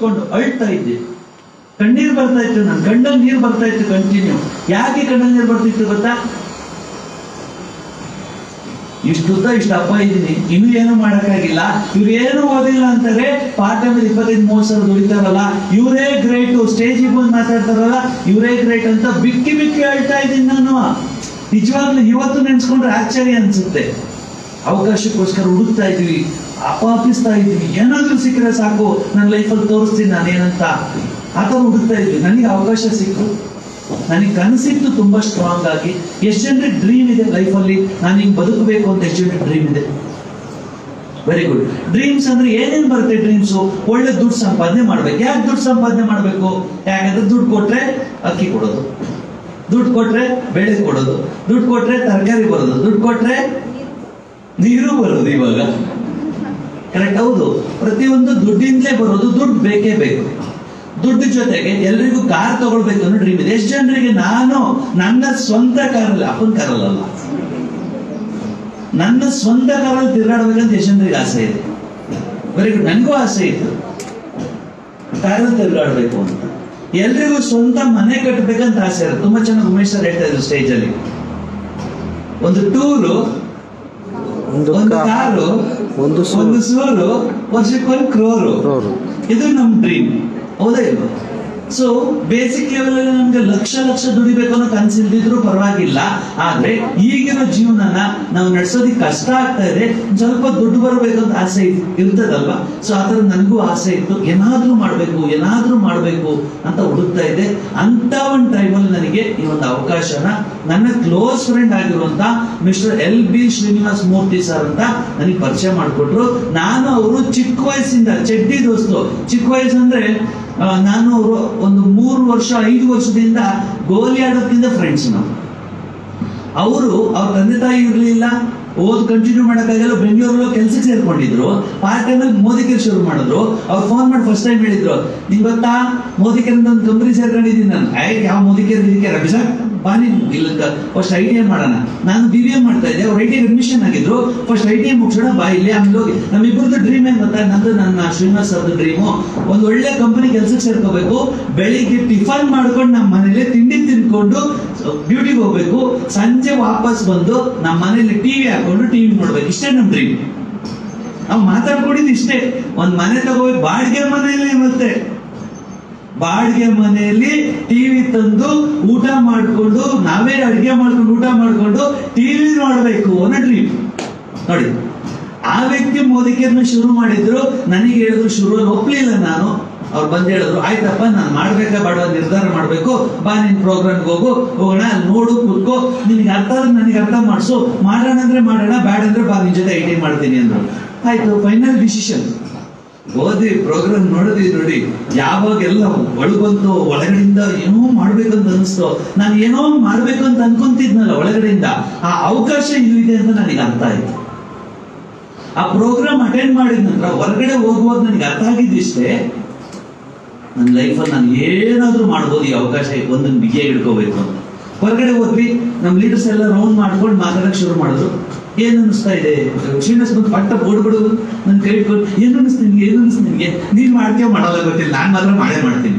ಕೂತ್ಕೊಂಡು ಅಳ್ತಾ ಇದ್ದೆ ಕಣ್ಣೀರು ಬರ್ತಾ ಇತ್ತು ನನ್ನ ಕಣ್ಣಲ್ಲಿ ನೀರು ಬರ್ತಾ ಇತ್ತು ಕಂಟಿನ್ಯೂ ಯಾಕೆ ಕಣ್ಣಲ್ಲಿ ನೀರು ಬರ್ತಿತ್ತು ಗೊತ್ತಾ ಇಷ್ಟುದ್ದ ಇಷ್ಟು ಅಪ್ಪ ಇದ್ದೀನಿ ಇನ್ನು ಏನು ಮಾಡಕ್ಕಾಗಿಲ್ಲ ಇವ್ರು ಏನು ಓದಿಲ್ಲ ಅಂತಾರೆ ಪಾರ್ಟ್ ಟೈಮ್ ಇಪ್ಪತ್ತೈದು ಮೂವತ್ತು ಸಾವಿರ ದುಡಿತಾರಲ್ಲ ಇವರೇ ಗ್ರೇಟ್ ಸ್ಟೇಜಿಗೆ ಬಂದು ಮಾತಾಡ್ತಾರಲ್ಲ ಇವರೇ ಗ್ರೇಟ್ ಅಂತ ಬಿಕ್ಕಿ ಬಿಕ್ಕಿ ಹೇಳ್ತಾ ಇದ್ದೀನಿ ನಾನು ನಿಜವಾಗ್ಲೂ ಇವತ್ತು ನೆನ್ಸ್ಕೊಂಡ್ರೆ ಆಶ್ಚರ್ಯ ಅನ್ಸುತ್ತೆ ಅವಕಾಶಕ್ಕೋಸ್ಕರ ಹುಡುಕ್ತಾ ಇದೀವಿ ಅಪಾಪಿಸ್ತಾ ಇದೀವಿ ಏನಾದ್ರೂ ಸಿಕ್ಕರೆ ಸಾಕು ನನ್ನ ಲೈಫಲ್ಲಿ ತೋರಿಸ್ತೀನಿ ನಾನೇನಂತ ಆ ಥರ ಹುಡುಕ್ತಾ ಇದ್ವಿ ನನಗೆ ಅವಕಾಶ ಸಿಕ್ಕು ನನಗೆ ಕನಸಿತ್ತು ತುಂಬಾ ಸ್ಟ್ರಾಂಗ್ ಆಗಿ ಎಷ್ಟು ಜನರಿಗೆ ಡ್ರೀಮ್ ಇದೆ ಲೈಫಲ್ಲಿ ನಾನು ಹಿಂಗೆ ಬದುಕಬೇಕು ಅಂತ ಎಷ್ಟು ಜನರಿಗೆ ಡ್ರೀಮ್ ಇದೆ ವೆರಿ ಗುಡ್ ಡ್ರೀಮ್ಸ್ ಅಂದ್ರೆ ಏನೇನ್ ಬರುತ್ತೆ ಡ್ರೀಮ್ಸ್ ಒಳ್ಳೆ ದುಡ್ಡು ಸಂಪಾದನೆ ಮಾಡ್ಬೇಕು ಯಾಕೆ ದುಡ್ಡು ಸಂಪಾದನೆ ಮಾಡ್ಬೇಕು ಯಾಕಂದ್ರೆ ದುಡ್ಡು ಕೊಟ್ರೆ ಅಕ್ಕಿ ಕೊಡೋದು ದುಡ್ಡು ಕೊಟ್ರೆ ಬೆಳೆ ಕೊಡೋದು ದುಡ್ಡು ಕೊಟ್ರೆ ತರಕಾರಿ ಬರೋದು ದುಡ್ಡು ಕೊಟ್ರೆ ನೀರು ಬರೋದು ಇವಾಗ ಕರೆಕ್ಟ್ ಹೌದು ಪ್ರತಿಯೊಂದು ದುಡ್ಡಿಂದಲೇ ಬರೋದು ದುಡ್ಡು ಬೇಕೇ ಬೇಕು ದುಡ್ಡು ಜೊತೆಗೆ ಎಲ್ರಿಗೂ ಕಾರ್ ತಗೊಳ್ಬೇಕು ಅನ್ನೋ ಡ್ರೀಮ್ ಇದೆ ಎಷ್ಟು ಜನರಿಗೆ ನಾನು ನನ್ನ ಸ್ವಂತ ಕಾರಲ್ಲಿ ಅಪ್ಪನ ಕಾರಲ್ಲ ನನ್ನ ಸ್ವಂತ ಕಾರಲ್ಲಿ ತಿರುಗಾಡ್ಬೇಕಂತ ಎಷ್ಟು ಜನರಿಗೆ ಆಸೆ ಇದೆ ವೆರಿ ಗುಡ್ ನನಗೂ ಆಸೆ ಇತ್ತು ಕಾರಲ್ಲಿ ತಿರುಗಾಡ್ಬೇಕು ಅಂತ ಎಲ್ರಿಗೂ ಸ್ವಂತ ಮನೆ ಕಟ್ಟಬೇಕಂತ ಆಸೆ ಇರುತ್ತೆ ತುಂಬಾ ಚೆನ್ನಾಗಿ ಉಮೇಶ್ ಸರ್ ಹೇಳ್ತಾ ಇದ್ರು ಸ್ಟೇಜ್ ಅಲ್ಲಿ ಒಂದು ಟೂರು ಒಂದು ಒಂದು ಕಾ- ಕಾರು ಒಂದು ಸೂರು. ಒಂದು ಸೂರು ವರ್ಷಕ್ಕೊಂದು ಕ್ರೋರು ಕ್ರೋರು. ಇದು ನಮ್ ಡ್ರೀಮ್ ಹೌದಾ ಇಲ್ವಾ ಸೊ ಬೇಸಿಕ್ ಲೆವೆಲ್ ಅಲ್ಲಿ ನಮ್ಗೆ ಲಕ್ಷ ಲಕ್ಷ ದುಡಿಬೇಕು ಅನ್ನೋ ಕನ್ಸಿಲ್ದಿದ್ರು ಪರವಾಗಿಲ್ಲ ಆದ್ರೆ ಈಗಿನ ಜೀವನನ ನಾವು ನಡ್ಸೋದಿಕ್ ಕಷ್ಟ ಆಗ್ತಾ ಇದೆ ಒಂದ್ ಸ್ವಲ್ಪ ದುಡ್ಡು ಬರಬೇಕು ಅಂತ ಆಸೆ ಇರ್- ಇರ್ತದಲ್ವಾ ಸೊ ಆತರ ನನಗೂ ಆಸೆ ಇತ್ತು ಏನಾದ್ರೂ ಮಾಡ್ಬೇಕು ಏನಾದ್ರೂ ಮಾಡ್ಬೇಕು ಅಂತ ಹುಡುಕ್ತಾ ಇದ್ದೆ ಅಂತ ಒಂದು ಟೈಮಲ್ಲಿ ನನಗೆ ಈ ಒಂದು ಅವಕಾಶನ ನನ್ನ ಕ್ಲೋಸ್ ಫ್ರೆಂಡ್ ಆಗಿರುವಂತ mister L B Srinivas Murthy sir ಅಂತ ನನಗೆ ಪರಿಚಯ ಮಾಡಿಕೊಟ್ರು ನಾನು ಅವರು ಚಿಕ್ಕ ವಯಸ್ಸಿಂದ ಚಡ್ಡಿ ದೋಸ್ತು ಚಿಕ್ಕ ವಯಸ್ಸು ಅಂದ್ರೆ ಆ, ನಾನು ಅವರು ಒಂದು ಮೂರು ವರ್ಷ ಐದು ವರ್ಷದಿಂದ ಗೋಲಿ ಆಡೋದ್ಕಿಂತ ಫ್ರೆಂಡ್ಸ್ ನಾವು ಅವರು ಅವ್ರ ತಂದೆ ತಾಯಿ ಇರಲಿಲ್ಲ ಓದ್ ಕಂಟಿನ್ಯೂ ಮಾಡೋಕ್ಕಾಗಲ್ಲ ಬೆಂಗಳೂರಲ್ಲೂ ಕೆಲ್ಸಕ್ಕೆ ಸೇರ್ಕೊಂಡಿದ್ರು ಪಾರ್ಟ್ ಟೈಮ್ ಅಲ್ಲಿ ಮೋದಿಕೆ ಶುರು ಮಾಡಿದ್ರು ಅವ್ರು ಫೋನ್ ಮಾಡಿ ಫಸ್ಟ್ ಟೈಮ್ ಹೇಳಿದ್ರು ನಿಂಗೆ ಗೊತ್ತಾ ಮೋದಿಕೆ ಅಂತ ಒಂದು ಕಂಪನಿ ಸೇರ್ಕೊಂಡಿದ್ದೀನಿ ನಾನು ಐ ಯಾವ ಮೋದಿಕೆ ಇದಕ್ಕೆ ರಬಿಸಾ ಬಾ ನೀನು ಇಲ್ಲ ಫಸ್ಟ್ ಐ ಟಿ ಎಂ ಮಾಡೋಣ ನಾನು ಬಿ ಬಿ ಎಂ ಮಾಡ್ತಾ ಇದ್ದೆ ಅವ್ರು ಐ ಟಿ ಅಡ್ಮಿಷನ್ ಆಗಿದ್ರು ಫಸ್ಟ್ ಐ ಟಿ ಎಂ ಮುಗಿಸೋಣ ಬಾ ಇಲ್ಲಿ ಆಮೇಲೆ ಹೋಗಿ ನಮ್ಮಿಬ್ಬರದ್ದು ಡ್ರೀಮ್ ಏನ್ ಗೊತ್ತಾ ನಂದು ನನ್ನ ಶ್ರೀನಿವಾಸ್ ಅವ್ರದ್ದು ಡ್ರೀಮು ಒಂದು ಒಳ್ಳೆ ಕಂಪನಿ ಕೆಲ್ಸಕ್ಕೆ ಸೇರ್ಕೋಬೇಕು ಬೆಳಿಗ್ಗೆ ಟಿಫನ್ ಮಾಡ್ಕೊಂಡು ನಮ್ಮ ಮನೇಲಿ ತಿಂಡಿ ತಿನ್ಕೊಂಡು ಡ್ಯೂಟಿಗೆ ಹೋಗ್ಬೇಕು ಸಂಜೆ ವಾಪಸ್ ಬಂದು ನಮ್ಮ ಮನೇಲಿ ಟಿವಿ ಹಾಕೊಂಡು ಟಿವಿ ನೋಡ್ಬೇಕು ಇಷ್ಟೇ ನಮ್ ಡ್ರೀಮ್ ನಾವು ಮಾತಾಡ್ಕೊಂಡಿದ್ದು ಇಷ್ಟೇ ಒಂದ್ ಮನೆ ತಗೋಬೇಕು ಬಾಡಿಗೆ ಮನೆಯಲ್ಲಿ ಮತ್ತೆ ಬಾಡಿಗೆ ಮನೆಯಲ್ಲಿ ಟಿವಿ ತಂದು ಊಟ ಮಾಡ್ಕೊಂಡು ನಾವೇ ಅಡಿಗೆ ಮಾಡ್ಕೊಂಡು ಊಟ ಮಾಡ್ಕೊಂಡು ಟಿವಿ ನೋಡ್ಬೇಕು ಅನ್ನೋ ಡ್ರೀಮ್ ನೋಡಿ ಆ ವ್ಯಕ್ತಿ ಮೋದಿಕೆಯನ್ನ ಶುರು ಮಾಡಿದ್ರು ನನಗೆ ಹೇಳಿದ್ರು ಶುರು ಒಪ್ಲಿಲ್ಲ ನಾನು ಅವ್ರು ಬಂದು ಹೇಳಿದ್ರು ಆಯ್ತಪ್ಪ ನಾನು ಮಾಡ್ಬೇಕಾ ಬೇಡ ನಿರ್ಧಾರ ಮಾಡ್ಬೇಕು ಬಾ ನಿನ್ ಪ್ರೋಗ್ರಾಮ್ಗೆ ಹೋಗು ಹೋಗೋಣ ಅಲ್ಲಿ ನೋಡು ಕೂತ್ಕೋ ನಿನಗೆ ಅರ್ಥ ಆದ್ರೆ ನನಗೆ ಅರ್ಥ ಮಾಡಿಸು ಮಾಡೋಣ ಅಂದ್ರೆ ಮಾಡೋಣ ಬೇಡ ಅಂದ್ರೆ ಬಾ ನಿನ್ ಜೊತೆ ಐ ಟಿ ಮಾಡ್ತೀನಿ ಅಂದ್ರು ಆಯ್ತು ಫೈನಲ್ ಡಿಸಿಷನ್ ಓದಿ ಪ್ರೋಗ್ರಾಮ್ ನೋಡಿದ್ವಿ ನೋಡಿ ಯಾವಾಗೆಲ್ಲ ಒಳಗೊಂತು ಒಳಗಡೆಯಿಂದ ಏನೋ ಮಾಡ್ಬೇಕಂತ ಅನಿಸ್ತು ನಾನು ಏನೋ ಮಾಡ್ಬೇಕು ಅಂತ ಅನ್ಕೊಂತಿದ್ನಲ್ಲ ಒಳಗಡೆಯಿಂದ ಆ ಅವಕಾಶ ಇಲ್ಲಿದೆ ಅಂತ ನನಗೆ ಅರ್ಥ ಆಯ್ತು ಆ ಪ್ರೋಗ್ರಾಮ್ ಅಟೆಂಡ್ ಮಾಡಿದ ನಂತರ ಹೊರಗಡೆ ಹೋಗುವಾಗ ನನಗೆ ಅರ್ಥ ಆಗಿದ್ದಿಷ್ಟೇ ನನ್ನ ಲೈಫಲ್ಲಿ ನಾನು ಏನಾದ್ರೂ ಮಾಡ್ಬೋದು ಈ ಅವಕಾಶ ಒಂದನ್ನು ಬಿಗಿಯಾಗಿ ಹಿಡ್ಕೋಬೇಕು ಅಂತ ಹೊರಗಡೆ ಹೋದ್ವಿ ನಮ್ಮ ಲೀಡರ್ಸ್ ಎಲ್ಲ ರೌಂಡ್ ಮಾಡ್ಕೊಂಡು ಮಾತಾಡಕ್ ಶುರು ಮಾಡಿದ್ರು ಏನ್ ಅನಿಸ್ತಾ ಇದೆ ಶ್ರೀನಿವಾಸ್ ಬಂದು ಪಟ್ಟ ಓಡ್ಬಿಡು ನನ್ ಕೈ ಇಟ್ಕೊಂಡು ಏನ್ ಅನಿಸ್ತು ನಿನ್ಗೆ ಏನ್ ಅನಿಸ್ತು ನಿನ್ಗೆ ನೀನ್ ಮಾಡ್ತೀಯೋ ಮಾಡಲ್ಲ ಗೊತ್ತಿಲ್ಲ ನಾನ್ ಮಾತ್ರ ಮಾಡೇ ಮಾಡ್ತೀನಿ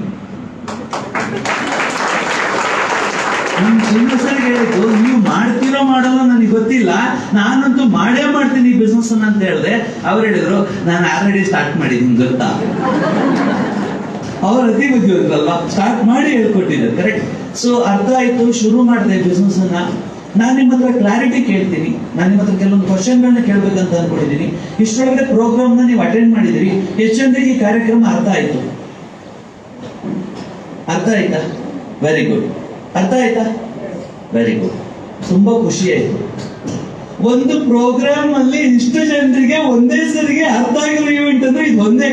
ನಾನು ಶ್ರೀನಿವಾಸರಿಗೆ ಹೇಳಿದ್ದು ನೀವು ಮಾಡ್ತೀರೋ ಮಾಡಲ್ಲ ನನಗೆ ಗೊತ್ತಿಲ್ಲ ನಾನಂತೂ ಮಾಡೇ ಮಾಡ್ತೀನಿ ಈ ಬಿಸ್ನೆಸ್ ಅಂತ ಹೇಳಿದೆ ಅವ್ರು ಹೇಳಿದ್ರು ನಾನು ಆಲ್ರೆಡಿ ಸ್ಟಾರ್ಟ್ ಮಾಡಿದ್ದೀನಿ ಗೊತ್ತಾ ಅವ್ರ ಅತಿ ಬುದ್ಧಿವಂತಲ್ವಾ ಸ್ಟಾರ್ಟ್ ಮಾಡಿ ಹೇಳ್ಕೊಟ್ಟಿದ್ದಾರೆ ಕರೆಕ್ಟ್ ಸೊ ಅರ್ಥ ಆಯ್ತು ಶುರು ಮಾಡಿದೆ ಬಿಸ್ನೆಸ್ ಅನ್ನ ನಾನು ನಿಮ್ಮ ಹತ್ರ ಕ್ಲಾರಿಟಿ ಕೇಳ್ತೀನಿ ನಾನು ನಿಮ್ಮ ಹತ್ರ ಕೆಲವೊಂದು ಕ್ವಶನ್ಗಳನ್ನ ಕೇಳ್ಬೇಕಂತ ಅನ್ಕೊಂಡಿದ್ದೀನಿ ಇಷ್ಟೊಳಗಡೆ ಪ್ರೋಗ್ರಾಮ್ನ ನೀವು ಅಟೆಂಡ್ ಮಾಡಿದಿರಿ ಎಷ್ಟು ಜನರಿಗೆ ಈ ಕಾರ್ಯಕ್ರಮ ಅರ್ಥ ಆಯ್ತು ಅರ್ಥ ಆಯ್ತಾ ವೆರಿ ಗುಡ್ ಅರ್ಥ ಆಯ್ತಾ ವೆರಿ ಗುಡ್ ತುಂಬಾ ಖುಷಿ ಆಯ್ತು ಒಂದು ಪ್ರೋಗ್ರಾಮ್ ಅಲ್ಲಿ ಇಷ್ಟು ಜನರಿಗೆ ಒಂದೇ ಸರಿಗೆ ಅರ್ಥ ಆಗಿರೋ ಈವೆಂಟ್ ಅಂದ್ರೆ ಇದು ಒಂದೇ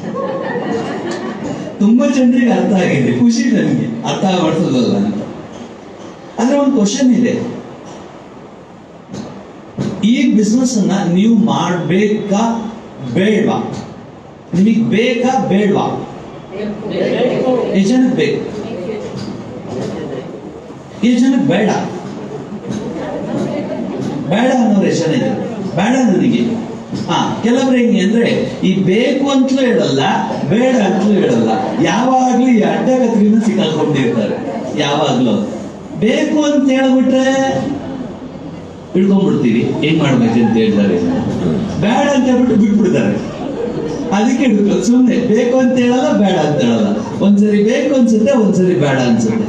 ತುಂಬಾ ಜನರಿಗೆ ಅರ್ಥ ಆಗಿದೆ ಖುಷಿ ನನಗೆ ಅರ್ಥ ಮಾಡ್ಸೋದಲ್ಲ ಅಂತ ಆದ್ರೆ ಒಂದು ಕ್ವಶನ್ ಇದೆ ಈ ಬಿಸ್ನೆಸ್ ಅನ್ನ ನೀವು ಮಾಡ್ಬೇಕಾ ಬೇಡ್ವಾ ನಿಮಗೆ ಬೇಕಾ ಬೇಡ್ವಾ ಎಷ್ಟು ಜನಕ್ಕೆ ಬೇಕು ಎಷ್ಟು ಜನಕ್ಕೆ ಬೇಡ ಬೇಡ ಅನ್ನೋರು ಎಷ್ಟು ಜನ ಇದ್ದಾರೆ ಬೇಡ ನನಗೆ ಹಾ ಕೆಲವ್ರು ಹೆಂಗೆ ಅಂದ್ರೆ ಈ ಬೇಕು ಅಂತಲೂ ಹೇಳಲ್ಲ ಬೇಡ ಅಂತಲೂ ಹೇಳಲ್ಲ ಯಾವಾಗ್ಲೂ ಈ ಅಡ್ಡಗತ್ರಿನ ಸಿಕ್ಕಾಕೊಂಡಿರ್ತಾರೆ ಯಾವಾಗ್ಲೂ ಬೇಕು ಅಂತ ಹೇಳ್ಬಿಟ್ರೆ ಹಿಡ್ಕೊಂಡ್ಬಿಡ್ತೀವಿ ಏನ್ ಮಾಡ್ಬೇಕು ಅಂತ ಹೇಳ್ತಾರೆ ಬೇಡ ಅಂತ ಹೇಳ್ಬಿಟ್ಟು ಬಿಟ್ಬಿಡ್ತಾರೆ ಅದಕ್ಕೆ ಹಿಡ್ಕೊ ಸುಮ್ಮನೆ ಬೇಕು ಅಂತ ಹೇಳಲ್ಲ ಬೇಡ ಅಂತ ಹೇಳಲ್ಲ ಒಂದ್ಸರಿ ಬೇಕು ಅನ್ಸುತ್ತೆ ಒಂದ್ಸರಿ ಬೇಡ ಅನ್ಸುತ್ತೆ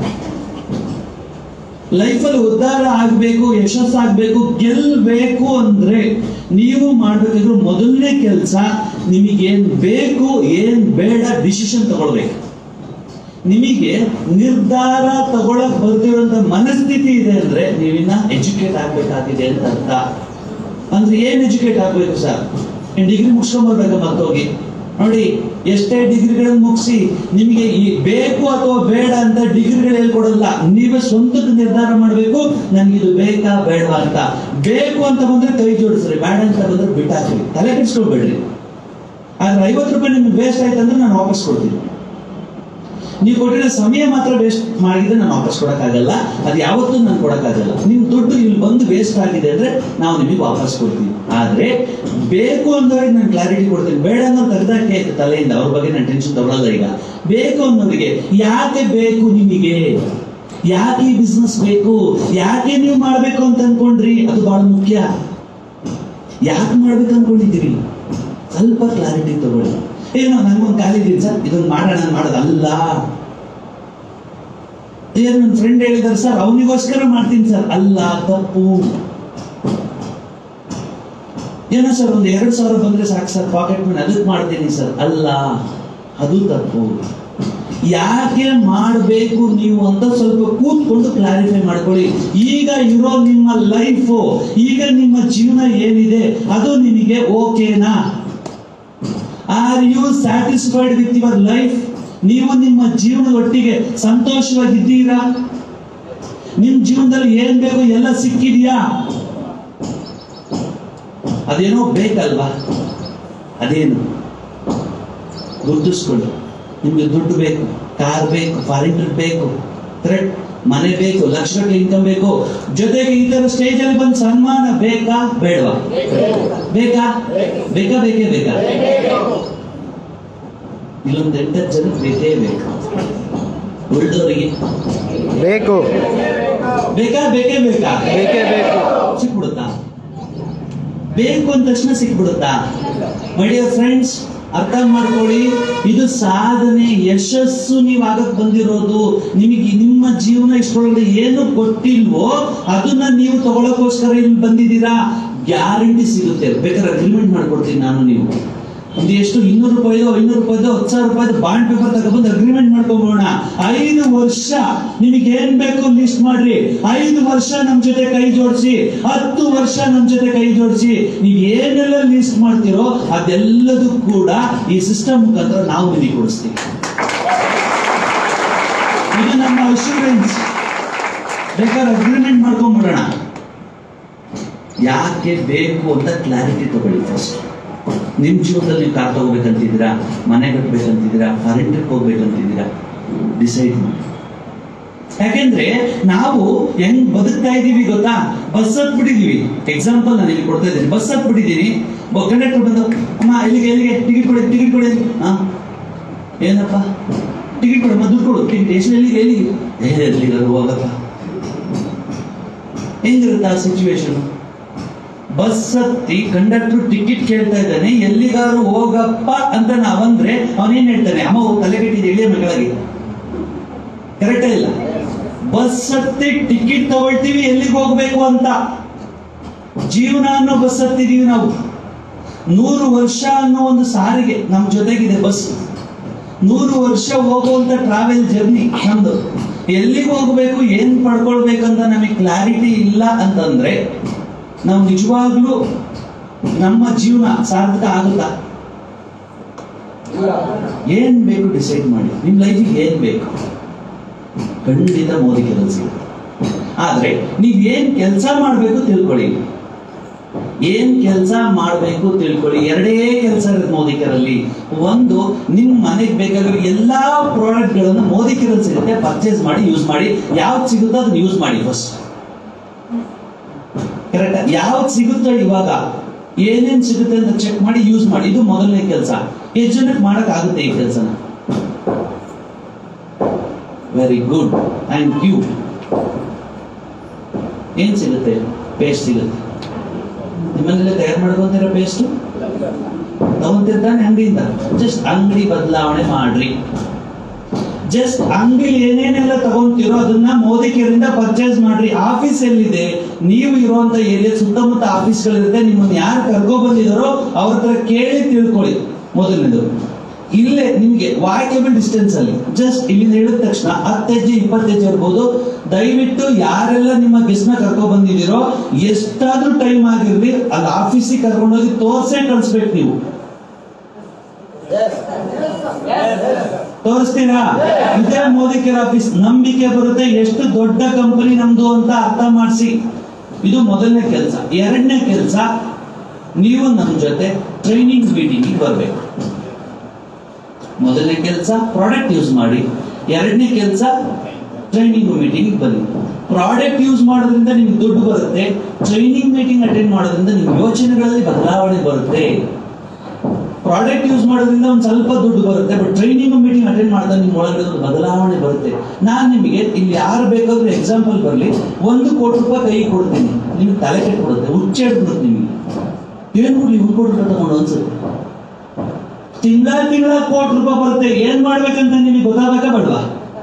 ಲೈಫಲ್ಲಿ ಉದ್ಧಾರ ಆಗ್ಬೇಕು ಯಶಸ್ಸಾಗ್ಬೇಕು ಗೆಲ್ಬೇಕು ಅಂದ್ರೆ ನೀವು ಮಾಡ್ಬೇಕಾದ್ರು ಮೊದಲನೇ ಕೆಲಸ ನಿಮಗೇನ್ ಬೇಕು ಏನ್ ಬೇಡ ಡಿಸಿಷನ್ ತಗೊಳ್ಬೇಕು ನಿಮಗೆ ನಿರ್ಧಾರ ತಗೊಳಕ್ ಬರ್ತಿರುವಂತ ಮನಸ್ಥಿತಿ ಇದೆ ಅಂದ್ರೆ ನೀವಿನ್ನ ಎಜುಕೇಟ್ ಆಗ್ಬೇಕಾಗಿದೆ ಅಂತ ಅರ್ಥ ಅಂದ್ರೆ ಏನ್ ಎಜುಕೇಟ್ ಆಗ್ಬೇಕು ಸರ್ ಡಿಗ್ರಿ ಮುಗಿಸ್ಕೊಂಡ್ಬರ್ಬೇಕು ಮತ್ತೋಗಿ ನೋಡಿ ಎಷ್ಟೇ ಡಿಗ್ರಿಗಳನ್ನು ಮುಗಿಸಿ ನಿಮಗೆ ಈ ಬೇಕು ಅಥವಾ ಬೇಡ ಅಂತ ಡಿಗ್ರಿಗಳು ಹೇಳ್ಕೊಡಲ್ಲ ನೀವೇ ಸ್ವಂತಕ್ಕೆ ನಿರ್ಧಾರ ಮಾಡಬೇಕು ನನ್ಗೆ ಇದು ಬೇಕಾ ಬೇಡವಾ ಅಂತ ಬೇಕು ಅಂತ ಬಂದ್ರೆ ಕೈ ಜೋಡಿಸ್ರಿ ಬೇಡ ಅಂತ ಬಂದ್ರೆ ಬಿಟ್ಟಾಕ್ರಿ ತಲೆ ಕೆಡಿಸ್ಕೊಳ್ಬೇಡ್ರಿ ಆದ್ರೆ ಐವತ್ತು ರೂಪಾಯಿ ನಿಮ್ಗೆ ವೇಸ್ಟ್ ಆಯ್ತು ಅಂದ್ರೆ ನಾನು ವಾಪಸ್ ಕೊಡ್ತೀನಿ ನೀವು ಕೊಟ್ಟಿರೋ ಸಮಯ ಮಾತ್ರ ವೇಸ್ಟ್ ಮಾಡಿದ್ರೆ ನಾನು ವಾಪಸ್ ಕೊಡಕ್ಕಾಗಲ್ಲ ಅದು ಯಾವತ್ತೂ ನಾನು ಕೊಡಕ್ಕಾಗಲ್ಲ ನಿಮ್ ದುಡ್ಡು ಇಲ್ಲಿ ಬಂದು ವೇಸ್ಟ್ ಆಗಿದೆ ಅಂದ್ರೆ ನಾವು ನಿಮಗೆ ವಾಪಸ್ ಕೊಡ್ತೀವಿ ಆದ್ರೆ ಬೇಕು ಅನ್ನೋರಿಗೆ ನಾನು ಕ್ಲಾರಿಟಿ ಕೊಡ್ತೀನಿ ಬೇಡ ಅನ್ನೋ ತೆಗೆದಾಕೆ ತಲೆಯಿಂದ ಅವ್ರ ಬಗ್ಗೆ ನಾನು ಟೆನ್ಷನ್ ತಗೊಳ್ಳಲ್ಲ ಈಗ ಬೇಕು ಅನ್ನೋರಿಗೆ ಯಾಕೆ ಬೇಕು ನಿಮಗೆ ಯಾಕೆ ಈ ಬಿಸ್ನೆಸ್ ಬೇಕು ಯಾಕೆ ನೀವು ಮಾಡ್ಬೇಕು ಅಂತ ಅನ್ಕೊಂಡ್ರಿ ಅದು ಬಹಳ ಮುಖ್ಯ ಯಾಕೆ ಮಾಡ್ಬೇಕು ಅನ್ಕೊಂಡಿದ್ದೀರಿ ಸ್ವಲ್ಪ ಕ್ಲಾರಿಟಿ ತಗೊಳ್ಳಿ ಏನೋ ನನಗೊಂದು ಕಾಲಿದ್ದೀನಿ ಸರ್ ಇದೊಂದು ಮಾಡೋಣ ಮಾಡೋದಲ್ಲ ಏನು ನನ್ನ ಫ್ರೆಂಡ್ ಹೇಳಿದಾರೆ ಸರ್ ಅವನಿಗೋಸ್ಕರ ಮಾಡ್ತೀನಿ ಸರ್ ಅಲ್ಲ ತಪ್ಪು ಏನೋ ಸರ್ ಒಂದು ಎರಡು ಸಾವಿರ ಬಂದ್ರೆ ಸಾಕು ಸರ್ ಪಾಕೆಟ್ ಮನಿ ಅದಕ್ಕೆ ಮಾಡ್ತೀನಿ ಸರ್ ಅಲ್ಲ ಅದು ತಪ್ಪು ಯಾಕೆ ಮಾಡಬೇಕು ನೀವು ಅಂತ ಸ್ವಲ್ಪ ಕೂತ್ಕೊಂಡು ಕ್ಲಾರಿಫೈ ಮಾಡ್ಕೊಳ್ಳಿ ಈಗ ಇರೋ ನಿಮ್ಮ ಲೈಫು ಈಗ ನಿಮ್ಮ ಜೀವನ ಏನಿದೆ ಅದು ನಿಮಗೆ ಓಕೆನಾ are you satisfied with your life ನೀವು ನಿಮ್ಮ ಜೀವನದ ಒಟ್ಟಿಗೆ ಸಂತೋಷವಾಗಿದ್ದೀರಾ ನಿಮ್ ಜೀವನದಲ್ಲಿ ಏನ್ ಬೇಕು ಎಲ್ಲ ಸಿಕ್ಕಿದ್ಯಾ ಅದೇನೋ ಬೇಕಲ್ವಾ ಅದೇನು ಗುರ್ತಿಸ್ಕೊಳ್ಳಿ ನಿಮ್ಗೆ ದುಡ್ಡು ಬೇಕು ಕಾರ್ ಬೇಕು ಫಾರಿನ್ ಟ್ರಿಪ್ ಬೇಕು ಕರೆಕ್ಟ್ ಮನೆ ಬೇಕು ಲಕ್ಷಗಟ್ಟಲೆ ಇನ್ಕಮ್ ಬೇಕು ಜೊತೆಗೆ ಈ ತರ ಸ್ಟೇಜ್ ಅಲ್ಲಿ ಬಂದು ಸನ್ಮಾನ ಬೇಕಾ ಬೇಡವಾ ಬೇಕಾ ಬೇಕಾ ಬೇಕೇ ಬೇಕಾ ಇಲ್ಲೊಂದು ಎಂಟತ್ತು ಜನ ಬೇಕೇ ಬೇಕು ಉಳಿದವರಿಗೆ ಬೇಕು ಬೇಕಾ ಬೇಕೇ ಬೇಕಾ ಬೇಕೇ ಬೇಕು ಸಿಕ್ಬಿಡುತ್ತಾ ಬೇಕು ಅಂದ ತಕ್ಷಣ ಸಿಕ್ಬಿಡುತ್ತಾ ಮೈ ಡಿಯರ್ ಫ್ರೆಂಡ್ಸ್ ಅರ್ಥ ಮಾಡ್ಕೊಳ್ಳಿ ಇದು ಸಾಧನೆ ಯಶಸ್ಸು ನೀವು ಆಗಕ್ ಬಂದಿರೋದು ನಿಮಗೆ ನಿಮ್ಮ ಜೀವನ ಇಷ್ಟೊಳಗಡೆ ಏನು ಕೊಟ್ಟಿಲ್ವೋ ಅದನ್ನ ನೀವು ತಗೊಳಕೋಸ್ಕರ ಇಲ್ಲಿ ಬಂದಿದ್ದೀರಾ ಗ್ಯಾರಂಟಿ ಸಿಗುತ್ತೆ ಬೇಕಾದ್ರೆ ಅಗ್ರಿಮೆಂಟ್ ಮಾಡ್ಕೊಡ್ತೀನಿ ನಾನು ನೀವು ಇದು ಎಷ್ಟು ಇನ್ನೂರು ರೂಪಾಯಿದು ಐನೂರು ರೂಪಾಯಿದು ಹತ್ತು ಸಾವಿರ ರೂಪಾಯಿದು ಬಾಂಡ್ ಪೇಪರ್ ತಗೊಬಂದು ಅಗ್ರಿಮೆಂಟ್ ಮಾಡ್ಕೊಂಬೋಣ ಐದು ವರ್ಷ ನಿಮಗೆ ಏನ್ ಬೇಕು ಲಿಸ್ಟ್ ಮಾಡ್ರಿ ಐದು ವರ್ಷ ನಮ್ ಜೊತೆ ಕೈ ಜೋಡಿಸಿ ಹತ್ತು ವರ್ಷ ನಮ್ ಜೊತೆ ಕೈ ಜೋಡಿಸಿ ನೀವ್ ಏನೆಲ್ಲ ಲಿಸ್ಟ್ ಮಾಡ್ತೀರೋ ಅದೆಲ್ಲದೂ ಕೂಡ ಈ ಸಿಸ್ಟಮ್ ಮುಖಾಂತರ ನಾವು ನಿಮಗೆ ಕೊಡಿಸ್ತೀವಿ ಇದು ನಮ್ಮ ಅಶ್ಯೂರೆನ್ಸ್ ಬೇಕಾದ್ರೆ ಅಗ್ರಿಮೆಂಟ್ ಮಾಡ್ಕೊಂಡ್ಬಿಡೋಣ ಯಾಕೆ ಬೇಕು ಅಂತ ಕ್ಲಾರಿಟಿ ತಗೊಳ್ಳಿ ಫಸ್ಟ್ ನಿಮ್ ಜೀವನದಲ್ಲಿ ನೀವು ಕಾರ್ ತಗೋಬೇಕಂತಿದ್ದೀರಾ ಮನೆ ಕಟ್ಬೇಕಂತಿದ್ದೀರಾ ಫಾರಿನ್ ಟ್ರಿಪ್ ಹೋಗ್ಬೇಕಂತಿದ್ದೀರಾ ಡಿಸೈಡ್ ಮಾಡಿ ಯಾಕೆಂದ್ರೆ ನಾವು ಹೆಂಗ್ ಬದುಕ್ತಾ ಇದೀವಿ ಗೊತ್ತಾ ಬಸ್ ಹತ್ಬಿಟ್ಟಿದೀವಿ ಎಕ್ಸಾಂಪಲ್ ನಾನು ಇಲ್ಲಿ ಕೊಡ್ತಾ ಇದ್ದೀನಿ ಬಸ್ ಹತ್ಬಿಟ್ಟಿದ್ದೀನಿ ಕಂಡಕ್ಟರ್ ಬಂದು ಅಮ್ಮ ಎಲ್ಲಿಗೆ ಎಲ್ಲಿಗೆ ಟಿಕೆಟ್ ಕೊಡಿ ಟಿಕೆಟ್ ಕೊಡಿ ಹಾ ಏನಪ್ಪ ಟಿಕೆಟ್ ಕೊಡಮ್ಮ ದುಡ್ಡು ಕೊಡು ಟಿಕೆಟ್ ಎಷ್ಟು ಎಲ್ಲಿಗೆ ಎಲ್ಲಿಗೆ ಏ ಎಲ್ಲಿಗೆ ಹೋಗಪ್ಪ ಹೆಂಗಿರುತ್ತೆ ಆ ಸಿಚುವೇಶನ್ ಬಸ್ ಹತ್ತಿ ಕಂಡಕ್ಟರ್ ಟಿಕೆಟ್ ಕೇಳ್ತಾ ಇದ್ದಾನೆ ಎಲ್ಲಿಗಾದ್ರು ಹೋಗಪ್ಪ ಅಂತ ನಾವಂದ್ರೆ ಅವನೇನ್ ಹೇಳ್ತಾನೆ ಅಮ್ಮ ಹೋಗ್ ತಲೆ ಕೆಟ್ಟಿದೆ ಎಳಿಯ ಮಗಳಾಗಿ ಕರೆಕ್ಟ್ ಇಲ್ಲ ಬಸ್ ಹತ್ತಿ ಟಿಕೆಟ್ ತಗೊಳ್ತೀವಿ ಎಲ್ಲಿಗೆ ಹೋಗ್ಬೇಕು ಅಂತ ಜೀವನ ಅನ್ನೋ ಬಸ್ ಹತ್ತಿದೀವಿ ನಾವು ನೂರು ವರ್ಷ ಅನ್ನೋ ಒಂದು ಸಾರಿಗೆ ನಮ್ ಜೊತೆಗಿದೆ ಬಸ್ ನೂರು ವರ್ಷ ಹೋಗುವಂತ ಟ್ರಾವೆಲ್ ಜರ್ನಿ ನಮ್ದು ಎಲ್ಲಿಗೆ ಹೋಗ್ಬೇಕು ಏನ್ ಪಡ್ಕೊಳ್ಬೇಕಂತ ನಮಗೆ ಕ್ಲಾರಿಟಿ ಇಲ್ಲ ಅಂತಂದ್ರೆ ನಾವು ನಿಜವಾಗ್ಲೂ ನಮ್ಮ ಜೀವನ ಸಾರ್ಥಕ ಆಗುತ್ತಾ ಏನ್ ಬೇಕು ಡಿಸೈಡ್ ಮಾಡಿ ನಿಮ್ ಲೈಫಿಗೆ ಏನ್ ಬೇಕು ಖಂಡಿತ ಮೋದಿ ಕೆಲಸ ಆದ್ರೆ ನೀವ್ ಏನ್ ಕೆಲಸ ಮಾಡ್ಬೇಕು ತಿಳ್ಕೊಳ್ಳಿ ಏನ್ ಕೆಲಸ ಮಾಡ್ಬೇಕು ತಿಳ್ಕೊಳ್ಳಿ ಎರಡೇ ಕೆಲಸ ಇರುತ್ತೆ ಮೋದಿಕರಲ್ಲಿ ಒಂದು ನಿಮ್ ಮನೆಗೆ ಬೇಕಾಗಿರೋ ಎಲ್ಲಾ ಪ್ರಾಡಕ್ಟ್ ಗಳನ್ನ ಮೋದಿಕರಲ್ಲಿ ಸಿಗುತ್ತೆ ಪರ್ಚೇಸ್ ಮಾಡಿ ಯೂಸ್ ಮಾಡಿ ಯಾವ್ದು ಸಿಗುತ್ತೋ ಅದನ್ನ ಯೂಸ್ ಮಾಡಿ ಫಸ್ಟ್ ಕರೆಕ್ಟ್ ಯಾವ್ದು ಸಿಗುತ್ತೋ ಇವಾಗ ಏನೇನ್ ಸಿಗುತ್ತೆ ಅಂತ ಚೆಕ್ ಮಾಡಿ ಯೂಸ್ ಮಾಡಿ ಇದು ಮೊದಲನೇ ಕೆಲಸ ಎಷ್ಟು ಜನಕ್ಕೆ ಮಾಡಕ್ ಆಗುತ್ತೆ ಈ ಕೆಲಸನ ವೆರಿ ಗುಡ್ ಥ್ಯಾಂಕ್ ಯು ಏನ್ ಸಿಗುತ್ತೆ ಪೇಸ್ಟ್ ಸಿಗುತ್ತೆ ನಿಮ್ಮನೆಲ್ಲ ತಯಾರು ಮಾಡ್ಕೊಂತೀರ ಪೇಸ್ಟ್ ತಗೊಂತಿರ್ತಾನೆ ಅಂಗಡಿಯಿಂದ ಜಸ್ಟ್ ಅಂಗಡಿ ಬದಲಾವಣೆ ಮಾಡ್ರಿ ಜಸ್ಟ್ ಅಂಗಡಿ ಏನೇನೆಲ್ಲ ತಗೊಂತೀರೋ ಅದನ್ನ ಮೋದಿಕೆರಿಂದ ಪರ್ಚೇಸ್ ಮಾಡ್ರಿ ಆಫೀಸ್ ಎಲ್ಲಿದೆ ನೀವು ಇರುವಂತ ಏರಿಯಾ ಸುತ್ತಮುತ್ತ ಆಫೀಸ್ಗಳಿರುತ್ತೆ ನಿಮ್ಮನ್ನ ಯಾರು ಕರ್ಕೊ ಬಂದಿದಾರೋ ಅವ್ರ ಹತ್ರ ಕೇಳಿ ತಿಳ್ಕೊಳ್ಳಿ ಮೊದಲನೇದು ಇಲ್ಲೇ ನಿಮ್ಗೆ ವಾಕೇಬಲ್ ಡಿಸ್ಟೆನ್ಸ್ ಅಲ್ಲಿ ಜಸ್ಟ್ ಇಲ್ಲಿಂದ ಹೇಳಿದ ತಕ್ಷಣ ಹತ್ತು ಹೆಜ್ಜೆ ಇಪ್ಪತ್ತು ಹೆಜ್ಜೆ ಇರ್ಬೋದು ದಯವಿಟ್ಟು ಯಾರೆಲ್ಲ ನಿಮ್ಮ ಗೆಸ್ಟ್ ನ ಕರ್ಕೊ ಬಂದಿದ್ದೀರೋ ಎಷ್ಟಾದ್ರೂ ಟೈಮ್ ಆಗಿರ್ಲಿ ಅಲ್ಲಿ ಆಫೀಸಿಗೆ ಕರ್ಕೊಂಡೋಗಿ ತೋರ್ಸೇ ಕಳಿಸ್ಬೇಕು ನೀವು ತೋರಿಸ್ತೀರಾ ಇದೇ ಮೋದಿಕೆರ ಆಫೀಸ್ ನಂಬಿಕೆ ಬರುತ್ತೆ ಎಷ್ಟು ದೊಡ್ಡ ಕಂಪನಿ ನಮ್ದು ಅಂತ ಅರ್ಥ ಮಾಡಿಸಿ ಇದು ಮೊದಲನೇ ಕೆಲಸ ಎರಡನೇ ಕೆಲಸ ನೀವು ನಮ್ಮ ಜೊತೆ ಟ್ರೈನಿಂಗ್ ಮೀಟಿಂಗ್ ಬರಬೇಕು ಮೊದಲನೇ ಕೆಲಸ ಪ್ರಾಡಕ್ಟ್ ಯೂಸ್ ಮಾಡಿ ಎರಡನೇ ಕೆಲಸ ಟ್ರೈನಿಂಗ್ ಮೀಟಿಂಗ್ ಬನ್ನಿ ಪ್ರಾಡಕ್ಟ್ ಯೂಸ್ ಮಾಡೋದ್ರಿಂದ ನಿಮ್ಗೆ ದುಡ್ಡು ಬರುತ್ತೆ ಟ್ರೈನಿಂಗ್ ಮೀಟಿಂಗ್ ಅಟೆಂಡ್ ಮಾಡೋದ್ರಿಂದ ನಿಮ್ ಯೋಚನೆಗಳಲ್ಲಿ ಬದಲಾವಣೆ ಬರುತ್ತೆ ಪ್ರಾಡಕ್ಟ್ ಯೂಸ್ ಮಾಡೋದ್ರಿಂದ ಒಂದು ಸ್ವಲ್ಪ ದುಡ್ಡು ಬರುತ್ತೆ ಬಟ್ ಟ್ರೈನಿಂಗ್ ಮೀಟಿಂಗ್ ಅಟೆಂಡ್ ಮಾಡಿದಾಗ ನಿಮ್ಮ ಒಳಗಡೆ ಒಂದು ಬದಲಾವಣೆ ಬರುತ್ತೆ ನಾನು ನಿಮಗೆ ಇಲ್ಲಿ ಯಾರು ಬೇಕಾದ್ರೂ ಎಕ್ಸಾಂಪಲ್ ಬರಲಿ ಒಂದು ಕೋಟಿ ರೂಪಾಯಿ ಕೈ ಕೊಡ್ತೀನಿ ನಿಮ್ಗೆ ತಲೆ ಕೆಟ್ಬಿಡುತ್ತೆ ಹುಚ್ಚೆಡ್ಬಿಡುತ್ತೆ ನಿಮಗೆ ಏನ್ ಕೊಡ್ಲಿ ಒಂದು ಕೋಟಿ ರೂಪಾಯಿ ತಗೊಂಡು ಅನ್ಸುತ್ತೆ ತಿಂಗಳ ತಿಂಗಳ ಕೋಟಿ ರೂಪಾಯಿ ಬರುತ್ತೆ ಏನ್ ಮಾಡ್ಬೇಕಂತ ನಿಮಗೆ ಗೊತ್ತಾಗಬೇಕಾ ಬೇಡವಾ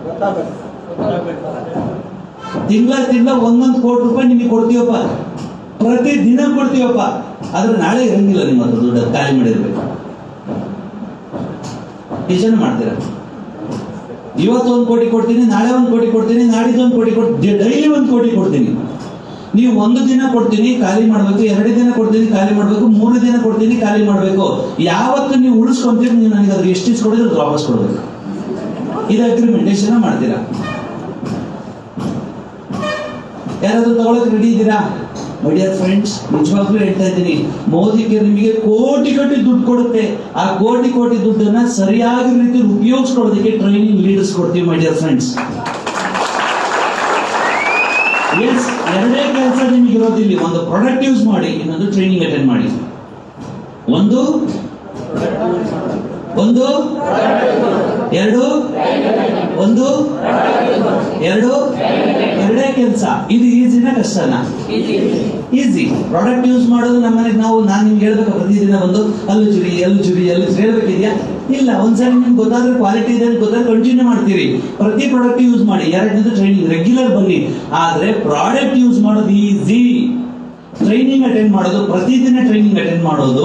ತಿಂಗಳ ತಿಂಗಳ ಒಂದೊಂದು ಕೋಟಿ ರೂಪಾಯಿ ನಿಮಗೆ ಕೊಡ್ತೀವಪ್ಪ ಪ್ರತಿ ದಿನ ಕೊಡ್ತೀವಪ್ಪ ಆದ್ರೆ ನಾಳೆ ಇರಂಗಿಲ್ಲ ನಿಮ್ಮ ಹತ್ರ ದುಡ್ಡು ಅದು ಖಾಲಿ ಮಾಡಿರ್ಬೇಕು ಎಷ್ಟು ಜನ ಮಾಡ್ತೀರಾ ಇವತ್ತು ಒಂದು ಕೋಟಿ ಕೊಡ್ತೀನಿ ನಾಳೆ ಒಂದು ಕೋಟಿ ಕೊಡ್ತೀನಿ ನಾಡಿದ್ದು ಒಂದು ಕೋಟಿ ಕೊಡ್ತೀನಿ ಡೈಲಿ ಒಂದು ಕೋಟಿ ಕೊಡ್ತೀನಿ ನೀವು ಒಂದು ದಿನ ಕೊಡ್ತೀನಿ ಖಾಲಿ ಮಾಡ್ಬೇಕು ಎರಡು ದಿನ ಕೊಡ್ತೀನಿ ಖಾಲಿ ಮಾಡ್ಬೇಕು ಮೂರು ದಿನ ಕೊಡ್ತೀನಿ ಖಾಲಿ ಮಾಡ್ಬೇಕು ಯಾವತ್ತು ನೀವು ಉಳಿಸ್ಕೊಂತೀರಿ ನೀವು ನನಗೆ ಅದ್ರ ಎಷ್ಟು ಇಸ್ಕೊಡಿದ್ರೆ ಅದು ವಾಪಸ್ ಕೊಡ್ಬೇಕು ಇದು ಅಗ್ರಿಮೆಂಟ್ ಎಷ್ಟು ಜನ ಮಾಡ್ತೀರಾ ಯಾರಾದ್ರೂ ತಗೊಳಕ್ ರೆಡಿ ಇದ್ದೀರಾ ಮೈ ಡಿಯರ್ ಫ್ರೆಂಡ್ಸ್ ನಿಜವಾಗ್ಲೂ ಹೇಳ್ತಾ ಇದ್ದೀನಿ ಮೋದಿಗೆ ನಿಮಗೆ ಕೋಟಿ ಕೋಟಿ ದುಡ್ಡು ಕೊಡುತ್ತೆ ಆ ಕೋಟಿ ಕೋಟಿ ದುಡ್ಡನ್ನ ಸರಿಯಾಗಿ ರೀತಿಯಲ್ಲಿ ಉಪಯೋಗಿಸ್ಕೊಳ್ಳೋದಕ್ಕೆ ಟ್ರೈನಿಂಗ್ ಲೀಡರ್ಸ್ ಕೊಡ್ತೀವಿ ಮೈ ಡಿಯರ್ ಫ್ರೆಂಡ್ಸ್ ಎಸ್ ಎರಡೇ ಕೆಲಸ ನಿಮಗೆ ಇರೋದಿಲ್ಲ ಒಂದು ಪ್ರಾಡಕ್ಟ್ ಯೂಸ್ ಮಾಡಿ ಇನ್ನೊಂದು ಟ್ರೈನಿಂಗ್ ಅಟೆಂಡ್ ಮಾಡಿ ಒಂದು ಒಂದು ಎರಡು ಒಂದು ಎರಡು ಎರಡೇ ಕೆಲಸ ಇದು ಈಸಿನ ಕಷ್ಟನಾ ಈಸಿ ಪ್ರಾಡಕ್ಟ್ ಯೂಸ್ ಮಾಡೋದು ನಮ್ಮ ಮನೆಗೆ ನಾವು ನಾನು ನಿಮ್ಗೆ ಹೇಳ್ಬೇಕು ಪ್ರತಿದಿನ ಬಂದು ಅಲ್ಲೂ ಜುರಿ ಅಲ್ಲೂ ಜುರಿ ಅಲ್ಲೂ ಜುರಿ ಹೇಳ್ಬೇಕಿದ್ಯಾ ಇಲ್ಲ ಒಂದ್ಸರಿ ನಿಮ್ಗೆ ಗೊತ್ತಾದ್ರೆ ಕ್ವಾಲಿಟಿ ಇದೆ ಅಂತ ಗೊತ್ತಾದ್ರೆ ಕಂಟಿನ್ಯೂ ಮಾಡ್ತೀರಿ ಪ್ರತಿ ಪ್ರಾಡಕ್ಟ್ ಯೂಸ್ ಮಾಡಿ ಎರಡನೇದು ಟ್ರೈನಿಂಗ್ ರೆಗ್ಯುಲರ್ ಬನ್ನಿ ಆದ್ರೆ ಪ್ರಾಡಕ್ಟ್ ಯೂಸ್ ಮಾಡೋದು ಈಸಿ ಟ್ರೈನಿಂಗ್ ಅಟೆಂಡ್ ಮಾಡೋದು ಪ್ರತಿದಿನ ಟ್ರೈನಿಂಗ್ ಅಟೆಂಡ್ ಮಾಡೋದು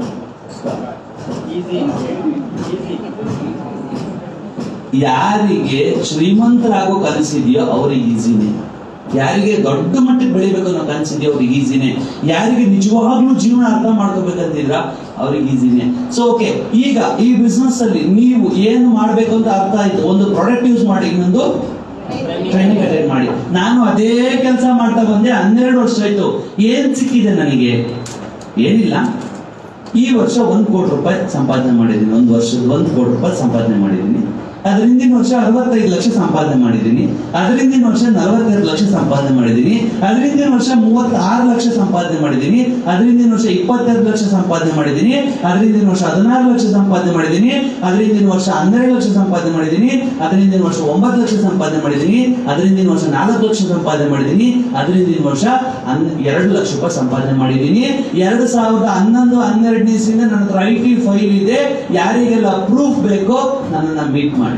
ಯಾರಿಗೆ ಶ್ರೀಮಂತರಾಗೋ ಕನಸಿದೆಯೋ ಅವ್ರಿಗೆ ಈಸಿನೇ ಯಾರಿಗೆ ದೊಡ್ಡ ಮಟ್ಟಕ್ಕೆ ಬೆಳಿಬೇಕು ಅನ್ನೋ ಕನಸಿದೆಯೋ ಅವ್ರಿಗೆ ಈಸಿನೇ ಯಾರಿಗೆ ನಿಜವಾಗ್ಲೂ ಜೀವನ ಅರ್ಥ ಮಾಡ್ಕೋಬೇಕಂತಿದ್ರ ಅವ್ರಿಗೆ ಈಸಿನೇ ಸೊ ಓಕೆ ಈಗ ಈ ಬಿಸ್ನೆಸ್ ಅಲ್ಲಿ ನೀವು ಏನು ಮಾಡ್ಬೇಕು ಅಂತ ಅರ್ಥ ಆಯ್ತು ಒಂದು ಪ್ರಾಡಕ್ಟ್ ಯೂಸ್ ಮಾಡಿ ಇನ್ನೊಂದು ಟ್ರೈನಿಂಗ್ ಅಟೆಂಡ್ ಮಾಡಿ ನಾನು ಅದೇ ಕೆಲಸ ಮಾಡ್ತಾ ಬಂದೆ ಹನ್ನೆರಡು ವರ್ಷ ಆಯ್ತು ಏನ್ ಸಿಕ್ಕಿದೆ ನನಗೆ ಏನಿಲ್ಲ ಈ ವರ್ಷ ಒಂದ್ ಕೋಟಿ ರೂಪಾಯಿ ಸಂಪಾದನೆ ಮಾಡಿದ್ದೀನಿ ಒಂದು ವರ್ಷದ ಒಂದ್ ಕೋಟಿ ರೂಪಾಯಿ ಸಂಪಾದನೆ ಮಾಡಿದ್ದೀನಿ ಅದ್ರ ಹಿಂದಿನ ವರ್ಷ ಅರವತ್ತೈದು ಲಕ್ಷ ಸಂಪಾದನೆ ಮಾಡಿದ್ದೀನಿ ಅದ್ರ ಹಿಂದಿನ ವರ್ಷ ನಲವತ್ತೆರಡು ಲಕ್ಷ ಸಂಪಾದನೆ ಮಾಡಿದ್ದೀನಿ ಅದ್ರ ಹಿಂದಿನ ವರ್ಷ ಮೂವತ್ತಾರು ಲಕ್ಷ ಸಂಪಾದನೆ ಮಾಡಿದ್ದೀನಿ ಅದ್ರ ಹಿಂದಿನ ವರ್ಷ ಇಪ್ಪತ್ತೆರಡು ಲಕ್ಷ ಸಂಪಾದನೆ ಮಾಡಿದ್ದೀನಿ ಅದ್ರ ಹಿಂದಿನ ವರ್ಷ ಹದಿನಾರು ಲಕ್ಷ ಸಂಪಾದನೆ ಮಾಡಿದ್ದೀನಿ ಅದ್ರ ಹಿಂದಿನ ವರ್ಷ ಹನ್ನೆರಡು ಲಕ್ಷ ಸಂಪಾದನೆ ಮಾಡಿದ್ದೀನಿ ಅದ್ರ ಹಿಂದಿನ ವರ್ಷ ಒಂಬತ್ತು ಲಕ್ಷ ಸಂಪಾದನೆ ಮಾಡಿದ್ದೀನಿ ಅದ್ರ ಹಿಂದಿನ ವರ್ಷ ನಾಲ್ಕು ಲಕ್ಷ ಸಂಪಾದನೆ ಮಾಡಿದ್ದೀನಿ ಅದ್ರ ಹಿಂದಿನ ವರ್ಷ ಹನ್- ಎರಡು ಲಕ್ಷ ರೂಪಾಯಿ ಸಂಪಾದನೆ ಮಾಡಿದ್ದೀನಿ ಎರಡು ಸಾವಿರದ ಹನ್ನೊಂದು ಹನ್ನೆರಡನೇ ಇಸ್ವಿಯಿಂದ ನನ್ನ ಹತ್ರ ಐ ಟಿ ಫೈಲ್ ಇದೆ ಯಾರಿಗೆಲ್ಲ ಪ್ರೂಫ್ ಬೇಕೋ ನನ್ನನ್ನ ಮೀಟ್ ಮಾಡಿ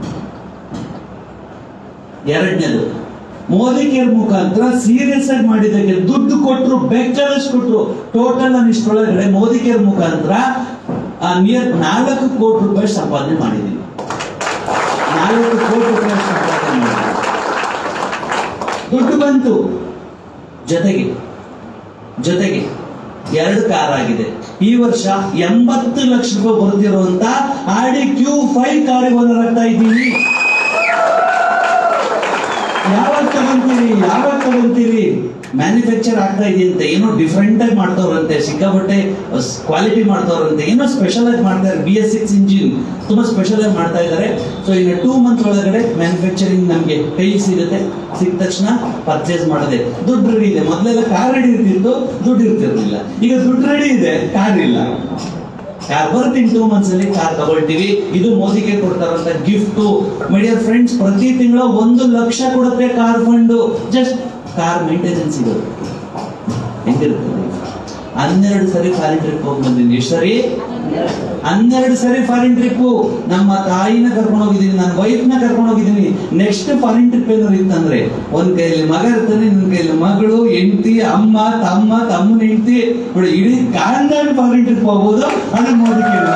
ಎರಡನೇದು ಮೋದಿ ಕೇರ್ ಮುಖಾಂತರ ಸೀರಿಯಸ್ ಆಗಿ ಮಾಡಿದ್ದಕ್ಕೆ ದುಡ್ಡು ಕೊಟ್ಟರು ಬೇಕಾದಷ್ಟು ಕೊಟ್ಟರು ಟೋಟಲ್ ನಾನು ಇಷ್ಟೊಳಗಡೆ ಮೋದಿ ಕೇರ್ ಮುಖಾಂತರ ನಿಯರ್ ನಾಲ್ಕು ಕೋಟಿ ರೂಪಾಯಿ ಸಂಪಾದನೆ ಮಾಡಿದ್ದೀನಿ ನಾಲ್ಕು ಕೋಟಿ ರೂಪಾಯಿ ಸಂಪಾದನೆ ಮಾಡಿದ್ದೀನಿ ದುಡ್ಡು ಬಂತು ಜೊತೆಗೆ ಜೊತೆಗೆ ಎರಡು ಕಾರ್ ಆಗಿದೆ ಈ ವರ್ಷ ಎಂಬತ್ತು ಲಕ್ಷ ರೂಪಾಯಿ ಬರ್ತಿರುವಂತ ಆಡಿ ಕ್ಯೂ ಫೈವ್ ಕಾರಿಗೆ ಓನರ್ ಆಗ್ತಾ ಇದ್ದೀವಿ ಯಾವಾಗ ತಗೊಂತೀವಿ ತಗೊಂತೀರಿ ಯಾವಾಗ ತಗೊಂತೀರಿ ಮ್ಯಾನುಫ್ಯಾಕ್ಚರ್ ಆಗ್ತಾ ಇದೆಯಂತೆ ಏನೋ ಡಿಫ್ರೆಂಟ್ ಆಗಿ ಮಾಡ್ತಾವ್ರಂತೆ ಸಿಕ್ಕಾಪಟ್ಟೆ ಕ್ವಾಲಿಟಿ ಮಾಡ್ತಾವ್ರಂತೆ ಏನೋ ಸ್ಪೆಷಲ್ ಆಗಿ ಮಾಡ್ತಾರೆ ಬಿ ಎಸ್ ಸಿಕ್ಸ್ ಇಂಜಿನ್ ತುಂಬಾ ಸ್ಪೆಷಲ್ ಆಗಿ ಮಾಡ್ತಾ ಇದ್ದಾರೆ ಸೊ ಈಗ ಟೂ ಮಂತ್ ಒಳಗಡೆ ಮ್ಯಾನುಫ್ಯಾಕ್ಚರಿಂಗ್ ನಮಗೆ ಕೈ ಸಿಗುತ್ತೆ ಸಿಕ್ಕ ತಕ್ಷಣ ಪರ್ಚೇಸ್ ಮಾಡದೆ ದುಡ್ಡು ರೆಡಿ ಇದೆ ಮೊದಲೆಲ್ಲ ಕಾರ್ ರೆಡಿ ಇರ್ತಿತ್ತು ದುಡ್ಡು ಇರ್ತಿರ್ಲಿಲ್ಲ ಈಗ ದುಡ್ಡು ರೆಡಿ ಇದೆ ಕಾರ್ ಇಲ್ಲ ಕಾರ್ ಬರ್ತೀನಿ ಟೂ ಮಂತ್ಸ್ ಅಲ್ಲಿ ಕಾರ್ ತಗೊಳ್ತೀವಿ ಇದು ಮೋದಿಗೆ ಕೊಡ್ತಾರಂತ ಗಿಫ್ಟ್ ಮೈ ಡಿಯರ್ ಫ್ರೆಂಡ್ಸ್ ಪ್ರತಿ ತಿಂಗಳು ಒಂದು ಲಕ್ಷ ಕೊಡುತ್ತೆ car fund just car maintenance ಇದು ಹೆಂಗಿರುತ್ತೆ ಹನ್ನೆರಡು ಸರಿ ಫಾರಿನ್ ಟ್ರಿಪ್ ಹೋಗಿ ಬಂದಿದ್ದೀನಿ ಎಷ್ಟು ಸರಿ ಹನ್ನೆರಡು ಸರಿ ಫಾರಿನ್ ಟ್ರಿಪ್ ನಮ್ಮ ತಾಯಿನ ಕರ್ಕೊಂಡು ಹೋಗಿದ್ದೀನಿ ನನ್ನ ವೈಫ್ ನ ಕರ್ಕೊಂಡು ಹೋಗಿದ್ದೀನಿ ನೆಕ್ಸ್ಟ್ ಫಾರಿನ್ ಟ್ರಿಪ್ ಏನಾದ್ರು ಇತ್ತಂದ್ರೆ ಒಂದ್ ಕೈಯಲ್ಲಿ ಮಗ ಇರ್ತಾನೆ ಇನ್ನೊಂದ್ ಕೈಯಲ್ಲಿ ಮಗಳು ಹೆಂಡತಿ ಅಮ್ಮ ತಮ್ಮ ತಮ್ಮನ ಹೆಂಡತಿ ನೋಡಿ ಇಡೀ ಕಾಂದಾಡಿ ಫಾರಿನ್ ಟ್ರಿಪ್ ಹೋಗ್ಬೋದು ಅದನ್ನ ಮೋದಿ ಕೇಂದ್ರ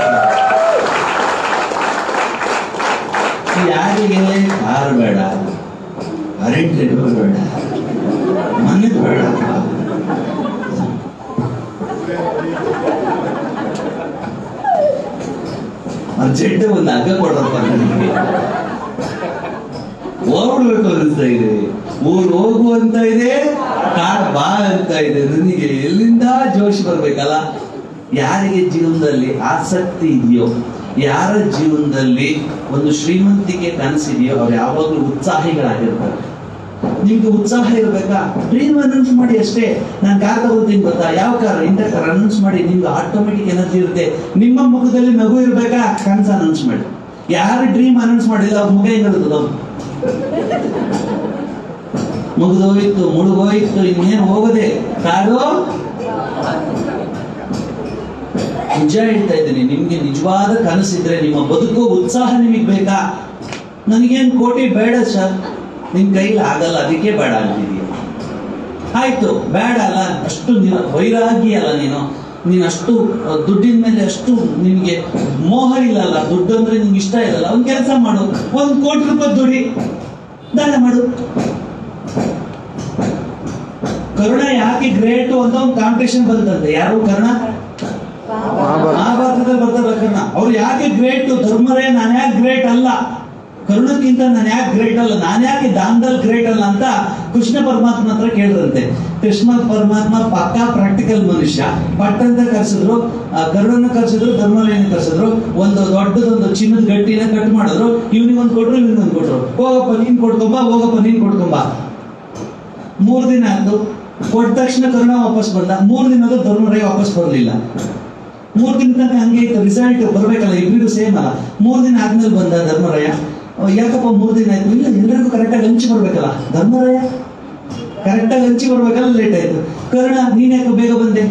ಯಾರಿಗೆ ಕಾರ್ ಬೇಡ ಫಾರಿನ್ ಟ್ರಿಪ್ ಬೇಡ ಮನೆ ಬೇಡ ಅರ್ಜೆಂಟ್ ಒಂದು ಹಗ್ಗ ಕೊಡ್ರಪ್ಪ ನನಗೆ ಹೋಗ್ಬಿಡ್ಬೇಕು ಅನಿಸ್ತಾ ಇದೆ ಊರ್ ಹೋಗು ಅಂತ ಇದೆ ಕಾಡ್ ಬಾ ಅಂತ ಇದೆ ನನಗೆ ಎಲ್ಲಿಂದ ಜೋಶ್ ಬರ್ಬೇಕಲ್ಲ ಯಾರಿಗೆ ಜೀವನದಲ್ಲಿ ಆಸಕ್ತಿ ಇದೆಯೋ ಯಾರ ಜೀವನದಲ್ಲಿ ಒಂದು ಶ್ರೀಮಂತಿಕೆ ಕನಸಿದೆಯೋ ಅವ್ರು ಯಾವಾಗಲೂ ಉತ್ಸಾಹಿಗಳಾಗಿರ್ತಾರೆ ನಿಮ್ಗೆ ಉತ್ಸಾಹ ಇರ್ಬೇಕಾ ಡ್ರೀಮ್ ಅನೌನ್ಸ್ ಮಾಡಿ ಅಷ್ಟೇ ನಾನು ಕಾರ್ ತಗೋತೀನಿ ಗೊತ್ತಾ ಯಾವ ಕಾರ್ ಇಂಥ ಕಾರ್ ಅನೌನ್ಸ್ ಮಾಡಿ ನಿಮ್ಗೆ ಆಟೋಮೆಟಿಕ್ ಎನರ್ಜಿ ಇರುತ್ತೆ ನಿಮ್ಮ ಮುಖದಲ್ಲಿ ನಗು ಇರ್ಬೇಕಾ ಕನ್ಸ್ ಅನೌನ್ಸ್ ಮಾಡಿ ಯಾರು ಡ್ರೀಮ್ ಅನೌನ್ಸ್ ಮಾಡಿಲ್ಲ ಅವ್ರ ಮುಖ ಹೆಂಗಿರ್ತದ ಮುಗಿದೋಯ್ತು ಮುಳುಗೋಯ್ತು ಇನ್ನೇನು ಹೋಗದೆ ಕಾರು ನಿಜ ಹೇಳ್ತಾ ಇದ್ದೀನಿ ನಿಮ್ಗೆ ನಿಜವಾದ ಕನಸಿದ್ರೆ ನಿಮ್ಮ ಬದುಕು ಉತ್ಸಾಹ ನಿಮಗೆ ಬೇಕಾ ನನಗೇನ್ ಕೋಟಿ ಬೇಡ ಸರ್ ನಿಮ್ ಕೈಲಿ ಆಗಲ್ಲ ಅದಕ್ಕೆ ಬೇಡ ಅಂತಿದೀಯ ಆಯ್ತು ಬೇಡ ಅಲ್ಲ ಅಷ್ಟು ನೀನು- ವೈರಾಗಿ ಅಲ್ಲ ನೀನು ನೀನು ಅಷ್ಟು ಅಹ್, ದುಡ್ಡಿನ ಮೇಲೆ ಅಷ್ಟು ನಿನ್ಗೆ ಮೋಹ ಇಲ್ಲಲ್ಲ ದುಡ್ಡು ಅಂದ್ರೆ ನಿನ್ಗೆ ಇಷ್ಟ ಇರಲ್ಲ ಒಂದ್ ಕೆಲಸ ಮಾಡು ಒಂದ್ ಕೋಟಿ ರೂಪಾಯಿ ದುಡಿ ದಾನ ಮಾಡು ಕರುಣ ಯಾಕೆ ಗ್ರೇಟು ಅಂತ ಒಂದು ಕಾಂಪಿಟೇಷನ್ ಬಂತಂತೆ ಯಾರು ಕರ್ಣ ಮಹಾಭಾರತದಲ್ಲಿ ಬರ್ತಾರಲ್ಲ ಕರ್ಣ ಅವ್ರು ಯಾಕೆ ಗ್ರೇಟ್ ಧರ್ಮರೇ ನಾನು ಯಾಕೆ ಗ್ರೇಟ್ ಅಲ್ಲ ಕರುಣಕ್ಕಿಂತ ನಾನು ಯಾಕೆ ಗ್ರೇಟ್ ಅಲ್ಲ ನಾನು ಯಾಕೆ ದಾನದಲ್ಲಿ ಗ್ರೇಟ್ ಅಲ್ಲ ಅಂತ ಕೃಷ್ಣ ಪರಮಾತ್ಮ ಹತ್ರ ಕೇಳಿದ್ರಂತೆ ಕೃಷ್ಣ ಪರಮಾತ್ಮ ಪಕ್ಕಾ ಪ್ರಾಕ್ಟಿಕಲ್ ಮನುಷ್ಯ ಪಟ್ಟಂತ ಕರ್ಸಿದ್ರು ಆ ಕರುಣನ ಕರ್ಸಿದ್ರು ಧರ್ಮರಾಯನ ಕರ್ಸಿದ್ರು ಒಂದು ದೊಡ್ಡದೊಂದು ಚಿನ್ನದ ಗಟ್ಟಿನ ಕಟ್ ಮಾಡಿದ್ರು ಇವ್ನಿಗೆ ಒಂದು ಕೊಟ್ರು ಇವ್ನಿಗೆ ಒಂದು ಕೊಟ್ರು ಹೋಗಪ್ಪ ನೀನ್ ಕೊಡ್ಕೊಂಬ ಹೋಗಪ್ಪ ನೀನ್ ಕೊಡ್ಕೊಂಬ ಮೂರ್ ದಿನ ಆಯ್ತು ಕೊಟ್ಟ ತಕ್ಷಣ ಕರುಣ ವಾಪಸ್ ಬಂದ ಮೂರ್ ದಿನದ ಧರ್ಮರಾಯ ವಾಪಸ್ ಬರಲಿಲ್ಲ ಮೂರ್ ದಿನ ತನಕ ಹಂಗೆ ಇತ್ತು ರಿಸಲ್ಟ್ ಬರ್ಬೇಕಲ್ಲ ಇಬ್ರಿಗೂ ಸೇಮ್ ಅಲ್ಲ ಮೂರ್ ದಿನ ಆದ್ಮೇಲೆ ಬಂದ ಧರ್ಮರಾಯ ಅಹ್ ಯಾಕಪ್ಪ ಮೂರ್ ದಿನ ಆಯ್ತು ಇಲ್ಲ ಎಲ್ಲರಿಗೂ ಕರೆಕ್ಟಾಗಿ ಹಂಚಿ ಬರ್ಬೇಕಲ್ಲ ಧರ್ಮರಾಯ ಕರೆಕ್ಟಾಗಿ ಹಂಚಿ ಬರ್ಬೇಕಲ್ಲ ಲೇಟ್ ಆಯ್ತು ಕರ್ಣ ನೀನ್ ಯಾಕೆ ಬೇಗ ಬಂದೆ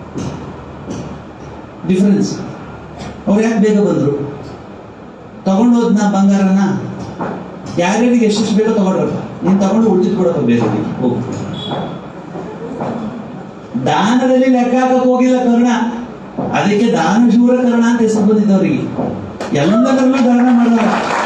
ಡಿಫರೆನ್ಸ್ ಅವ್ರು ಯಾಕೆ ಬೇಗ ಬಂದ್ರು ತಗೊಂಡು ಹೋದ್ನ ಬಂಗಾರನ ಯಾರ್ಯಾರಿಗೆ ಎಷ್ಟೆಷ್ಟು ಬೇಕೋ ತಗೊಂಡ್ರಪ್ಪ ನೀನ್ ತಗೊಂಡು ಉಳಿದಿದ್ ಕೊಡಪ್ಪ ಬೇಗ ನೀನು. ಹೋಗು ದಾನದಲ್ಲಿ ಲೆಕ್ಕ ಹಾಕಕ್ ಹೋಗಿಲ್ಲ ಕರ್ಣ ಅದಕ್ಕೆ ದಾನ ಶೂರ ಕರ್ಣ ಅಂತ ಹೆಸರು ಬಂದಿದ್ದು ಅವರಿಗೆ ಎಲ್ಲದರಲ್ಲೂ ದಾನ ಮಾಡಿದ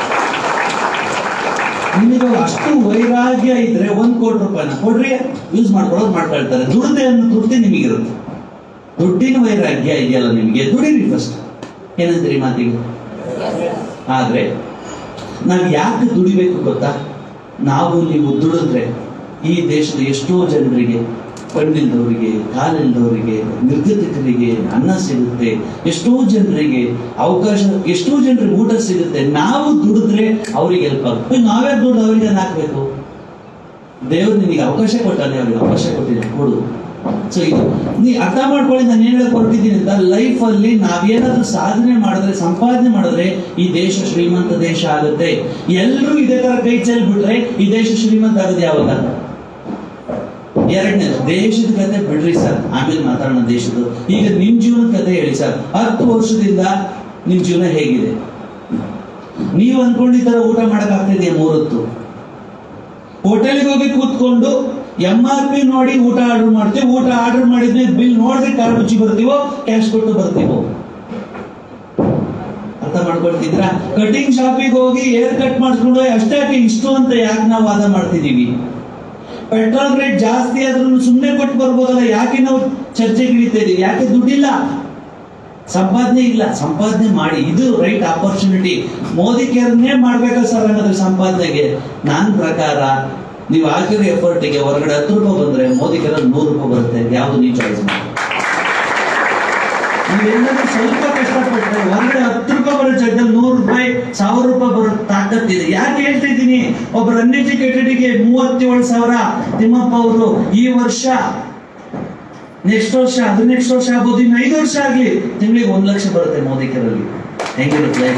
ನಿಮಗೆ ಅಷ್ಟು ವೈರಾಗ್ಯ ಇದ್ರೆ ಒಂದ್ ಕೋಟಿ ರೂಪಾಯಿನ ಕೊಡ್ರಿ ಯೂಸ್ ಮಾಡ್ಕೊಳ್ಳೋದು ಮಾಡ್ಕೊಳ್ತಾರೆ ದುಡ್ದೆ ಅನ್ನೋ ತೃಪ್ತಿ ನಿಮಗಿರುತ್ತೆ ದುಡ್ಡಿನ ವೈರಾಗ್ಯ ಇದೆಯಲ್ಲ ನಿಮಗೆ ದುಡಿರಿ ಫಸ್ಟ್ ಏನಂತೀರಿ ಮಾತಿಗೆ ಆದ್ರೆ ನಾವು ಯಾಕೆ ದುಡಿಬೇಕು ಗೊತ್ತಾ ನಾವು ನೀವು ದುಡಿದ್ರೆ ಈ ದೇಶದ ಎಷ್ಟೋ ಜನರಿಗೆ ಕಣ್ಣಿಲ್ದವರಿಗೆ ಕಾಲಿಲ್ದವರಿಗೆ ನಿರ್ಗತಿಕರಿಗೆ ಅನ್ನ ಸಿಗುತ್ತೆ ಎಷ್ಟೋ ಜನರಿಗೆ ಅವಕಾಶ ಎಷ್ಟೋ ಜನರಿಗೆ ಊಟ ಸಿಗುತ್ತೆ ನಾವು ದುಡಿದ್ರೆ ಅವರಿಗೆ ಹೆಲ್ಪ್ ಆಗುತ್ತೆ ನಾವೇ ದುಡ್ಡು ಅವರಿಗೆ ಹಾಕ್ಬೇಕು ದೇವರು ನಿನಗೆ ಅವಕಾಶ ಕೊಟ್ಟಾನೆ ಅವ್ರಿಗೆ ಅವಕಾಶ ಕೊಟ್ಟಿಲ್ಲ ಕೊಡು ಸೊ ಇದು ನೀ ಅರ್ಥ ಮಾಡ್ಕೊಳ್ಳಿ ನಾನು ಏನ್ ಹೇಳಕ್ ಹೊರಟಿದ್ದೀನಿ ಅಂತ ಲೈಫ್ ಅಲ್ಲಿ ನಾವೇನಾದ್ರೂ ಸಾಧನೆ ಮಾಡಿದ್ರೆ ಸಂಪಾದನೆ ಮಾಡಿದ್ರೆ ಈ ದೇಶ ಶ್ರೀಮಂತ ದೇಶ ಆಗುತ್ತೆ ಎಲ್ಲರೂ ಇದೇ ತರ ಕೈ ಚೆಲ್ ಬಿಟ್ರೆ ಈ ದೇಶ ಶ್ರೀಮಂತ ಆಗೋದು ಯಾವಾಗ ಎರಡನೇ ದೇಶದ ಕತೆ ಬಿಡ್ರಿ ಸರ್ ಆಮೇಲೆ ಮಾತಾಡೋಣ ದೇಶದ ಈಗ ನಿಮ್ ಜೀವನದ ಕತೆ ಹೇಳಿ ಸರ್ ಹತ್ತು ವರ್ಷದಿಂದ ನಿಮ್ ಜೀವನ ಹೇಗಿದೆ ನೀವು ಅನ್ಕೊಂಡಿದ್ದೀರ ಊಟ ಮಾಡಕ್ ಆಗ್ತಿದೆಯಾ ಮೂರೊತ್ತು ಹೋಟೆಲ್ಗೆ ಹೋಗಿ ಕೂತ್ಕೊಂಡು ಎಂ ಆರ್ ಪಿ ನೋಡಿ ಊಟ ಆರ್ಡರ್ ಮಾಡ್ತೀವಿ ಊಟ ಆರ್ಡರ್ ಮಾಡಿದ್ಮೇಲೆ ಬಿಲ್ ನೋಡಿದ್ರೆ ಕಾರ್ಡ್ ಮುಚ್ಚಿ ಬರ್ತೀವೋ ಕ್ಯಾಶ್ ಕೊಟ್ಟು ಬರ್ತೀವೋ ಅರ್ಥ ಮಾಡ್ಕೊಳ್ತಿದ್ರ ಕಟಿಂಗ್ ಶಾಪಿಗೆ ಹೋಗಿ ಏರ್ ಕಟ್ ಮಾಡಿಸ್ಕೊಂಡು ಅಷ್ಟೇ ಇಷ್ಟು ಅಂತ ಯಾಕೆ ನಾವು ವಾದ ಮಾಡ್ತಿದೀವಿ ಪೆಟ್ರೋಲ್ ರೇಟ್ ಜಾಸ್ತಿ ಆದ್ರೂ ಸುಮ್ಮನೆ ಕೊಟ್ಟು ಬರ್ಬೋದಲ್ಲ ಯಾಕೆ ನಾವು ಚರ್ಚೆಗೆ ಇಳಿತಾ ಇದೀವಿ ಯಾಕೆ ದುಡ್ಡಿಲ್ಲ ಸಂಪಾದನೆ ಇಲ್ಲ ಸಂಪಾದನೆ ಮಾಡಿ ಇದು ರೈಟ್ ಆಪರ್ಚುನಿಟಿ ಮೋದಿ ಕೇರ್ನೇ ಮಾಡ್ಬೇಕ ಸರ್ ಹಂಗಾದ್ರೆ ಸಂಪಾದನೆಗೆ ನನ್ನ ಪ್ರಕಾರ ನೀವು ಹಾಕಿರೋ ಎಫರ್ಟಿಗೆ ಹೊರಗಡೆ ಹತ್ತು ರೂಪಾಯಿ ಬಂದ್ರೆ ಮೋದಿ ಕೆಲ ನೂರು ರೂಪಾಯಿ ಬರುತ್ತೆ ಯಾವ್ದು ನೀವು ಚಾಯ್ಸ್ ಮಾಡಿ ನೀವೇನಾದ್ರೂ ಸ್ವಲ್ಪ ಕಷ್ಟಪಟ್ಟರೆ ಹೊರಗಡೆ ಹತ್ತು ರೂಪಾಯಿ ಬರೋ ಜಾಗದಲ್ಲಿ ನೂರು ರೂಪಾಯಿ ಸಾವಿರ ರೂಪಾಯಿ ಬರೋ ತಾಕತ್ತಿದೆ ಯಾಕೆ ಹೇಳ್ತಾ ಇದ್ದೀನಿ ಒಬ್ರು ಅನ್ಎಜುಕೇಟೆಡ್ಗೆ ಮೂವತ್ತೇಳು ಸಾವಿರ ತಿಮ್ಮಪ್ಪ ಅವರು ಈ ವರ್ಷ ನೆಕ್ಸ್ಟ್ ವರ್ಷ ಅದು ನೆಕ್ಸ್ಟ್ ವರ್ಷ ಆಗ್ಬೋದು ಇನ್ನು ಐದು ವರ್ಷ ಆಗ್ಲಿ ತಿಂಗಳಿಗೆ ಒಂದ್ ಲಕ್ಷ ಬರುತ್ತೆ ಮೋದಿ ಕೆರಲ್ಲಿ ಹೆಂಗಿರುತ್ತೆ ಲೈಫ್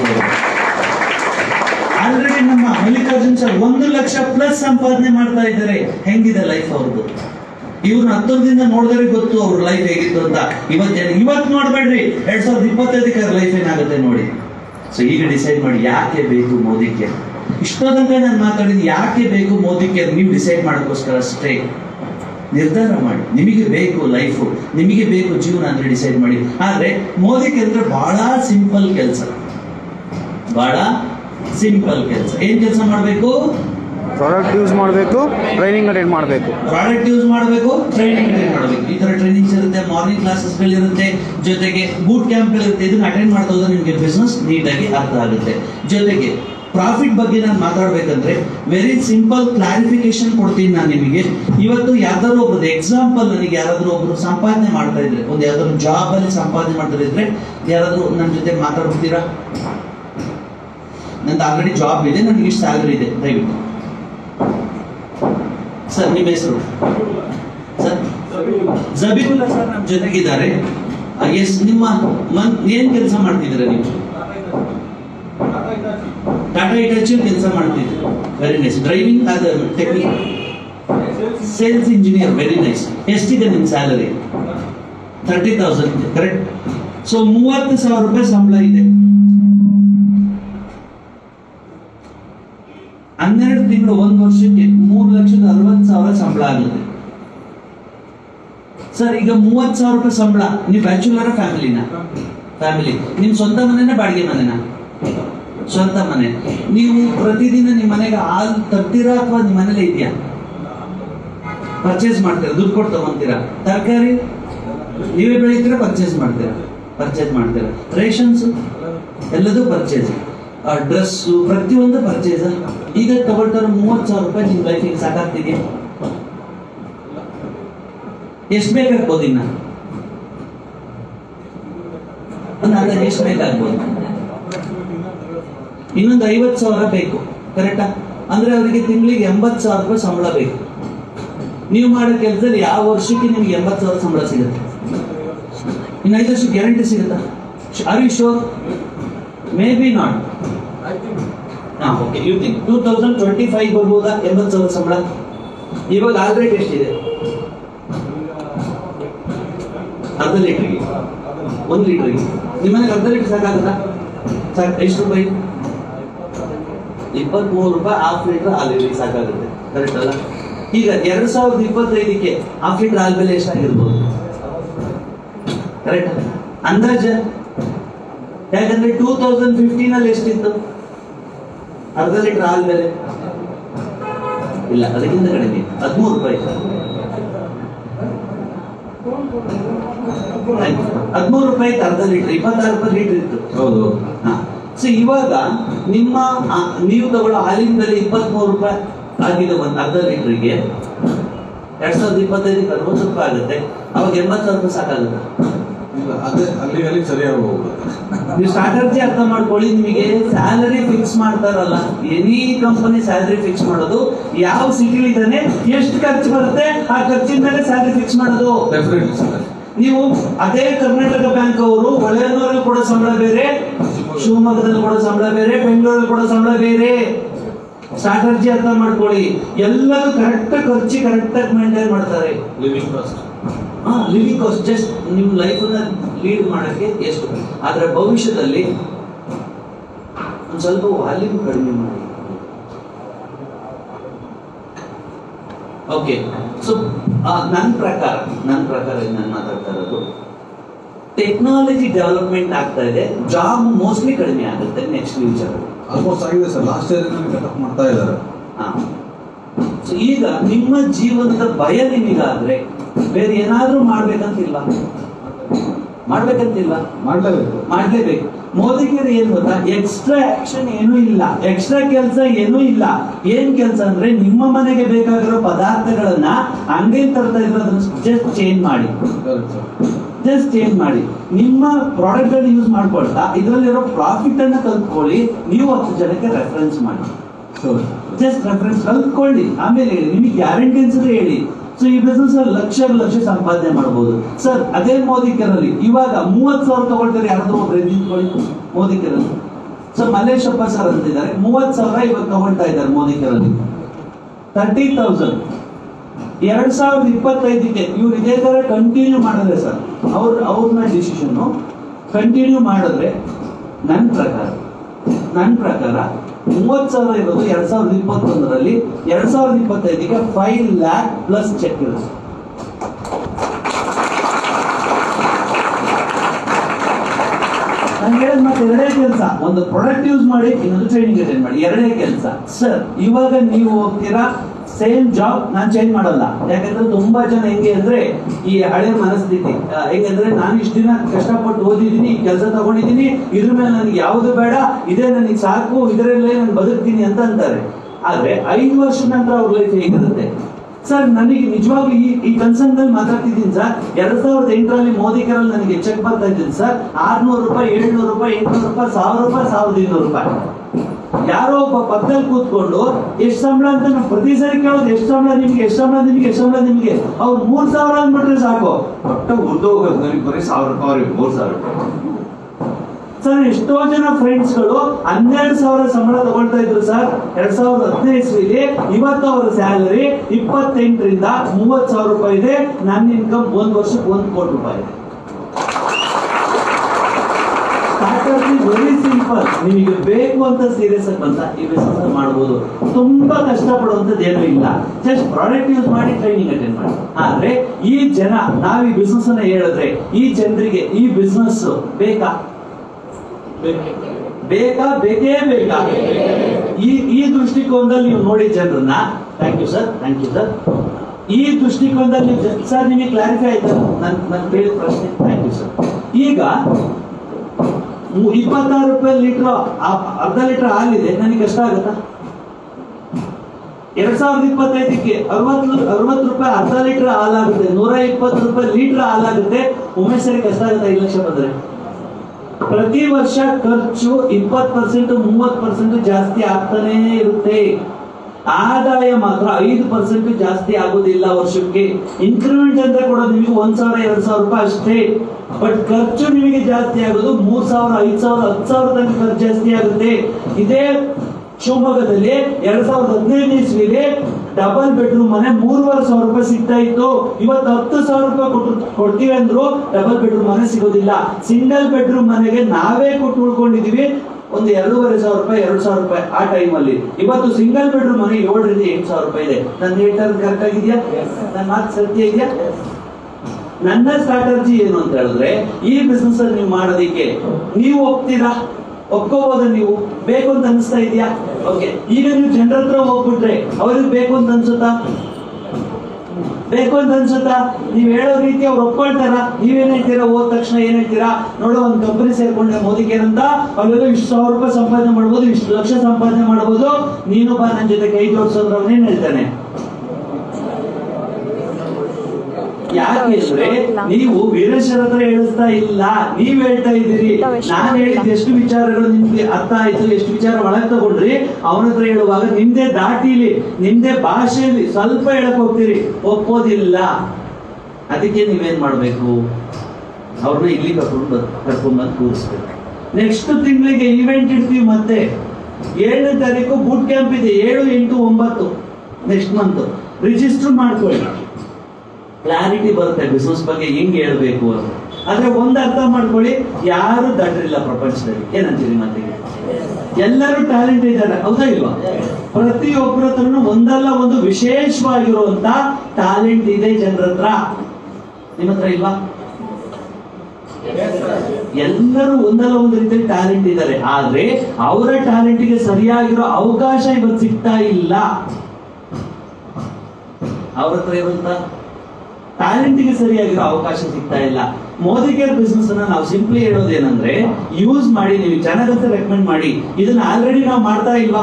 ಆಲ್ರೆಡಿ ನಮ್ಮ ಮಲ್ಲಿಕಾರ್ಜುನ್ ಸರ್ ಒಂದು ಲಕ್ಷ ಪ್ಲಸ್ ಸಂಪಾದನೆ ಮಾಡ್ತಾ ಇದ್ದಾರೆ ಹೆಂಗಿದೆ ಲೈಫ್ ಅವ್ರದ್ದು ಇವ್ರನ್ನ ಹತ್ತರದಿಂದ ನೋಡಿದ್ರೆ ಗೊತ್ತು ಅವ್ರ ಲೈಫ್ ಹೇಗಿತ್ತು ಅಂತ ಇವತ್ತೇನು ಇವತ್ತು ನೋಡ್ಬೇಡ್ರಿ ಎರಡ್ ಸಾವಿರದ ಇಪ್ಪತ್ತೈದಕ್ಕೆ ಅವ್ರ ಲೈಫ್ ಏನಾಗುತ್ತೆ ನೋಡಿ ಸೊ ಈಗ ಡಿಸೈಡ್ ಮಾಡಿ ಯಾಕೆ ಬೇಕು ಮೋದಿಗೆ ಇಷ್ಟೊಂದಂತ ನಾನು ಮಾತಾಡಿದ್ ಯಾಕೆ ಬೇಕು ಮೋದಿಗೆ ನೀವು ಡಿಸೈಡ್ ಮಾಡೋಕ್ಕೋಸ್ಕರ ಅಷ್ಟೇ ನಿರ್ಧಾರ ಮಾಡಿ ನಿಮಗೆ ಬೇಕು ಲೈಫು ನಿಮಗೆ ಬೇಕು ಜೀವನ ಅಂದ್ರೆ ಡಿಸೈಡ್ ಮಾಡಿ ಆದ್ರೆ ಮೋದಿಗೆ ಅಂದ್ರೆ ಬಹಳ ಸಿಂಪಲ್ ಕೆಲಸ ಬಹಳ ಸಿಂಪಲ್ ಕೆಲಸ ಏನ್ ಕೆಲಸ ಮಾಡಬೇಕು ಪ್ರಾಡಕ್ಟ್ ಯೂಸ್ ಮಾಡಬೇಕು ಟ್ರೈನಿಂಗ್ ಅಟೆಂಡ್ ಮಾಡಬೇಕು ಪ್ರಾಡಕ್ಟ್ ಯೂಸ್ ಮಾಡಬೇಕು ಟ್ರೈನಿಂಗ್ ಮಾಡಬೇಕು ಈ ತರ ಟ್ರೈನಿಂಗ್ಸ್ ಇರುತ್ತೆ ಮಾರ್ನಿಂಗ್ ಕ್ಲಾಸಸ್ ಇರುತ್ತೆ ಜೊತೆಗೆ ಬೂಟ್ ಕ್ಯಾಂಪ್ ಇರುತ್ತೆ ಇದನ್ನ ಅಟೆಂಡ್ ಮಾಡ್ತಾ ಹೋದ್ರೆ ನಿಮಗೆ ಬಿಸ್ನೆಸ್ ನೀಟಾಗಿ ಅರ್ಥ ಆಗುತ್ತೆ ಜೊತೆಗೆ ಪ್ರಾಫಿಟ್ ಬಗ್ಗೆ ನಾನು ಮಾತಾಡ್ಬೇಕಂದ್ರೆ ವೆರಿ ಸಿಂಪಲ್ ಕ್ಲಾರಿಫಿಕೇಶನ್ ಕೊಡ್ತೀನಿ ನಾನು ನಿಮಗೆ ಇವತ್ತು ಯಾವ್ದಾದ್ರು ಒಬ್ರದ್ದು ಎಕ್ಸಾಂಪಲ್ ನನಗೆ ಯಾರಾದ್ರೂ ಒಬ್ರು ಸಂಪಾದನೆ ಮಾಡ್ತಾ ಇದ್ರೆ ಒಂದು ಯಾವ್ದಾದ್ರು ಜಾಬ್ ಅಲ್ಲಿ ಸಂಪಾದನೆ ಮಾಡ್ತಾ ಇದ್ರೆ ಯಾರಾದ್ರೂ ನನ್ನ ಜೊತೆ ಮಾತಾಡ್ಬಿಡ್ತೀರಾ ನಂದು ಆಲ್ರೆಡಿ ಜಾಬ್ ಇದೆ ನನಗೆ ಇಷ್ಟು ಸ್ಯಾಲರಿ ಇದೆ ದಯವಿಟ್ಟು ಸರ್ ನಿಮ್ಮ ಹೆಸರು ಸರ್ ಜಬೀರುಲ್ಲಾ ಸರ್ ನಮ್ಮ ಜೊತೆಗಿದ್ದಾರೆ ಎಸ್ ನಿಮ್ಮ ಮನ್ ಏನ್ ಕೆಲಸ ಮಾಡ್ತಿದ್ದೀರಾ ನೀವು ಟಾಟಾ ಇಟಾಚಿ ಕೆಲಸ ಮಾಡ್ತಿದ್ದೀರಿ ವೆರಿ ನೈಸ್ ಡ್ರೈವಿಂಗ್ ಅದು technique sales engineer very nice ಎಷ್ಟಿದೆ ನಿಮ್ಮ salary thirty thousand correct so ಮೂವತ್ತು ಸಾವಿರ ರೂಪಾಯಿ ಸಂಬಳ ಇದೆ ಹನ್ನೆರಡು ತಿಂಗಳು ಒಂದು ವರ್ಷಕ್ಕೆ ಮೂರು ಲಕ್ಷದ ಅರವತ್ತು ಸಾವಿರ ಸಂಬಳ ಆಗುತ್ತೆ ಸರ್ ಈಗ ಮೂವತ್ತು ಸಾವಿರ ರೂಪಾಯಿ ಸಂಬಳ ನೀವು ಬ್ಯಾಚುಲರ್ ಫ್ಯಾಮಿಲಿನ ಫ್ಯಾಮಿಲಿ ನಿಮ್ ಸ್ವಂತ ಮನೆನ ಬಾಡಿಗೆ ಮನೆನ ಸ್ವಂತ ಮನೆ ನೀವು ಪ್ರತಿದಿನ ನಿಮ್ಮ ಮನೆಗೆ ಹಾಲು ತರ್ತೀರಾ ಅಥವಾ ನಿಮ್ಮ ಮನೇಲಿ ಇದೆಯಾ ಪರ್ಚೇಸ್ ಮಾಡ್ತೀರಾ ದುಡ್ಡು ಕೊಟ್ಟು ತಗೊಂತೀರಾ ತರಕಾರಿ ನೀವೇ ಬೆಳಿತೀರಾ ಪರ್ಚೇಸ್ ಮಾಡ್ತೀರಾ ಪರ್ಚೇಸ್ ಮಾಡ್ತೀರಾ ರೇಷನ್ಸ್ ಎಲ್ಲದೂ ಪರ್ಚೇಸ್ ಡ್ರೆಸ್ ಪ್ರತಿಯೊಂದು ಪರ್ಚೇಸ್ ಈಗ ತಗೊಳ್ತಾರೆ ಮೂವತ್ತು ಸಾವಿರ ರೂಪಾಯಿ ನಿಮ್ ಲೈಫಿಗೆ ಸಾಕಾಗ್ತಿದೆಯಾ ಎಷ್ಟು ಬೇಕಾಗ್ಬೋದು ಇನ್ನ ಒಂದು ಅಂದಾಜು ಎಷ್ಟು ಬೇಕಾಗ್ಬೋದು ಇನ್ನೊಂದು ಐವತ್ತು ಸಾವಿರ ಬೇಕು ಕರೆಕ್ಟಾ ಅಂದ್ರೆ ಅವರಿಗೆ ತಿಂಗಳಿಗೆ ಎಂಬತ್ತು ಸಾವಿರ ರೂಪಾಯಿ ಸಂಬಳ ಬೇಕು ನೀವು ಮಾಡೋ ಕೆಲಸದಲ್ಲಿ ಯಾವ ವರ್ಷಕ್ಕೆ ನಿಮ್ಗೆ ಎಂಬತ್ತು ಸಾವಿರ ಸಂಬಳ ಸಿಗುತ್ತೆ ಇನ್ನು ಐದು ವರ್ಷಕ್ಕೆ ಗ್ಯಾರಂಟಿ ಸಿಗುತ್ತಾ are you sure maybe not ಹಾ okay you think two thousand twenty five ಬರ್ಬೋದಾ ಎಂಬತ್ತು ಸಾವಿರ ಸಂಬಳ ಇವಾಗ ಆಲ್ರೆಡಿ ಎಷ್ಟಿದೆ ಅರ್ಧ ಲೀಟ್ರಿಗೆ ಒಂದು ಲೀಟ್ರಿಗೆ ನಿಮ್ಮ ಮನೆಗೆ ಅರ್ಧ ಲೀಟರ್ ಸಾಕಾಗುತ್ತಾ ಸಾಕು ಎಷ್ಟು ರೂಪಾಯಿ ಇಪ್ಪತ್ಮೂರು ರೂಪಾಯಿ ಹಾಫ್ ಲೀಟರ್ ಹಾಲು ಇರ್ಲಿಕ್ಕೆ ಸಾಕಾಗುತ್ತೆ ಕರೆಕ್ಟ್ ಅಲ್ಲ ಈಗ ಎರಡ್ ಸಾವಿರದ ಇಪ್ಪತ್ತೈದಕ್ಕೆ ಹಾಫ್ ಲೀಟರ್ ಹಾಲ್ ಬೆಲೆ ಎಷ್ಟಾಗಿರ್ಬೋದು ಕರೆಕ್ಟ್ ಅಂದಾಜ ಯಾಕಂದ್ರೆ ಟೂ ತೌಸಂಡ್ ಫಿಫ್ಟೀನ್ ಅಲ್ಲಿ ಎಷ್ಟಿತ್ತು ಅರ್ಧ ಲೀಟರ್ ಹಾಲ್ ಬೆಲೆ ಇಲ್ಲ ಅದಕ್ಕಿಂತ ಕಡಿಮೆ ಹದಿಮೂರು ರೂಪಾಯಿ ಹದಿಮೂರು ರೂಪಾಯಿ ಅರ್ಧ ಲೀಟರ್ ಇಪ್ಪತ್ತಾರು ರೂಪಾಯಿ ಲೀಟರ್ ಇತ್ತು ಹೌದು ಸೊ ಇವಾಗ ನಿಮ್ಮ ಆ, ನೀವು ತಗೊಳ್ಳೋ ಹಾಲಿನ ಬೆಲೆ ಇಪ್ಪತ್ಮೂರು ರೂಪಾಯಿ ಆಗಿದೆ ಒಂದು ಅರ್ಧ ಲೀಟರ್ಗೆ ಎರಡ್ ಸಾವಿರದ ಇಪ್ಪತ್ತೈದಕ್ಕೆ ಅರವತ್ತು ರೂಪಾಯಿ ಆಗುತ್ತೆ ಅವಾಗ ಎಂಬತ್ತು ಸಾವಿರ ರೂಪಾಯಿ ಸಾಕಾಗುತ್ತೆ ಇಲ್ಲ ಅದೇ ಅಲ್ಲಿ ಅಲ್ಲಿ ಸರಿಯಾಗಿ ಹೋಗ್ಬಿಡುತ್ತೆ ನೀವು ಸ್ಟ್ರಾಟರ್ಜಿ ಅರ್ಥ ಮಾಡ್ಕೊಳ್ಳಿ ನಿಮಗೆ ಸ್ಯಾಲರಿ ಫಿಕ್ಸ್ ಮಾಡ್ತಾರಲ್ಲ ಎನಿ ಕಂಪನಿ ಸ್ಯಾಲರಿ ಫಿಕ್ಸ್ ಮಾಡೋದು ಯಾವ ಸಿಟಿಲಿ ಇದ್ದಾನೆ ಎಷ್ಟು ಖರ್ಚು ಬರುತ್ತೆ ಆ ಖರ್ಚಿನ ಮೇಲೆ ಸ್ಯಾಲರಿ ಫಿಕ್ಸ್ ಮಾಡೋದು ಡೆಫಿನೆಟ್ಲಿ ಸರ್ ನೀವು ಅದೇ ಕರ್ನಾಟಕ ಬ್ಯಾಂಕ್ ಅವರು ಹೊಳೆಯನೂರಲ್ಲಿ ಕೊಡೋ ಸಂಬಳ ಬೇರೆ ಶಿವಮೊಗ್ಗದಲ್ಲಿ ಕೊಡೋ ಸಂಬಳ ಬೇರೆ ಬೆಂಗಳೂರಲ್ಲಿ ಕೊಡೋ ಸಂಬಳ ಬೇರೆ ಸ್ಟ್ರಾಟರ್ಜಿ ಅರ್ಥ ಮಾಡ್ಕೊಳ್ಳಿ ಎಲ್ಲರೂ ಕರೆಕ್ಟ್ ಖರ್ಚು ಕರೆಕ್ಟ್ ಆಗಿ ಮೇಂಟೈನ್ ಮಾಡ್ತಾರೆ ಲಿವಿಂಗ್ ಕಾಸ್ಟ್ ಹಾ ಲಿವಿಂಗ್ ಕಾಸ್ಟ್ ಜಸ್ಟ್ ನಿಮ್ಮ ಲೈಫ್ ಲೀಡ್ ಮಾಡಕ್ಕೆ ಎಷ್ಟು ಆದ್ರೆ ಭವಿಷ್ಯದಲ್ಲಿ ಒಂದ್ ಸ್ವಲ್ಪ ವಾಲ್ಯೂಮ್ ಕಡಿಮೆ ಮಾಡಿ ಓಕೆ ಸೊ ನನ್ನ ಪ್ರಕಾರ ನನ್ನ ಪ್ರಕಾರ ನಾನು ಮಾತಾಡ್ತಾ ಇರೋದು ಟೆಕ್ನಾಲಜಿ ಡೆವಲಪ್ಮೆಂಟ್ ಆಗ್ತಾ ಇದೆ ಜಾಬ್ ಮೋಸ್ಟ್ಲಿ ಕಡಿಮೆ ಆಗುತ್ತೆ ನೆಕ್ಸ್ಟ್ ಫ್ಯೂಚರ್ ಆಲ್ಮೋಸ್ಟ್ ಆಗಿದೆ ಸರ್ ಲಾಸ್ಟ್ ಇಯರ್ ಕಟಪ್ ಮಾಡ್ತಾ ಇದ್ದಾರೆ ಸೊ ಈಗ ನಿಮ್ಮ ಜೀವನದ ಭಯ ನಿಮಗಾದ್ರೆ ಬೇರೆ ಏನಾದ್ರೂ ಮಾಡ್ಬೇಕಂತಿಲ್ಲ ಮಾಡ್ಬೇಕಂತಿಲ್ಲ ಮಾಡ್ಲೇಬೇಕು ಮಾಡ್ಲೇಬೇಕು ಮೋದಿಗಿರಿ ಏನ್ ಗೊತ್ತಾ ಎಕ್ಸ್ಟ್ರಾ ಆಕ್ಷನ್ ಏನೂ ಇಲ್ಲ ಎಕ್ಸ್ಟ್ರಾ ಕೆಲಸ ಏನೂ ಇಲ್ಲ ಏನ್ ಕೆಲಸ ಅಂದ್ರೆ ನಿಮ್ಮ ಮನೆಗೆ ಬೇಕಾಗಿರೋ ಪದಾರ್ಥಗಳನ್ನ ಅಂಗಡಿ ತರ್ತಾ ಇರೋದನ್ನ ಜಸ್ಟ್ ಚೇಂಜ್ ಮಾಡಿ ಕರೆಕ್ಟ್ ಸರ್ ಜಸ್ಟ್ ಚೇಂಜ್ ಮಾಡಿ ನಿಮ್ಮ ಪ್ರಾಡಕ್ಟ್ ಅನ್ನು ಯೂಸ್ ಮಾಡ್ಕೊಳ್ತಾ ಇದರಲ್ಲಿರೋ ಪ್ರಾಫಿಟ್ ಅನ್ನ ಕಲ್ತ್ಕೊಳ್ಳಿ ನೀವು ಹತ್ತು ಜನಕ್ಕೆ ರೆಫರೆನ್ಸ್ ಮಾಡಿ ಶೋರ್ ಜಸ್ಟ್ ರೆಫರೆನ್ಸ್ ಕಲ್ತ್ಕೊಳ್ಳಿ ಆಮೇಲೆ ಹೇಳಿ ನಿಮಗೆ ಗ್ಯಾರಂಟಿ ಅನ್ಸಿದ್ರೆ ಹೇಳಿ ಸೊ ಈ ಬಿಸ್ನೆಸ್ ಅಲ್ಲಿ ಲಕ್ಷ ಲಕ್ಷ ಸಂಪಾದನೆ ಮಾಡಬಹುದು ಸರ್ ಅದೇ ಮೋದಿ ಕೆರಲ್ಲಿ ಇವಾಗ ಮೂವತ್ ಸಾವಿರ ತಗೊಳ್ತಾರೆ ಯಾರಾದ್ರೂ ಒಬ್ರು ಎದ್ದು ನಿಂತ್ಕೊಳ್ಳಿ ಮೋದಿ ಕೆರಲ್ಲಿ ಸೊ ಮಲ್ಲೇಶಪ್ಪ ಸರ್ ಅಂತಿದ್ದಾರೆ ಮೂವತ್ ಸಾವಿರ ಇವಾಗ ತಗೊಳ್ತಾ ಇದ್ದಾರೆ ಮೋದಿ ಕೆರಲ್ಲಿ ತರ್ಟಿ ತೌಸಂಡ್ ಎರಡ್ ಸಾವಿರದ ಇಪ್ಪತ್ತೈದಕ್ಕೆ ಇವ್ರು ಇದೇ ತರ ಕಂಟಿನ್ಯೂ ಮಾಡಿದ್ರೆ ಸರ್ ಅವ್ರ ಅವ್ರನ್ನ ಡಿಸಿಷನ್ ಕಂಟಿನ್ಯೂ ಮಾಡಿದ್ರೆ ನನ್ನ ಪ್ರಕಾರ ನನ್ನ ಪ್ರಕಾರ ಮೂವತ್ ಸಾವಿರ ಇರೋದು ಎರಡ್ ಸಾವಿರದ ಇಪ್ಪತ್ತೊಂದರಲ್ಲಿ ಎರಡ್ ಸಾವಿರದ ಇಪ್ಪತ್ತೈದಕ್ಕೆ ಫೈವ್ ಲ್ಯಾಕ್ ಪ್ಲಸ್ ಚೆಕ್ ಇರುತ್ತೆ ನಾನು ಹೇಳಿದ ಮತ್ತೆ ಎರಡೇ ಕೆಲಸ ಒಂದು ಪ್ರಾಡಕ್ಟ್ ಯೂಸ್ ಮಾಡಿ ಇನ್ನೊಂದು ಟ್ರೈನಿಂಗ್ ಅಟೆಂಡ್ ಮಾಡಿ ಎರಡೇ ಕೆಲಸ ಸರ್ ಇವಾಗ ನೀವು ಹೋಗ್ತೀರಾ ಸೇಮ್ ಜಾಬ್ ನಾನು ಚೇಂಜ್ ಮಾಡಲ್ಲ ಯಾಕಂದ್ರೆ ತುಂಬಾ ಜನ ಹೆಂಗೆ ಅಂದ್ರೆ ಈ ಹಳೆ ಮನಸ್ಥಿತಿ ಆ, ಹೆಂಗಂದ್ರೆ ನಾನು ಇಷ್ಟು ದಿನ ಕಷ್ಟಪಟ್ಟು ಓದಿದ್ದೀನಿ ಕೆಲಸ ತಗೊಂಡಿದ್ದೀನಿ ಇದ್ರ ಮೇಲೆ ನನಗೆ ಯಾವುದು ಬೇಡ ಇದೇ ನನಗೆ ಸಾಕು ಇದರಲ್ಲೇ ನಾನು ಬದುಕ್ತೀನಿ ಅಂತ ಅಂತಾರೆ ಆದ್ರೆ ಐದು ವರ್ಷದ ನಂತರ ಅವ್ರ ಲೈಫ್ ಹೇಗಿರುತ್ತೆ ಸರ್ ನನಗೆ ನಿಜವಾಗ್ಲೂ ಈ ಈ ಕನ್ಸರ್ನ್ ನಲ್ಲಿ ಮಾತಾಡ್ತಿದ್ದೀನಿ ಸರ್ ಎರಡ್ ಸಾವಿರದ ಎಂಟರಲ್ಲಿ ಮೋದಿ ಕರಲ್ಲಿ ನನಗೆ ಚೆಕ್ ಬರ್ತಾ ಇದ್ದೀನಿ ಸರ್ ಆರ್ನೂರು ರೂಪಾಯಿ ಏಳ್ನೂರು ರೂಪಾಯಿ ಎಂಟ್ನೂರು ರೂಪಾಯಿ ಸಾವಿರ ರೂಪಾಯಿ ಸಾವಿರದ ಇನ್ನೂರು ರೂಪಾಯಿ ಯಾರೋ ಒಬ್ಬ ಪಕ್ಕದಲ್ಲಿ ಕೂತ್ಕೊಂಡು ಎಷ್ಟು ಸಂಬಳ ಅಂತ ನಾವು ಪ್ರತಿ ಸರಿ ಕೇಳೋದು ಎಷ್ಟು ಸಂಬಳ ನಿಮ್ಗೆ ಎಷ್ಟು ಸಂಬಳ ನಿಮ್ಗೆ ಎಷ್ಟು ಸಂಬಳ ನಿಮ್ಗೆ ಅವ್ರು ಮೂರ್ ಸಾವಿರ ಅಂದ್ಬಿಟ್ರೆ ಸಾಕು ಒಟ್ಟು ಉರ್ದು ಹೋಗೋದು ನನಗೆ ಬರೀ ಸಾವಿರ ರೂಪಾಯಿ ಅವ್ರಿಗೆ ಮೂರ್ ಸಾವಿರ ರೂಪಾಯಿ ಸರ್ ಎಷ್ಟೋ ಜನ ಫ್ರೆಂಡ್ಸ್ ಗಳು ಹನ್ನೆರಡು ಸಾವಿರ ಸಂಬಳ ತಗೊಳ್ತಾ ಇದ್ರು ಸರ್ ಎರಡ್ ಸಾವಿರದ ಹದಿನೈದು ಇಸ್ವಿಲಿ ಇವತ್ತು ಅವರ ಸ್ಯಾಲರಿ ಇಪ್ಪತ್ತೆಂಟರಿಂದ ಮೂವತ್ ಸಾವಿರ ರೂಪಾಯಿ ಇದೆ ನನ್ನ ಇನ್ಕಮ್ ಒಂದ್ ವರ್ಷಕ್ಕೆ ಒಂದ್ ಕೋಟಿ ರೂಪಾಯಿ ಇದೆ ಸ್ಟಾರ್ಟರ್ಸ್ ವೆರಿ ಸಿಂಪಲ್ ನಿಮಗೆ ಬೇಕು ಅಂತ ಸೀರಿಯಸ್ ಆಗಿ ಬಂತ ಈ ಬಿಸ್ನೆಸ್ ಮಾಡಬಹುದು ತುಂಬಾ ಕಷ್ಟ ಪಡುವಂತದ್ದು ಏನೂ ಇಲ್ಲ ಜಸ್ಟ್ ಪ್ರಾಡಕ್ಟ್ ಯೂಸ್ ಮಾಡಿ ಟ್ರೈನಿಂಗ್ ಅಟೆಂಡ್ ಮಾಡಿ ಆದ್ರೆ ಈ ಜನ ನಾವ್ ಈ ಬಿಸ್ನೆಸ್ ಅನ್ನ ಹೇಳಿದ್ರೆ ಈ ಜನರಿಗೆ ಈ ಬಿಸ್ನೆಸ್ ಬೇಕಾ ಬೇಕಾ ಬೇಕೇ ಬೇಕಾ ಈ ಈ ದೃಷ್ಟಿಕೋನದಲ್ಲಿ ನೀವು ನೋಡಿ ಜನರನ್ನ thank you sir thank you sir ಈ ದೃಷ್ಟಿಕೋನದಲ್ಲಿ ಸರ್ ನಿಮಗೆ ಕ್ಲಾರಿಫೈ ಆಯ್ತಾ ನನ್ ನನ್ ಕೇಳಿದ ಪ್ರಶ್ನೆ ಥ್ಯಾಂಕ್ ಯು ಸರ್ ಈಗ ಮು- ಇಪ್ಪತ್ತಾರು ರೂಪಾಯಿ ಲೀಟರ್ ಅರ್ಧ ಲೀಟರ್ ಹಾಲಿದೆ ನನಗೆ ಕಷ್ಟ ಆಗುತ್ತಾ ಎರಡ್ ಸಾವಿರದ ಇಪ್ಪತ್ತೈದಕ್ಕೆ ಅರವತ್ತು ಅರವತ್ತು ರೂಪಾಯಿ ಅರ್ಧ ಲೀಟರ್ ಹಾಲಾಗುತ್ತೆ ನೂರ ಇಪ್ಪತ್ತು ರೂಪಾಯಿ ಲೀಟರ್ ಹಾಲಾಗುತ್ತೆ ಉಮೇಶರಿಗೆ ಕಷ್ಟ ಆಗುತ್ತೆ ಐದು ಲಕ್ಷ ಬಂದ್ರೆ ಪ್ರತಿ ವರ್ಷ ಖರ್ಚು ಇಪ್ಪತ್ ಪರ್ಸೆಂಟ್ ಮೂವತ್ ಪರ್ಸೆಂಟ್ ಜಾಸ್ತಿ ಆಗ್ತಾನೇ ಇರುತ್ತೆ ಆದಾಯ ಮಾತ್ರ ಐದು ಪರ್ಸೆಂಟ್ ಜಾಸ್ತಿ ಆಗುದಿಲ್ಲ ವರ್ಷಕ್ಕೆ ಇನ್ಕ್ರಿಮೆಂಟ್ ಅಂತ ಕೊಡೋದು ನಿಮಗೆ ಒಂದ್ ಸಾವಿರ ಎರಡ್ ಸಾವಿರ ರೂಪಾಯಿ ಅಷ್ಟೇ ಬಟ್ ಖರ್ಚು ನಿಮಗೆ ಜಾಸ್ತಿ ಆಗೋದು ಮೂರ್ ಸಾವಿರ ಐದ್ ಸಾವಿರ ಹತ್ತು ಸಾವಿರ ತನಕ ಖರ್ಚು ಜಾಸ್ತಿ ಆಗುತ್ತೆ ಇದೇ ಶಿವಮೊಗ್ಗದಲ್ಲಿ ಎರಡ್ ಸಾವಿರದ ಹದಿನೈದು ಇಸ್ವಿಲಿ ಡಬಲ್ ಬೆಡ್ರೂಮ್ ಮನೆ ಮೂರುವರೆ ಸಾವಿರ ರೂಪಾಯಿ ಸಿಗ್ತಾ ಇತ್ತು ಇವತ್ತು ಹತ್ತು ಸಾವಿರ ರೂಪಾಯಿ ಕೊಟ್ಟು ಕೊಡ್ತೀವಿ ಅಂದ್ರು ಡಬಲ್ ಬೆಡ್ರೂಮ್ ಮನೆ ಸಿಗೋದಿಲ್ಲ ಸಿಂಗಲ್ ಬೆಡ್ರೂಮ್ ಮನೆಗೆ ನಾವೇ ಕೊಟ್ಟು ಉಳ್ಕೊಂಡಿದೀವಿ ಒಂದು ಎರಡೂವರೆ ಸಾವಿರ ರೂಪಾಯಿ ಎರಡು ಸಾವಿರ ರೂಪಾಯಿ ಆ ಟೈಮ್ ಅಲ್ಲಿ ಇವತ್ತು ಸಿಂಗಲ್ ಬೆಡ್ರೂಮ್ ಮನೆ ಏಳರಿಂದ ಎಂಟು ಸಾವಿರ ರೂಪಾಯಿ ಇದೆ ನನ್ನ ಹೇಳ್ತಾ ಕರೆಕ್ಟ್ ಆಗಿದೆಯಾ ನನ್ನ ಮಾತು ಸತ್ಯ ಇದೆಯಾ ನನ್ನ ಸ್ಟ್ರಾಟಜಿ ಏನು ಅಂತ ಹೇಳಿದ್ರೆ ಈ ಬಿಸ್ನೆಸ್ ಅಲ್ಲಿ ನೀವು ಮಾಡೋದಿಕ್ಕೆ ನೀವು ಒಪ್ತೀರಾ ಒಪ್ಕೋಬೋದ ನೀವು ಬೇಕು ಅಂತ ಅನಿಸ್ತಾ ಇದೆಯಾ ಓಕೆ ಈಗ ನೀವು ಜನರ ಹತ್ರ ಹೋಗ್ಬಿಟ್ರೆ ಅವ್ರಿಗೆ ಬೇಕು ಅಂತ ಅನ್ಸುತ್ತಾ ಬೇಕು ಅಂತ ಅನ್ಸುತ್ತಾ ನೀವ್ ಹೇಳೋ ರೀತಿ ಅವ್ರು ಒಪ್ಕೊಳ್ತಾರ ನೀವೇನ್ ಹೇಳ್ತೀರಾ ಹೋದ ತಕ್ಷಣ ಏನ್ ಹೇಳ್ತೀರಾ ನೋಡು ಒಂದ್ ಕಂಪನಿ ಸೇರ್ಕೊಂಡೆ ಮೋದಿಗೆ ಏನಂತ ಅಲ್ಲೆಲ್ಲ ಇಷ್ಟು ಸಾವಿರ ರೂಪಾಯಿ ಸಂಪಾದನೆ ಮಾಡ್ಬೋದು ಇಷ್ಟು ಲಕ್ಷ ಸಂಪಾದನೆ ಮಾಡ್ಬೋದು ನೀನು ಬಾ ನನ್ನ ಜೊತೆ ಕೈ ಜೋಡಿಸೋದ್ರ ಅವನೇನ್ ಹೇಳ್ತಾನೆ ಯಾಕೆಂದ್ರೆ ನೀವು ವೀರೇಶ್ವರ ಹತ್ರ ಹೇಳಿಸ್ತಾ ಇಲ್ಲ ನೀವ್ ಹೇಳ್ತಾ ಇದ್ದೀರಿ ನಾನು ಹೇಳಿದ ಎಷ್ಟು ವಿಚಾರಗಳು ನಿಮ್ಗೆ ಅರ್ಥ ಆಯ್ತು ಎಷ್ಟು ವಿಚಾರ ಒಳಗ್ ತಗೊಂಡ್ರಿ ಅವನ ಹತ್ರ ಹೇಳುವಾಗ ನಿಮ್ದೇ ದಾಟಿಲಿ ನಿಮ್ದೇ ಭಾಷೆಯಲ್ಲಿ ಸ್ವಲ್ಪ ಹೇಳಕ್ ಹೋಗ್ತೀರಿ ಒಪ್ಪೋದಿಲ್ಲ ಅದಕ್ಕೆ ನೀವೇನ್ ಮಾಡ್ಬೇಕು ಅವ್ರನ್ನ ಇಲ್ಲಿ ಕರ್ಕೊಂಡು ಬರ್ ಕರ್ಕೊಂಡ್ ಬಂದು ಕೂರಿಸ್ಬೇಕು ನೆಕ್ಸ್ಟ್ ತಿಂಗಳಿಗೆ ಇವೆಂಟ್ ಇಡ್ತೀವಿ ಮತ್ತೆ ಏಳನೇ ತಾರೀಕು ಬೂಟ್ ಕ್ಯಾಂಪ್ ಇದೆ ಏಳು ಎಂಟು ಒಂಬತ್ತು ನೆಕ್ಸ್ಟ್ ಮಂತ್ ರಿಜಿಸ್ಟರ್ ಮಾಡ್ಕೊಳ್ಳಿ ಕ್ಲಾರಿಟಿ ಬರುತ್ತೆ ಬಿಸ್ನೆಸ್ ಬಗ್ಗೆ ಹೆಂಗ್ ಹೇಳ್ಬೇಕು ಅಂತ ಆದ್ರೆ ಒಂದ್ ಅರ್ಥ ಮಾಡ್ಕೊಳ್ಳಿ ಯಾರು ದಡ್ರಿಲ್ಲ ಪ್ರಪಂಚದಲ್ಲಿ ಏನಂತೀರಿ ಮತ್ತೆ ಎಲ್ಲರೂ ಟ್ಯಾಲೆಂಟ್ ಇದ್ದಾರೆ ಹೌದಾ ಇಲ್ವಾ ಪ್ರತಿಯೊಬ್ಬರ ಹತ್ರನು ಒಂದಲ್ಲ ಒಂದು ವಿಶೇಷವಾಗಿರುವಂತ ಟ್ಯಾಲೆಂಟ್ ಇದೆ ಜನರ ಹತ್ರ ನಿಮ್ಮ ಹತ್ರ ಇಲ್ವಾ ಎಲ್ಲರೂ ಒಂದಲ್ಲ ಒಂದು ರೀತಿಯಲ್ಲಿ ಟ್ಯಾಲೆಂಟ್ ಇದ್ದಾರೆ ಆದ್ರೆ ಅವರ ಟ್ಯಾಲೆಂಟ್ಗೆ ಸರಿಯಾಗಿರೋ ಅವಕಾಶ ಇವತ್ತು ಸಿಗ್ತಾ ಇಲ್ಲ ಅವ್ರ ಹತ್ರ ಇರುವಂತ ಟ್ಯಾಲೆಂಟ್ಗೆ ಸರಿಯಾಗಿರೋ ಅವಕಾಶ ಸಿಗ್ತಾ ಇಲ್ಲ ಮೋದಿ ಕೇರ್ ಬಿಸ್ನೆಸ್ ಅನ್ನ ನಾವು ಸಿಂಪ್ಲಿ ಹೇಳೋದೇನಂದ್ರೆ ಯೂಸ್ ಮಾಡಿ ನೀವು ಚೆನ್ನಾಗಂತ ರೆಕಮೆಂಡ್ ಮಾಡಿ ಇದನ್ನ ಆಲ್ರೆಡಿ ನಾವು ಮಾಡ್ತಾ ಇಲ್ವಾ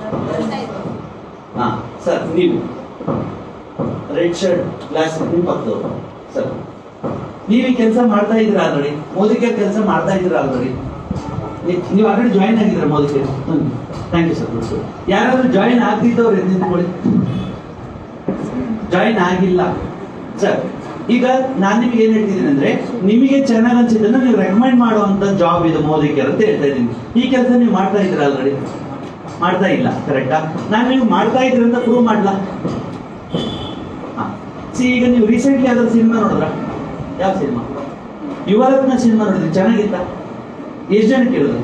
ಹಾ ಸರ್ ನೀವು ರೆಡ್ ಶರ್ಟ್ ಗ್ಲಾಸ್ ನಿಮ್ಮ ಪಕ್ಕದವ್ರು ಸರ್ ನೀವು ಈ ಕೆಲಸ ಮಾಡ್ತಾ ಇದ್ದೀರಾ ಆಲ್ರೆಡಿ ಮೋದಿ ಕೇರ್ ಕೆಲಸ ಮಾಡ್ತಾ ಇದ್ದೀರಾ ಆಲ್ರೆಡಿ ನೀವು ಆಲ್ರೆಡಿ ಜಾಯಿನ್ ಆಗಿದ್ದೀರಾ Modicare thank you sir ಯಾರಾದ್ರೂ ಜಾಯಿನ್ ಆಗ್ತಿದ್ದವ್ರು ಎದ್ದು ನಿಂತ್ಕೊಳ್ಳಿ ಜಾಯಿನ್ ಆಗಿಲ್ಲ ಸರ್ ಈಗ ನಾನು ನಿಮಗೆ ಏನ್ ಹೇಳ್ತಿದ್ದೀನಿ ಅಂದ್ರೆ ನಿಮಗೆ ಚೆನ್ನಾಗಿ ಅನ್ಸಿದ್ದನ್ನ ನೀವು ರೆಕಮೆಂಡ್ ಮಾಡುವಂತ ಜಾಬ್ ಇದು ಮೋದಿ ಕೇರ್ ಅಂತ ಹೇಳ್ತಾ ಇದ್ದೀನಿ ಈ ಕೆಲಸ ನೀವು ಮಾಡ್ತಾ ಇದ್ದೀರಾ ಆಲ್ರೆಡಿ ಮಾಡ್ತಾ ಇಲ್ಲ ಕರೆಕ್ಟಾ ನಾನು ನೀವು ಮಾಡ್ತಾ ಇದ್ದೀರಿ ಅಂತ ಪ್ರೂವ್ ಮಾಡ್ಲಾ ಸಿ ಈಗ ನೀವು ರೀಸೆಂಟ್ಲಿ ಯಾವ್ದಾದ್ರು ಸಿನಿಮಾ ನೋಡಿದ್ರ ಯಾವ ಸಿನಿಮಾ ಯುವರತ್ನ ಸಿನಿಮಾ ನೋಡಿದ್ರಿ ಚೆನ್ನಾಗಿತ್ತ ಎಷ್ಟು ಜನ ಕೇಳಿದ್ರು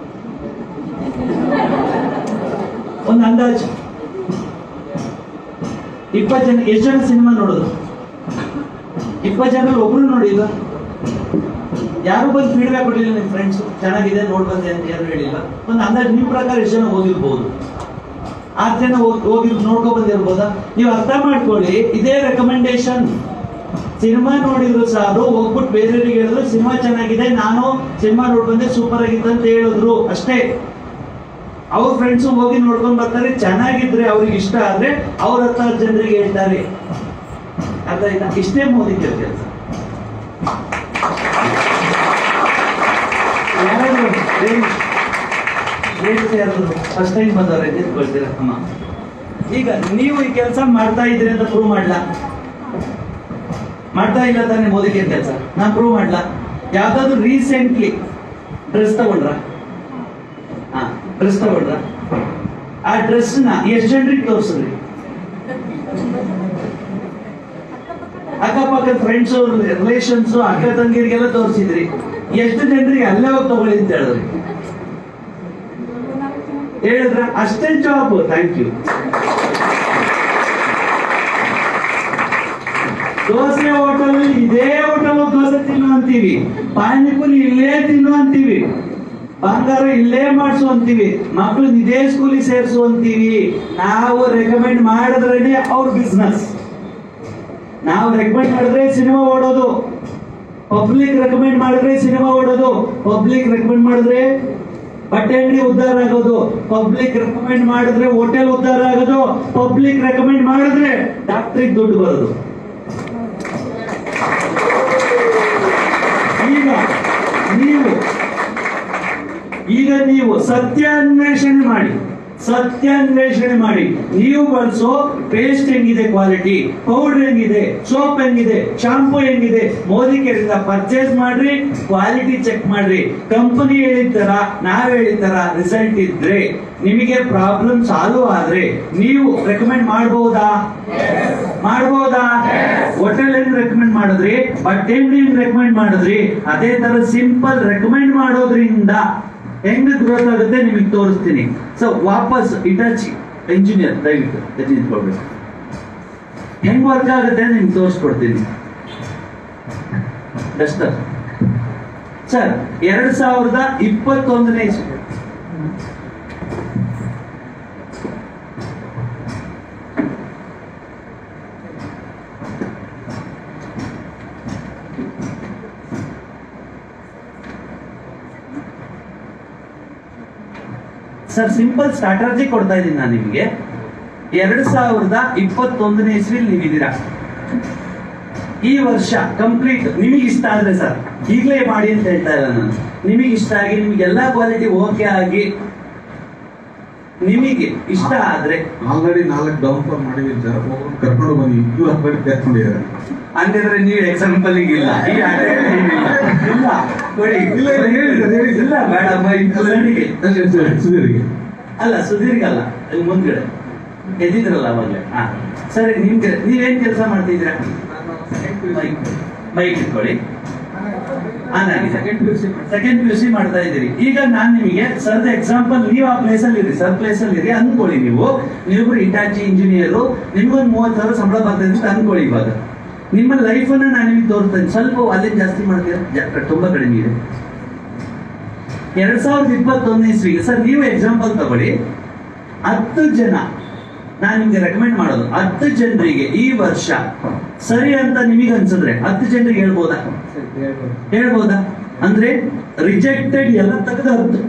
ಒಂದು ಅಂದಾಜು ಇಪ್ಪತ್ತು ಜನ ಎಷ್ಟು ಜನ ಸಿನಿಮಾ ನೋಡಿದ್ರು ಇಪ್ಪತ್ತು ಜನ ಒಬ್ರು ನೋಡಿಲ್ಲ ಯಾರು ಬಂದು ಫೀಡ್ಬ್ಯಾಕ್ ಕೊಡಲಿಲ್ಲ ನಿಮ್ಮ ಫ್ರೆಂಡ್ಸ್ ಚೆನ್ನಾಗಿದೆ ನೋಡ್ ಬಂದೆ ಅಂತ ಯಾರು ಹೇಳಿಲ್ಲ ಒಂದು ಅಂದಾಜು ನಿಮ್ಮ ಪ್ರಕಾರ ಎಷ್ಟು ಜನ ಹೋಗಿರ್ಬೋದು ಆರು ಜನ ಹೋಗಿ ಹೋಗಿ ನೋಡ್ಕೊ ಬಂದಿರ್ಬೋದಾ ನೀವು ಅರ್ಥ ಮಾಡ್ಕೊಳ್ಳಿ ಇದೇ ರೆಕಮೆಂಡೇಶನ್ ಸಿನಿಮಾ ನೋಡಿದ್ರು ಸಾರು ಹೋಗ್ಬಿಟ್ಟು ಬೇರೆಯವ್ರಿಗೆ ಹೇಳಿದ್ರು ಸಿನಿಮಾ ಚೆನ್ನಾಗಿದೆ ನಾನು ಸಿನಿಮಾ ನೋಡ್ ಬಂದೆ ಸೂಪರ್ ಆಗಿತ್ತು ಅಂತ ಹೇಳಿದ್ರು ಅಷ್ಟೇ ಅವ್ರ ಫ್ರೆಂಡ್ಸ್ ಹೋಗಿ ನೋಡ್ಕೊಂಡ್ ಬರ್ತಾರೆ ಚೆನ್ನಾಗಿದ್ರೆ ಅವ್ರಿಗೆ ಇಷ್ಟ ಆದ್ರೆ ಅವ್ರ ಹತ್ತಾರು ಜನರಿಗೆ ಹೇಳ್ತಾರೆ ಅರ್ಥ ಆಯ್ತಾ ಇಷ್ಟೇ ಮೋದಿ ಕೆಲಸ ಯಾರಾದ್ರು ಫಸ್ಟ್ ಟೈಮ್ ಬಂದವ್ರೆ ನಿಂತ್ಕೊಳ್ತೀರ ಅಮ್ಮ ಈಗ ನೀವು ಈ ಕೆಲಸ ಮಾಡ್ತಾ ಇದ್ದೀರಿ ಅಂತ ಪ್ರೂವ್ ಮಾಡ್ಲಾ ಮಾಡ್ತಾ ಇಲ್ಲ ತಾನೇ ಮೋದಿ ಕೆಲಸ ನಾನು ಪ್ರೂವ್ ಮಾಡ್ಲಾ ಯಾವ್ದಾದ್ರು ರೀಸೆಂಟ್ಲಿ ಡ್ರೆಸ್ ತಗೊಂಡ್ರ ಹಾ ಡ್ರೆಸ್ ತಗೊಂಡ್ರ ಆ ಡ್ರೆಸ್ ನ ಎಷ್ಟು ಜನರಿಗೆ ತೋರಿಸಿದ್ರಿ ಅಕ್ಕಪಕ್ಕದ ಫ್ರೆಂಡ್ಸ್ ರಿಲೇಷನ್ಸ್ ಅಕ್ಕ ತಂಗಿರಿಗೆಲ್ಲ ತೋರಿಸಿದ್ರಿ ಎಷ್ಟು ಜನರಿಗೆ ಅಲ್ಲೇ ಹೋಗಿ ತಗೊಳ್ಳಿ ಅಂತ ಹೇಳಿದ್ರಿ ಹೇಳಿದ್ರ ಅಷ್ಟೇ job thank you dosa hotel ಇದೇ ಹೋಟೆಲ್ ದೋಸೆ ತಿನ್ನುವಂತೀವಿ ಪಾನಿಪುರಿ ಇಲ್ಲೇ ತಿನ್ನುವಂತೀವಿ ಬಂಗಾರ ಇಲ್ಲೇ ಮಾಡಿಸು ಅಂತೀವಿ ಮಕ್ಕಳು ಇದೇ ಸ್ಕೂಲಿಗೆ ಸೇರಿಸು ಅಂತೀವಿ ನಾವು ರೆಕಮೆಂಡ್ ಮಾಡಿದ್ರೆ ಅವ್ರ ಬಿಸ್ನೆಸ್ ನಾವು ರೆಕಮೆಂಡ್ ಮಾಡಿದ್ರೆ ಸಿನಿಮಾ ಓಡೋದು ಪಬ್ಲಿಕ್ ರೆಕಮೆಂಡ್ ಮಾಡಿದ್ರೆ ಸಿನಿಮಾ ಓಡೋದು ಪಬ್ಲಿಕ್ ರೆಕಮೆಂಡ್ ಮಾಡಿದ್ರೆ ಬಟ್ಟೆ ಅಂಗಡಿ ಉದ್ಧಾರ ಆಗೋದು ಪಬ್ಲಿಕ್ ರೆಕಮೆಂಡ್ ಮಾಡಿದ್ರೆ ಹೋಟೆಲ್ ಉದ್ಧಾರ ಆಗೋದು ಪಬ್ಲಿಕ್ ರೆಕಮೆಂಡ್ ಮಾಡಿದ್ರೆ ಡಾಕ್ಟ್ರಿಗೆ ದುಡ್ಡು ಬರೋದು ಈಗ ನೀವು ಈಗ ನೀವು ಸತ್ಯ ಅನ್ವೇಷಣೆ ಮಾಡಿ ಸತ್ಯ ಅನ್ವೇಷಣೆ ಮಾಡಿ ನೀವು ಬಳಸೋ ಪೇಸ್ಟ್ ಹೆಂಗಿದೆ ಕ್ವಾಲಿಟಿ ಪೌಡರ್ ಹೆಂಗಿದೆ ಸೋಪ್ ಹೆಂಗಿದೆ ಶಾಂಪೂ ಹೆಂಗಿದೆ ಮೋದಿ ಕೇರಿಂದ ಪರ್ಚೇಸ್ ಮಾಡ್ರಿ ಕ್ವಾಲಿಟಿ ಚೆಕ್ ಮಾಡ್ರಿ ಕಂಪನಿ ಹೇಳಿದ್ದಾರ ನಾವ್ ಹೇಳಿದ್ದಾರ ರಿಸಲ್ಟ್ ಇದ್ರೆ ನಿಮಗೆ ಪ್ರಾಬ್ಲಮ್ ಸಾಲ್ವ್ ಆದ್ರೆ ನೀವು ರೆಕಮೆಂಡ್ ಮಾಡಬಹುದಾ ಮಾಡಬಹುದಾ ಹೋಟೆಲ್ ಏನ್ ರೆಕಮೆಂಡ್ ಮಾಡಿದ್ರಿ ಬಟ್ಟೆ ಅಂಗಡಿ ರೆಕಮೆಂಡ್ ಮಾಡಿದ್ರಿ ಅದೇ ತರ ಸಿಂಪಲ್ ರೆಕಮೆಂಡ್ ಮಾಡೋದ್ರಿಂದ ಹೆಂಗ್ ಗ್ರೋತ್ ಆಗುತ್ತೆ ನಿಮಗೆ ತೋರಿಸ್ತೀನಿ ಸೊ ವಾಪಸ್ ಇಟಾಚಿ ಇಂಜಿನಿಯರ್ ದಯವಿಟ್ಟು ಎದ್ದು ನಿಂತ್ಕೊಳ್ಬೇಕು ಹೆಂಗ್ ವರ್ಕ್ ಆಗುತ್ತೆ ನಿಮ್ಗೆ ತೋರಿಸ್ಕೊಡ್ತೀನಿ ಡಸ್ಟರ್ ಸರ್ ಎರಡ್ ಸಾವಿರದ ಇಪ್ಪತ್ತೊಂದನೇ ಇಸ್ವಿ ಸರ್ ಸಿಂಪಲ್ ಸ್ಟ್ರಾಟಜಿ ಕೊಡ್ತಾ ಇದ್ದೀನಿ ನಾನು ನಿಮಗೆ ಎರಡ್ ಸಾವಿರದ ಇಪ್ಪತ್ತೊಂದನೇ ಇಸ್ವಿಲ್ ನೀವಿದ್ದೀರಾ ಈ ವರ್ಷ ಕಂಪ್ಲೀಟ್ ನಿಮಗೆ ಇಷ್ಟ ಆದ್ರೆ ಸರ್ ಈಗಲೇ ಮಾಡಿ ಅಂತ ಹೇಳ್ತಾ ಇಲ್ಲ ನಾನು ನಿಮಗೆ ಇಷ್ಟ ಆಗಿ ನಿಮ್ಗೆ ಎಲ್ಲಾ ಕ್ವಾಲಿಟಿ ಓಕೆ ಆಗಿ ನಿಮಗೆ ಇಷ್ಟ ಆದ್ರೆ ಆಲ್ರೆಡಿ ನಾಲ್ಕು ಡೌನ್ ಫಾಲ್ ಮಾಡಿವಿ ಸರ್ ಒಬ್ಬರು ಕರ್ಕೊಂಡು ಬನ್ನಿ ಇವ್ರು ಆಲ್ರೆಡಿ ಕರ್ಕೊಂಡಿದ್ದಾರೆ ಹಂಗಿದ್ರೆ ನೀವು ಎಕ್ಸಾಂಪಲ್ ಇಲ್ಲ ಈ ಆಟದಲ್ಲಿ ಏನಿಲ್ಲ. ಇಲ್ಲ ಕೊಡಿ ಇಲ್ಲ, ಇಲ್ಲ, ಹೇಳಿ ಸರ್, ಹೇಳಿ ಸರ್. ಇಲ್ಲ ಬೇಡಮ್ಮ ಇದು ನನಗೆ. ಸುಧೀರಿಗೆ ಅಲ್ಲ ಸುಧೀರ್ಗಲ್ಲ ಅಲ್ಲಿ ಮುಂದ್ಗಡೆ ಎದ್ದಿದ್ರಲ್ಲ ಅವಾಗಲೇ ಹಾ ಸರಿ ನಿಮ್ಗೆ ನೀವೇನ್ ಕೆಲಸ ಮಾಡ್ತಿದ್ದೀರಾ ಮೈಕ್ ಮೈಕ್ ಇಟ್ಕೊಳ್ಳಿ ಸೆಕೆಂಡ್ ಪಿ ಯು ಸಿ ಮಾಡ್ತಾ ಇದ್ದೀರಿ ಈಗ ನಾನ್ ನಿಮಗೆ ಸರ್ದ ಎಕ್ಸಾಂಪಲ್ ನೀವು ಆ ಪ್ಲೇಸ್ ಅಲ್ಲಿ ಇರಿ ಸರ್ ಪ್ಲೇಸ್ ಅಲ್ಲಿ ಇರಿ ಅನ್ಕೊಳ್ಳಿ ನೀವು ನೀವೊಬ್ರು ಇಟಾಚಿ ಇಂಜಿನಿಯರ್ ನಿಮ್ಗೊಂದು ಮೂವತ್ತು ಸಾವಿರ ಸಂಬಳ ಬರ್ತದೆ ಅಂತ ಅನ್ಕೊಳ್ಳಿ ಇವಾಗ ನಿಮ್ಮ ಲೈಫ್ ಅನ್ನ ನಾನು ನಿಮಗೆ ತೋರಿಸ್ತೇನೆ ಸ್ವಲ್ಪ ಅಲ್ಲಿಂದ ಜಾಸ್ತಿ ಮಾಡ್ತೀರಾ ಜಾ- ತುಂಬಾ ಕಡಿಮೆ ಇದೆ ಎರಡ್ ಸಾವಿರದ ಇಪ್ಪತ್ತೊಂದನೇ ಇಸ್ವಿಗೆ ಸರ್ ನೀವು ಎಕ್ಸಾಂಪಲ್ ತಗೊಳ್ಳಿ ಹತ್ತು ಜನ ನಾನು ನಿಮ್ಗೆ ರೆಕಮೆಂಡ್ ಮಾಡೋದು ಹತ್ತು ಜನರಿಗೆ ಈ ವರ್ಷ ಸರಿ ಅಂತ ನಿಮಗೆ ಅನ್ಸಿದ್ರೆ ಹತ್ತು ಜನರಿಗೆ ಹೇಳ್ಬೋದಾ ಹೇಳ್ಬೋದಾ ಅಂದ್ರೆ ರಿಜೆಕ್ಟೆಡ್ ಎಲ್ಲ ತೆಗೆದು ಹತ್ತು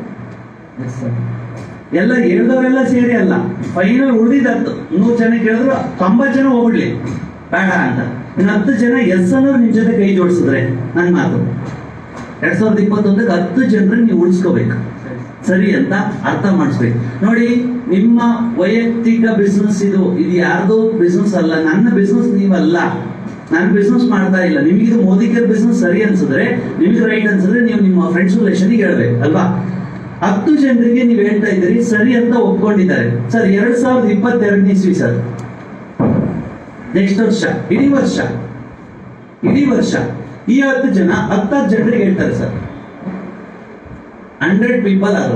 ಎಲ್ಲ ಹೇಳ್ದವರೆಲ್ಲ ಸೇರಿ ಅಲ್ಲ ಫೈನಲ್ ಉಳಿದಿದ್ದು ನೂರು ಜನ ಕೇಳಿದ್ರು ತೊಂಬತ್ತು ಜನ ಹೋಗ್ಬಿಡ್ಲಿ ಬೇಡ ಅಂತ ಇನ್ನು ಹತ್ತು ಜನ ಎಸ್ ಅನ್ನೋರು ನಿಮ್ ಜೊತೆ ಕೈ ಜೋಡಿಸಿದ್ರೆ ನನ್ ಮಾತು ಎರಡ್ ಸಾವಿರದ ಇಪ್ಪತ್ತೊಂದಕ್ಕೆ ಹತ್ತು ಜನರನ್ನ ನೀವು ಉಳಿಸ್ಕೋಬೇಕು ಸರಿ ಅಂತ ಅರ್ಥ ಮಾಡಿಸ್ಬೇಕು ನೋಡಿ ನಿಮ್ಮ ವೈಯಕ್ತಿಕ ಬಿಸ್ನೆಸ್ ಇದು ಇದು ಯಾರ್ದೋ ಬಿಸ್ನೆಸ್ ಅಲ್ಲ ನನ್ನ ಬಿಸ್ನೆಸ್ ನೀವಲ್ಲ ನಾನು ಬಿಸ್ನೆಸ್ ಮಾಡ್ತಾ ಇಲ್ಲ ನಿಮಗೆ ಇದು ಮೋದಿಕರ್ ಬಿಸ್ನೆಸ್ ಸರಿ ಅನ್ಸಿದ್ರೆ ನಿಮಗೆ ರೈಟ್ ಅನ್ಸಿದ್ರೆ ನೀವು ನಿಮ್ಮ ಫ್ರೆಂಡ್ಸ್ ರಿಲೇಷನ್ಗೆ ಹೇಳ್ಬೇಕು ಅಲ್ವಾ ಹತ್ತು ಜನರಿಗೆ ನೀವು ಹೇಳ್ತಾ ಇದ್ದೀರಿ ಸರಿ ಅಂತ ಒಪ್ಕೊಂಡಿದ್ದಾರೆ ಸರ್ ಎರಡ್ ಸಾವಿರದ ಇಪ್ಪತ್ತೆರಡನೇ ಇಸ್ವಿ ಸರ್ ನೆಕ್ಸ್ಟ್ ವರ್ಷ ಇಡೀ ವರ್ಷ ಇಡೀ ವರ್ಷ ಈ ಹತ್ತು ಜನ ಹತ್ತತ್ತು ಜನರಿಗೆ ಹೇಳ್ತಾರೆ ಸರ್ ಹಂಡ್ರೆಡ್ ಪೀಪಲ್ ಆದ್ರು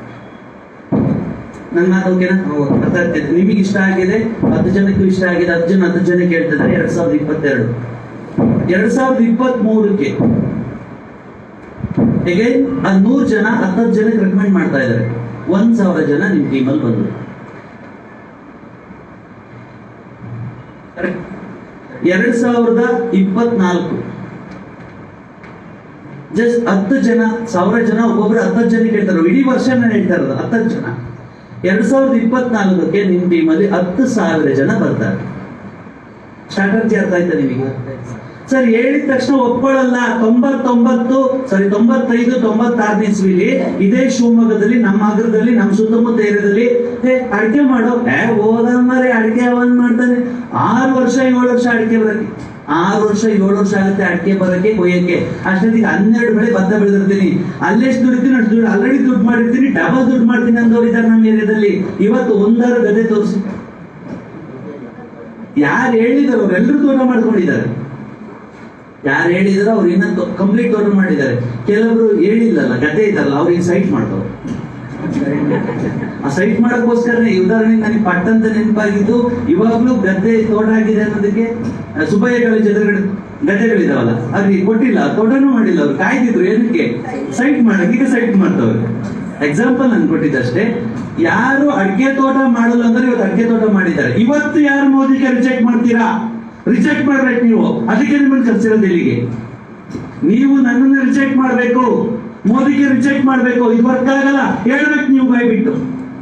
ನನ್ನ ಮಾತು ಓಕೆನಾ ಅರ್ಥ ಆಗ್ತಿದೆ ನಿಮಗೆ ಇಷ್ಟ ಆಗಿದೆ ಹತ್ತು ಜನಕ್ಕೂ ಇಷ್ಟ ಆಗಿದೆ ಹತ್ತು ಜನ ಹತ್ತು ಜನಕ್ಕೆ ಹೇಳ್ತಿದ್ದಾರೆ ಎರಡ್ ಸಾವಿರದ ಇಪ್ಪತ್ತೆರಡು ಎರಡ್ ಸಾವಿರದ ಇಪ್ಪತ್ತ್ ಮೂರಕ್ಕೆ ಹೇಗೆ ಆ ನೂರು ಜನ ಹತ್ತತ್ತು ಜನಕ್ಕೆ ರೆಕಮೆಂಡ್ ಮಾಡ್ತಾ ಇದ್ದಾರೆ ಒಂದ್ ಸಾವಿರ ಜನ ನಿಮ್ ಟೀಮಲ್ಲಿ ಬಂದ್ರು Correct? ಎರಡ್ ಸಾವಿರದ ಇಪ್ಪತ್ನಾಲ್ಕು ಜಸ್ಟ್ ಹತ್ತು ಜನ ಸಾವಿರ ಜನ ಒಬ್ಬೊಬ್ರು ಹತ್ತತ್ತು ಜನಕ್ಕೆ ಹೇಳ್ತಾರೆ ಇಡೀ ವರ್ಷ ನಾನು ಹೇಳ್ತಾ ಇರೋದು ಹತ್ತತ್ತು ಜನ ಎರಡ್ ಸಾವಿರದ ಇಪ್ಪತ್ನಾಲ್ಕಕ್ಕೆ ನಿಮ್ ಟೀಮಲ್ಲಿ ಹತ್ತು ಸಾವಿರ ಜನ ಬರ್ತಾರೆ ಸ್ಟ್ರಾಟಜಿ ಅರ್ಥ ಆಯ್ತಾ ನಿಮಗೆ ಸರ್ ಹೇಳಿದ ತಕ್ಷಣ ಒಪ್ಕೊಳ್ಳಲ್ಲ ತೊಂಬತ್ತೊಂಬತ್ತು ಸಾರಿ ತೊಂಬತ್ತೈದು ತೊಂಬತ್ತಾರನೇ ಇಸ್ವಿಲಿ ಇದೇ ಶಿವಮೊಗ್ಗದಲ್ಲಿ ನಮ್ಮ ಆಗ್ರದಲ್ಲಿ ನಮ್ಮ ಸುತ್ತಮುತ್ತ ಏರಿಯಾದಲ್ಲಿ ಏ ಅಡಿಕೆ ಮಾಡೋ ಏ ಹೋದಮ್ಮರೆ ಅಡಿಕೆ ಅವನ್ ಮಾಡ್ತಾನೆ ಆರು ವರ್ಷ ಏಳು ವರ್ಷ ಅಡಿಕೆ ಬರಕ್ಕೆ ಆರು ವರ್ಷ ಏಳು ವರ್ಷ ಆಗುತ್ತೆ ಅಡಿಕೆ ಬರಕ್ಕೆ ಕೊಯ್ಯಕ್ಕೆ ಅಷ್ಟೊತ್ತಿಗೆ ಹನ್ನೆರಡು ಬೆಳೆ ಭತ್ತ ಬೆಳೆದಿರ್ತೀನಿ ಅಲ್ಲೆಷ್ಟು ದುಡಿತೀನಿ ಅಷ್ಟು ದುಡ್ಡು ಆಲ್ರೆಡಿ ದುಡ್ಡು ಮಾಡಿರ್ತೀನಿ ಡಬಲ್ ದುಡ್ಡು ಮಾಡ್ತೀನಿ ಅಂದವ್ರು ಇದ್ದಾರೆ ನಮ್ಮ ಏರಿಯಾದಲ್ಲಿ ಇವತ್ತು ಒಂದಾರು ಗದೆ ತೋರಿಸಿ ಯಾರು ಹೇಳಿದಾರೆ ಅವರೆಲ್ಲರೂ ತೋಟ ಮಾಡ್ಕೊಂಡಿದ್ದಾರೆ ಯಾರು ಹೇಳಿದಾರೋ ಅವ್ರು ಇನ್ನ ಕಂಪ್ಲೀಟ್ ತೋಟ ಮಾಡಿದ್ದಾರೆ ಕೆಲವರು ಹೇಳಿಲ್ಲಲ್ಲ ಗದ್ದೆ ಇದ್ದಾರಲ್ಲ ಅವ್ರಿಗೆ ಸೈಟ್ ಮಾಡ್ತಾರೆ ಆ ಸೈಟ್ ಮಾಡಕ್ಕೋಸ್ಕರನೇ ಈ ಉದಾಹರಣೆ ನನಗೆ ಪಟ್ಟಂತ ನೆನಪಾಗಿದ್ದು ಇವಾಗ್ಲೂ ಗದ್ದೆ ತೋಟ ಆಗಿದೆ ಅನ್ನೋದಕ್ಕೆ ಆ, ಸುಬ್ಬಯ್ಯ ಕಾಲೇಜ್ ಎದುರುಗಡೆ ಗದ್ದೆಗಳಿದಾವಲ್ಲ ಅವ್ರಿಗೆ ಕೊಟ್ಟಿಲ್ಲ ತೋಟನೂ ಮಾಡಿಲ್ಲ ಅವ್ರು ಕಾಯ್ದಿದ್ರು ಏನಕ್ಕೆ ಸೈಟ್ ಮಾಡಕ್ಕೆ ಈಗ ಸೈಟ್ ಮಾಡ್ತವ್ರೆ ಎಕ್ಸಾಂಪಲ್ ನಾನು ಕೊಟ್ಟಿದ್ದಷ್ಟೇ ಯಾರು ಅಡಿಕೆ ತೋಟ ಮಾಡಲ್ಲ ಅಂದ್ರೆ ಇವತ್ತು ಅಡಿಕೆ ತೋಟ ಮಾಡಿದ್ದಾರೆ ಇವತ್ತು ಯಾರು ಮೋದಿಗೆ ರಿಜೆಕ್ಟ್ ಮಾಡ್ತೀರಾ ರಿಜೆಕ್ಟ್ ಮಾಡ್ಬೇಕು ನೀವು ಅದಕ್ಕೆ ನಿಮ್ಮನ್ನು ಕರ್ಸಿರೋದು ಇಲ್ಲಿಗೆ ನೀವು ನನ್ನನ್ನು ರಿಜೆಕ್ಟ್ ಮಾಡಬೇಕು ಮೋದಿಗೆ ರಿಜೆಕ್ಟ್ ಮಾಡಬೇಕು ಇದು ವರ್ಕ್ ಆಗಲ್ಲ ಹೇಳ್ಬೇಕು ನೀವು ಬಾಯ್ ಬಿಟ್ಟು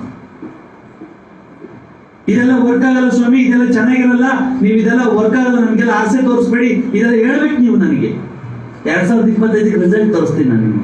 ಇದೆಲ್ಲ ವರ್ಕ್ ಆಗಲ್ಲ ಸ್ವಾಮಿ ಇದೆಲ್ಲ ಚೆನ್ನಾಗಿರಲ್ಲ ನೀವು ಇದೆಲ್ಲ ವರ್ಕ್ ಆಗಲ್ಲ ನಮ್ಗೆಲ್ಲ ಆಸೆ ತೋರಿಸ್ಬೇಡಿ ಇದೆಲ್ಲ ಹೇಳ್ಬೇಕು ನೀವು ನನಗೆ ಎರಡ್ ಸಾವಿರದ ಇಪ್ಪತ್ತೈದಕ್ಕೆ ರಿಸಲ್ಟ್ ತೋರಿಸ್ತೀನಿ ನಾನು ನಿಮ್ಗೆ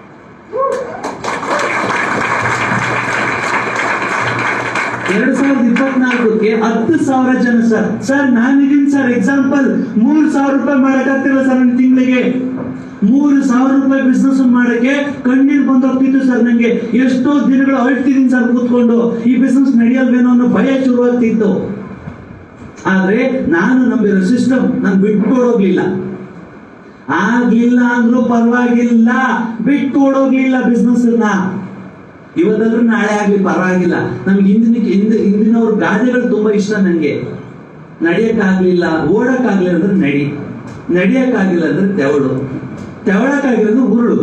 ಎರಡ್ ಸಾವಿರದ ಇಪ್ಪತ್ನಾಲ್ಕಕ್ಕೆ ಹತ್ತು ಸಾವಿರ ಜನ ಸರ್ ಸರ್ ನಾನಿದ್ದೀನಿ ಸರ್ ಎಕ್ಸಾಂಪಲ್ ಮೂರ್ ಸಾವಿರ ರೂಪಾಯಿ ಮಾಡಕ್ಕಾಗ್ತಿಲ್ಲ ಸರ್ ನನ್ನ ತಿಂಗಳಿಗೆ ಮೂರು ಸಾವಿರ ರೂಪಾಯಿ ಬಿಸ್ನೆಸ್ ಮಾಡಕ್ಕೆ ಕಣ್ಣೀರ್ ಬಂದೋಗ್ತಿತ್ತು ಸರ್ ನಂಗೆ ಎಷ್ಟೋ ದಿನಗಳು ಅಳ್ತಿದ್ದೀನಿ ಸರ್ ಕೂತ್ಕೊಂಡು ಈ ಬಿಸ್ನೆಸ್ ನಡೆಯಲ್ವೇನೋ ಅನ್ನೋ ಭಯ ಶುರುವಾಗ್ತಿತ್ತು ಆದ್ರೆ ನಾನು ನಂಬಿರೋ ಸಿಸ್ಟಮ್ ನಾನು ಬಿಟ್ಕೊಡೋಗ್ಲಿಲ್ಲ ಆಗ್ಲಿಲ್ಲ ಅಂದ್ರೂ ಪರವಾಗಿಲ್ಲ ಬಿಟ್ಕೊಡೋಗ್ಲಿಲ್ಲ ಬಿಸ್ನೆಸ್ ನ ಇವತ್ತಾದ್ರೂ ನಾಳೆ ಆಗ್ಲಿ ಪರವಾಗಿಲ್ಲ ನಮ್ಗೆ ಹಿಂದಿನ ಹಿಂದ ಹಿಂದಿನವ್ರ ಗಾದೆಗಳು ತುಂಬಾ ಇಷ್ಟ ನನಗೆ ನಡೆಯಕ್ಕಾಗ್ಲಿಲ್ಲ ಓಡಕ್ಕಾಗ್ಲಿಲ್ಲ ಅಂದ್ರೆ ನಡಿ ನಡೆಯಕ್ಕಾಗಿಲ್ಲ ಅಂದ್ರೆ ತೆವಳು ತೆವಳಕ್ಕಾಗಿಲ್ಲ ಅಂದ್ರೆ ಉರುಳು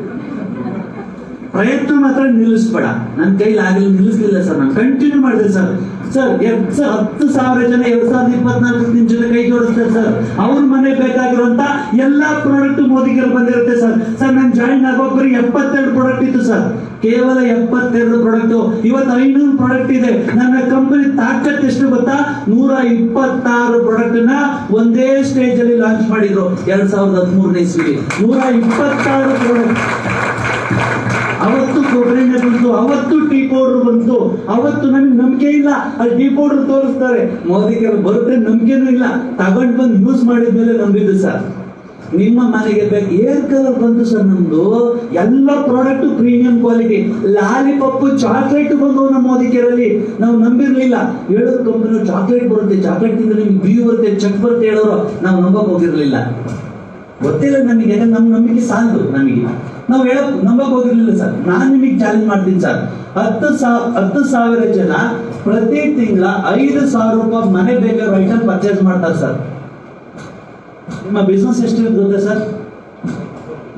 ಪ್ರಯತ್ನ ಮಾತ್ರ ನಿಲ್ಲಿಸ್ಬೇಡ ನನ್ನ ಕೈಲಿ ಆಗಲಿ ನಿಲ್ಲಿಸ್ಲಿಲ್ಲ ಸರ್ ನಾನು ಕಂಟಿನ್ಯೂ ಮಾಡಿದೆ ಸರ್ ಸರ್ ಎರಡ್ ಸಾ- ಹತ್ತು ಸಾವಿರ ಜನ ಎರಡ್ ಸಾವಿರದ ಇಪ್ಪತ್ನಾಲ್ಕು ನಿಮ್ ಜೊತೆ ಕೈ ಜೋಡಿಸ್ತಾರೆ ಸರ್ ಅವ್ರ ಮನೆ ಬೇಕಾಗಿರುವಂತ ಎಲ್ಲಾ ಪ್ರಾಡಕ್ಟ್ ಮೋದಿಗೆ ಬಂದಿರುತ್ತೆ ಸರ್ ಸರ್ ನಾನು ಜಾಯಿನ್ ಆಗೋಬ್ಬರಿ ಎಪ್ಪತ್ತೆರಡು ಪ್ರಾಡಕ್ಟ್ ಇತ್ತು ಸರ್ ಕೇವಲ ಎಪ್ಪತ್ತೆರಡು ಪ್ರಾಡಕ್ಟ್ ಇವತ್ತು ಐನೂರು ಪ್ರಾಡಕ್ಟ್ ಇದೆ ನನ್ನ ಕಂಪನಿ ತಾಕತ್ ಎಷ್ಟು ಗೊತ್ತಾ ನೂರ ಇಪ್ಪತ್ತಾರು ಪ್ರಾಡಕ್ಟ್ ನ ಒಂದೇ ಸ್ಟೇಜ್ ಅಲ್ಲಿ ಲಾಂಚ್ ಮಾಡಿದ್ರು ಎರಡ್ ಸಾವಿರದ ಹದಿಮೂರನೇ ಇಸ್ವಿಲಿ ನೂರ ಇಪ್ಪತ್ತಾರು ಪ್ರಾಡಕ್ಟ್ ಅವತ್ತು ಕೊಬ್ಬರಿ ಎಣ್ಣೆ ಬಂತು ಅವತ್ತು ಟೀ ಪೌಡರ್ ಬಂತು ಅವತ್ತು ನಮಗೆ ನಂಬಿಕೆ ಇಲ್ಲ ಅಲ್ಲಿ ಟೀ ಪೌಡರ್ ತೋರಿಸ್ತಾರೆ ಮೋದಿಗೆ ಬರುತ್ತೆ ನಂಬಿಕೆನೂ ಇಲ್ಲ ತಗೊಂಡ್ ಬಂದು ಯೂಸ್ ಮಾಡಿದ್ಮೇಲೆ ನಂಬಿದ್ದು ಸರ್ ನಿಮ್ಮ ಮನೆಗೆ ಬೇಕು ಏರ್ ಕಲರ್ ಬಂತು ಸರ್ ನಮ್ದು ಎಲ್ಲ product premium quality lollipop chocolate ಬಂದವು ನಮ್ಮ ಮೋದಿಕೆರಲ್ಲಿ ನಾವು ನಂಬಿರ್ಲಿಲ್ಲ ಹೇಳೋ ಕಂಪನಿ ಚಾಕ್ಲೇಟ್ ಬರುತ್ತೆ ಚಾಕ್ಲೇಟ್ ತಿಂದ್ರೆ ನಿಮ್ಗೆ ಬಿ ಬರುತ್ತೆ ಚೆಕ್ ಬರುತ್ತೆ ಹೇಳೋರು ನಾವು ನಂಬಕ್ ಹೋಗಿರ್ಲಿಲ್ಲ ಗೊತ್ತಿಲ್ಲ ನಮಗೆ ಯಾಕಂದ್ರೆ ನಮ್ಮ ನಂಬಿಕೆ ಸಾಲದು ನಮಗೆ ನಾವು ಹೇಳಕ್ ನಂಬಕ್ ಹೋಗಿರ್ಲಿಲ್ಲ ಸರ್ ನಾನ್ ನಿಮಗೆ ಚಾಲೆಂಜ್ ಮಾಡ್ತೀನಿ ಸರ್ ಹತ್ತು ಸಾವಿರ ಹತ್ತು ಸಾವಿರ ಜನ ಪ್ರತಿ ತಿಂಗಳ ಐದು ಸಾವಿರ ರೂಪಾಯಿ ಮನೆ ಬೇಕಾದ ಐಟಮ್ ಪರ್ಚೇಸ್ ಮಾಡ್ತಾರೆ ಸರ್ ನಿಮ್ಮ ಬಿಸ್ನೆಸ್ ಎಷ್ಟು ಗೊತ್ತಾ ಸರ್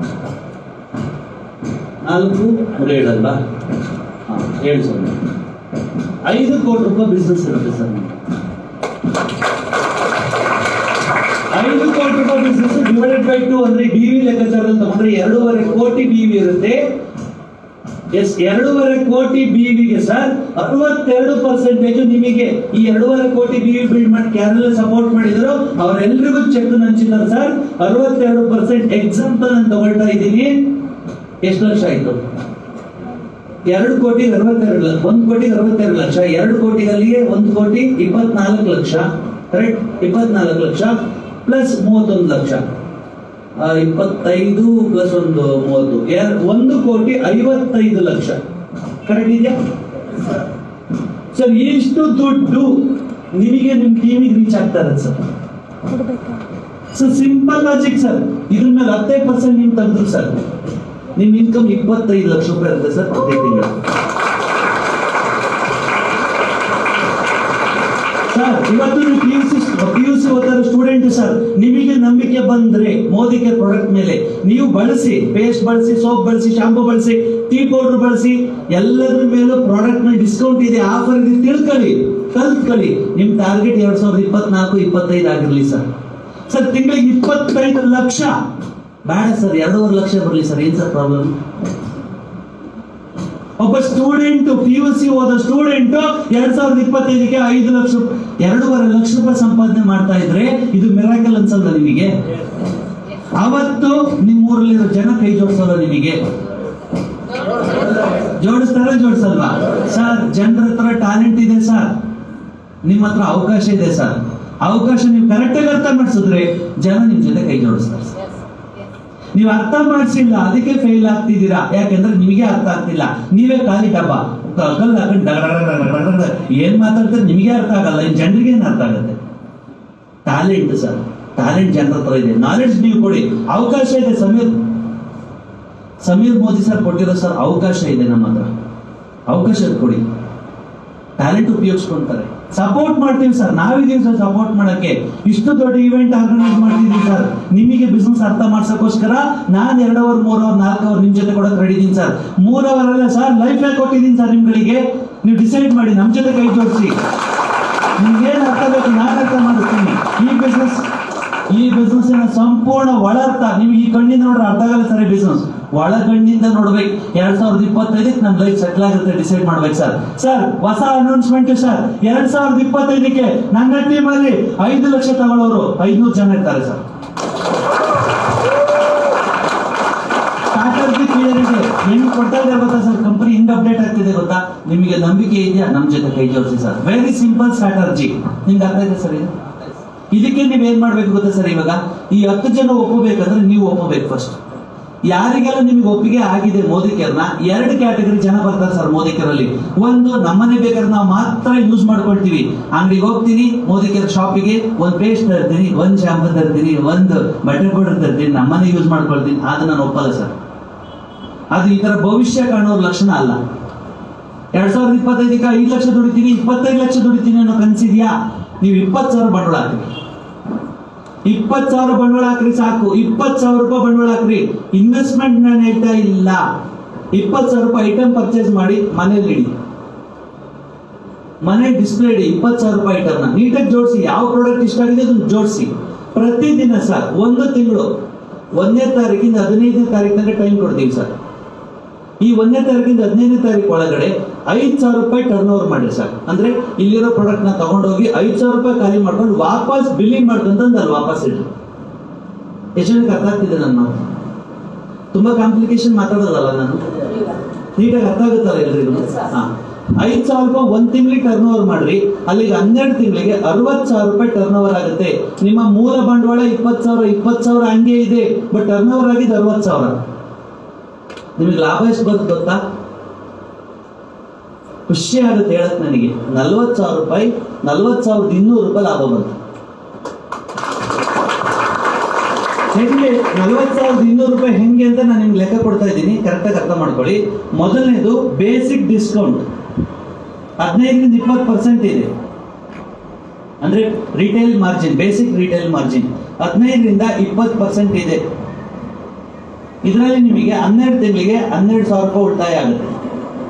ನಾಲ್ಕು ಮೂರು ಏಳಲ್ವಾ ಹಾ ಹೇಳಿ ಸರ್ ಐದು ಕೋಟಿ ರೂಪಾಯಿ ಬಿಸ್ನೆಸ್ ಇರುತ್ತೆ ಸರ್ ನಿಮ್ಗೆ. ಐದು ಕೋಟಿ ರೂಪಾಯಿ ಬಿಸ್ನೆಸ್ ಡಿವೈಡೆಡ್ ಬೈ ಟು ಅಂದ್ರೆ ಬಿ ವಿ ಲೆಕ್ಕಾಚಾರದಲ್ಲಿ ತಗೊಂಡ್ರೆ ಎರಡೂವರೆ ಕೋಟಿ ಬಿ ವಿ ಇರುತ್ತೆ ಎಸ್ ಎರಡೂವರೆ ಕೋಟಿ ಬಿವಿಗೆ ಸರ್ ಅರವತ್ತೆರಡು ಪರ್ಸೆಂಟೇಜ್ ನಿಮಗೆ ಈ ಎರಡೂವರೆ ಕೋಟಿ ಬಿವಿ ಬಿಲ್ಡ್ ಮಾಡಿ ಯಾರೆಲ್ಲ ಸಪೋರ್ಟ್ ಮಾಡಿದ್ರು ಅವರೆಲ್ಲರಿಗೂ ಚೆಕ್ ಹಂಚಿದ್ದಾರೆ ಸರ್ ಅರವತ್ತೆರಡು ಪರ್ಸೆಂಟ್ ಎಕ್ಸಾಂಪಲ್ ನಾನು ತಗೊಳ್ತಾ ಇದ್ದೀನಿ ಎಷ್ಟು ಲಕ್ಷ ಆಯ್ತು ಎರಡು ಕೋಟಿ ಅರವತ್ತೆರಡು ಲಕ್ಷ ಒಂದು ಕೋಟಿ ಅರವತ್ತೆರಡು ಲಕ್ಷ ಎರಡು ಕೋಟಿಗಲ್ಲಿಗೆ ಒಂದು ಕೋಟಿ ಇಪ್ಪತ್ನಾಲ್ಕು ಲಕ್ಷ ಕರೆಕ್ಟ್ ಇಪ್ಪತ್ನಾಲ್ಕು ಲಕ್ಷ ಪ್ಲಸ್ ಮೂವತ್ತೊಂದು ಲಕ್ಷ ಆ, ಇಪ್ಪತ್ತೈದು ಪ್ಲಸ್ ಒಂದು ಮೂವತ್ತು ಎರ- ಒಂದು ಕೋಟಿ ಐವತ್ತೈದು ಲಕ್ಷ ಕರೆಕ್ಟ್ ಇದೆಯಾ ಸರ್ ಇಷ್ಟು ದುಡ್ಡು ನಿಮಗೆ ನಿಮ್ ಟೀಮಿಗೆ ರೀಚ್ ಆಗ್ತಾರೆ sir sir simple logic sir ಇದ್ರ ಮೇಲೆ ಹತ್ತೈದು ಪರ್ಸೆಂಟ್ ನೀವು ತೆಗೆದ್ರು ಸರ್ ನಿಮ್ ಇನ್ಕಮ್ ಇಪ್ಪತ್ತೈದು ಲಕ್ಷ ರೂಪಾಯಿ ಇರುತ್ತೆ ಸರ್ ಪ್ರತಿ ತಿಂಗಳು ಸರ್ ಇವತ್ತು ನೀವು P U C P U C ಓದ್ತಾ ಸ್ಟೂಡೆಂಟ್ ಸರ್ ನಿಮಗೆ ನಂಬಿಕೆ ಬಂದ್ರೆ ಮೋದಿ ಕೇರ್ ಪ್ರಾಡಕ್ಟ್ ಮೇಲೆ ನೀವು ಬಳಸಿ ಪೇಸ್ಟ್ ಬಳಸಿ ಸೋಪ್ ಬಳಸಿ ಶಾಂಪೂ ಬಳಸಿ ಟೀ ಪೌಡರ್ ಬಳಸಿ ಎಲ್ಲದ್ರ ಮೇಲೂ ಪ್ರಾಡಕ್ಟ್ ಮೇಲೆ ಡಿಸ್ಕೌಂಟ್ ಇದೆ ಆಫರ್ ಇದೆ ತಿಳ್ಕೊಳ್ಳಿ ಕಲ್ತ್ಕೊಳ್ಳಿ ನಿಮ್ ಟಾರ್ಗೆಟ್ ಎರಡ್ ಸಾವಿರದ ಇಪ್ಪತ್ನಾಲ್ಕು ಇಪ್ಪತ್ತೈದು ಆಗಿರ್ಲಿ ಸರ್ ಸರ್ ತಿಂಗಳಿಗೆ ಇಪ್ಪತ್ತೈದು ಲಕ್ಷ ಬೇಡ ಸರ್ ಎರಡೂವರೆ ಲಕ್ಷ ಬರಲಿ ಸರ್ ಏನ್ ಸರ್ ಪ್ರಾಬ್ಲಮ್ ಒಬ್ಬ ಸ್ಟೂಡೆಂಟ್ ಪಿ ಯು ಸಿ ಓದೋ ಸ್ಟೂಡೆಂಟ್ ಎರಡ್ ಸಾವಿರದ ಇಪ್ಪತ್ತೈದಕ್ಕೆ ಐದು ಲಕ್ಷ ಎರಡೂವರೆ ಲಕ್ಷ ರೂಪಾಯಿ ಸಂಪಾದನೆ ಮಾಡ್ತಾ ಇದ್ರೆ ಇದು ಮಿರಾಕಲ್ ಅನ್ಸಲ್ಲ ನಿಮಗೆ ಅವತ್ತು ನಿಮ್ಮ ಊರಲ್ಲಿರೋ ಜನ ಕೈ ಜೋಡಿಸಲ್ಲ ನಿಮಗೆ ಜೋಡಿಸ್ತಾರ ಜೋಡಿಸಲ್ವಾ ಸರ್ ಜನರ ಹತ್ರ ಟ್ಯಾಲೆಂಟ್ ಇದೆ ಸರ್ ನಿಮ್ಮ ಹತ್ರ ಅವಕಾಶ ಇದೆ ಸರ್ ಅವಕಾಶ ನೀವು ಕರೆಕ್ಟಾಗಿ ಅರ್ಥ ಮಾಡಿಸಿದ್ರೆ ಜನ ನಿಮ್ ಜೊತೆ ಕೈ ಜೋಡಿಸ್ತಾರೆ ಸರ್ ನೀವು ಅರ್ಥ ಮಾಡಿಸಿಲ್ಲ ಅದಕ್ಕೆ ಫೇಲ್ ಆಗ್ತಿದ್ದೀರಾ ಯಾಕೆಂದ್ರೆ ನಿಮಗೆ ಅರ್ಥ ಆಗ್ತಿಲ್ಲ ನೀವೇ ಖಾಲಿ ಡಬ್ಬ ಕ- ಕಲ್ಲು ಹಾಕೊಂಡು ಡಗ ಡಗ ಡಗ ಡಗ ಡಗ ಡಗ ಏನ್ ಮಾತಾಡ್ತಾರೆ ನಿಮಗೆ ಅರ್ಥ ಆಗಲ್ಲ ಇನ್ ಜನರಿಗೆ ಏನ್ ಅರ್ಥ ಆಗುತ್ತೆ ಟ್ಯಾಲೆಂಟ್ ಸರ್ ಟ್ಯಾಲೆಂಟ್ ಜನರ ಹತ್ರ ಇದೆ ನಾಲೆಡ್ಜ್ ನೀವು ಕೊಡಿ ಅವಕಾಶ ಇದೆ ಸಮೀರ್ ಸಮೀರ್ ಮೋದಿ ಸರ್ ಕೊಟ್ಟಿರೋ ಸರ್ ಅವಕಾಶ ಇದೆ ನಮ್ಮ ಹತ್ರ ಅವಕಾಶ ಕೊಡಿ ಟ್ಯಾಲೆಂಟ್ ಉಪಯೋಗಿಸ್ಕೊಂತಾರೆ ಸಪೋರ್ಟ್ ಮಾಡ್ತೀವಿ ಸರ್ ನಾವಿದೀವಿ ಸರ್ ಸಪೋರ್ಟ್ ಮಾಡಕ್ಕೆ ಇಷ್ಟು ದೊಡ್ಡ ಇವೆಂಟ್ ಆರ್ಗನೈಸ್ ಮಾಡ್ತಿದ್ದೀವಿ ಸರ್ ನಿಮಗೆ ಬಿಸ್ನೆಸ್ ಅರ್ಥ ಮಾಡ್ಸಕ್ಕೋಸ್ಕರ ನಾನ್ ಎರಡು ಅವರ್ ಮೂರ್ ಅವರ್ ನಾಲ್ಕು ಅವರ್ ನಿಮ್ ಜೊತೆ ಕೊಡಕ್ ರೆಡಿ ಇದೀನಿ ಸರ್ ಮೂರ್ ಅವರ್ ಅಲ್ಲ ಸರ್ ಲೈಫ್ ಕೊಟ್ಟಿದ್ದೀನಿ ಸರ್ ನಿಮ್ಗಳಿಗೆ ನೀವು ಡಿಸೈಡ್ ಮಾಡಿ ನಮ್ ಜೊತೆ ಕೈ ಜೋಡಿಸಿ ನಿಮ್ಗೆ ಏನ್ ಅರ್ಥ ಬೇಕು ನಾನು ಅರ್ಥ ಮಾಡಿಸ್ತೀನಿ ಈ ಬಿಸ್ನೆಸ್ ಈ ಬಿಸ್ನೆಸ್ ಸಂಪೂರ್ಣ ಒಳರ್ಥ ನಿಮ್ಗೆ ಈ ಕಣ್ಣಿಂದ ನೋಡ್ರೆ ಅರ್ಥ ಆಗಲ್ಲ ಸರ್ ಈ ಬಿಸ್ನೆಸ್ ಒಳ ಕಣ್ಣಿಂದ ನೋಡ್ಬೇಕು ಎರಡ್ ಸಾವಿರದ ಇಪ್ಪತ್ತೈದಕ್ಕೆ ನಮ್ ಲೈಫ್ ಸೆಟ್ಲ್ ಆಗುತ್ತೆ ಡಿಸೈಡ್ ಮಾಡ್ಬೇಕು ಸರ್ ಸರ್ ಹೊಸ ಅನೌನ್ಸ್ಮೆಂಟ್ ಸರ್ ಎರಡ್ ಸಾವಿರದ ಇಪ್ಪತ್ತೈದಕ್ಕೆ ನನ್ನ ಟೀಮ್ ಅಲ್ಲಿ ಐದು ಲಕ್ಷ ತಗೊಳ್ಳೋರು ಐದ್ನೂರು ಜನ ಇರ್ತಾರೆ ಸರ್ ಸ್ಟ್ರಾಟರ್ಜಿ ಕ್ಲಿಯರ್ ಇದೆ ನಿಮ್ಗೆ ಕೊಡ್ತಾ ಇದೆ ಗೊತ್ತಾ ಸರ್ ಕಂಪನಿ ಹಿಂಗ್ ಅಪ್ಡೇಟ್ ಆಗ್ತಿದೆ ಗೊತ್ತಾ ನಿಮಗೆ ನಂಬಿಕೆ ಇದೆಯಾ ನಮ್ ಜೊತೆ ಕೈ ಜೋಡಿಸಿ ಸರ್ ವೆರಿ ಸಿಂಪಲ್ ಸ್ಟ್ರಾಟರ್ಜಿ ನಿಮ್ಗೆ ಅರ್ಥ ಇದೆ ಸರ್ ಇದು ಇದಕ್ಕೆ ನೀವ್ ಏನ್ ಮಾಡ್ಬೇಕು ಗೊತ್ತಾ ಸರ್ ಇವಾಗ ಈ ಹತ್ತು ಜನ ಒಪ್ಪಬೇಕಂದ್ರೆ ನೀವು ಒಪ್ಪಬೇಕು ಫಸ್ಟ್ ಯಾರಿಗೆಲ್ಲ ನಿಮ್ಗೆ ಒಪ್ಪಿಗೆ ಆಗಿದೆ ಮೋದಿ ಕೇರ್ನ ಎರಡು ಕ್ಯಾಟಗರಿ ಜನ ಬರ್ತಾರೆ ಸರ್ ಮೋದಿ ಕೇರಲ್ಲಿ ಒಂದು ನಮ್ಮನೆ ಬೇಕಾದ್ರೆ ನಾವು ಮಾತ್ರ ಯೂಸ್ ಮಾಡ್ಕೊಳ್ತೀವಿ ಅಂಗಡಿಗೆ ಹೋಗ್ತೀನಿ ಮೋದಿ ಕೇರ್ ಶಾಪಿಗೆ ಒಂದ್ ಪೇಸ್ಟ್ ತರ್ತೀನಿ ಒಂದ್ ಶಾಂಪೂ ತರ್ತೀನಿ ಒಂದು ಬಟರ್ ಪೌಡರ್ ತರ್ತೀನಿ ನಮ್ಮನೆ ಯೂಸ್ ಮಾಡ್ಕೊಳ್ತೀನಿ ಅದು ನಾನು ಒಪ್ಪಲ್ಲ ಸರ್ ಅದು ಈ ತರ ಭವಿಷ್ಯ ಕಾಣೋರ್ ಲಕ್ಷಣ ಅಲ್ಲ ಎರಡ್ ಸಾವಿರದ ಇಪ್ಪತ್ತೈದಕ್ಕೆ ಐದು ಲಕ್ಷ ದುಡಿತೀನಿ ಇಪ್ಪತ್ತೈದು ಲಕ್ಷ ದುಡಿತೀನಿ ಅನ್ನೋ ಕನ್ಸಿದ್ಯಾ ನೀವು ಇಪ್ಪತ್ತು ಸಾವಿರ ಬಂಡವಾಳ ಹಾಕ್ರಿ ಇಪ್ಪತ್ತು ಸಾವಿರ ಬಂಡವಾಳ ಹಾಕ್ರಿ ಸಾಕು ಇಪ್ಪತ್ತು ಸಾವಿರ ರೂಪಾಯಿ ಬಂಡವಾಳ ಹಾಕ್ರಿ ಇನ್ವೆಸ್ಟ್ಮೆಂಟ್ ನಾನು ಹೇಳ್ತಾ ಇಲ್ಲ ಇಪ್ಪತ್ತು ಸಾವಿರ ರೂಪಾಯಿ ಐಟಮ್ ಪರ್ಚೇಸ್ ಮಾಡಿ ಮನೇಲಿ ಇಡಿ ಮನೆ ಡಿಸ್ಪ್ಲೇ ಇಡಿ ಇಪ್ಪತ್ತು ಸಾವಿರ ರೂಪಾಯಿ ಐಟಮ್ನ ನೀಟಾಗಿ ಜೋಡಿಸಿ ಯಾವ ಪ್ರಾಡಕ್ಟ್ ಇಷ್ಟ ಆಗಿದೆ ಅದನ್ನ ಜೋಡಿಸಿ ಪ್ರತಿದಿನ ಸರ್ ಒಂದು ತಿಂಗಳು ಒಂದನೇ ತಾರೀಕಿಂದ ಹದಿನೈದನೇ ತಾರೀಕು ತನಕ ಟೈಮ್ ಕೊಡ್ತೀವಿ ಸರ್ ಈ ಒಂದನೇ ತಾರೀಕಿಂದ ಹದಿನೈದನೇ ತಾರೀಕು ಒಳಗಡೆ ಐದ್ ಸಾವಿರ ರೂಪಾಯಿ ಟರ್ನ್ ಓವರ್ ಮಾಡಿ ಸರ್ ಅಂದ್ರೆ ಇಲ್ಲಿರೋ ಪ್ರಾಡಕ್ಟ್ ನ ತಗೊಂಡೋಗಿ ಐದ್ ಸಾವಿರ ರೂಪಾಯಿ ಖಾಲಿ ಮಾಡ್ಕೊಂಡು ವಾಪಸ್ ಬಿಲ್ಲಿಂಗ್ ಮಾಡ್ಕೊಂತಂದು ಅಲ್ಲಿ ವಾಪಸ್ ಇಟ್ಟು ಎಷ್ಟು ಜನಕ್ಕೆ ಅರ್ಥ ಆಗ್ತಿದೆ ನನ್ನ ಮಾತು ತುಂಬಾ ಕಾಂಪ್ಲಿಕೇಶನ್ ಮಾತಾಡೋದಲ್ಲ ನಾನು ನೀಟಾಗಿ ಅರ್ಥ ಆಗುತ್ತಲ್ಲ ಎಲ್ರಿಗೂ ಹಾ ಐದ್ ಸಾವಿರ ರೂಪಾಯಿ ಒಂದ್ ತಿಂಗಳಿಗೆ ಟರ್ನ್ ಓವರ್ ಮಾಡ್ರಿ ಅಲ್ಲಿಗೆ ಹನ್ನೆರಡು ತಿಂಗಳಿಗೆ ಅರವತ್ ಸಾವಿರ ರೂಪಾಯಿ ಟರ್ನ್ ಓವರ್ ಆಗುತ್ತೆ ನಿಮ್ಮ ಮೂಲ ಬಂಡವಾಳ ಇಪ್ಪತ್ ಸಾವಿರ ಇಪ್ಪತ್ ಸಾವಿರ ಹಂಗೆ ಇದೆ ಬಟ್ ಟರ್ನ್ ಓವರ್ ಆಗಿದ್ದು ಅರವತ್ ಸಾವಿರ ನಿಮಗೆ ಲಾಭ ಎಷ್ಟು ಬರುತ್ತೆ ಗೊತ್ತಾ ಖುಷಿ ಆಗುತ್ತೆ ಹೇಳಕ್ ನನಗೆ ನಲ್ವತ್ ಸಾವಿರ ರೂಪಾಯಿ ನಲ್ವತ್ ಸಾವಿರದ ಇನ್ನೂರು ರೂಪಾಯಿ ಲಾಭ ಬಂತು ಹೆಂಗೆ ನಲ್ವತ್ ಸಾವಿರದ ಇನ್ನೂರು ರೂಪಾಯಿ ಹೆಂಗೆ ಅಂತ ನಾನು ನಿಮ್ಗೆ ಲೆಕ್ಕ ಕೊಡ್ತಾ ಇದ್ದೀನಿ ಕರೆಕ್ಟಾಗಿ ಅರ್ಥ ಮಾಡ್ಕೊಳ್ಳಿ ಮೊದಲನೇದು ಬೇಸಿಕ್ ಡಿಸ್ಕೌಂಟ್ ಹದಿನೈದರಿಂದ ಇಪ್ಪತ್ತು ಪರ್ಸೆಂಟ್ ಇದೆ ಅಂದ್ರೆ retail margin basic retail margin ಹದಿನೈದರಿಂದ ಇಪ್ಪತ್ತು ಪರ್ಸೆಂಟ್ ಇದೆ ಇದರಲ್ಲಿ ನಿಮಗೆ ಹನ್ನೆರಡು ತಿಂಗಳಿಗೆ ಹನ್ನೆರಡು ಸಾವಿರ ರೂಪಾಯಿ ಉಳಿತಾಯ ಆಗುತ್ತೆ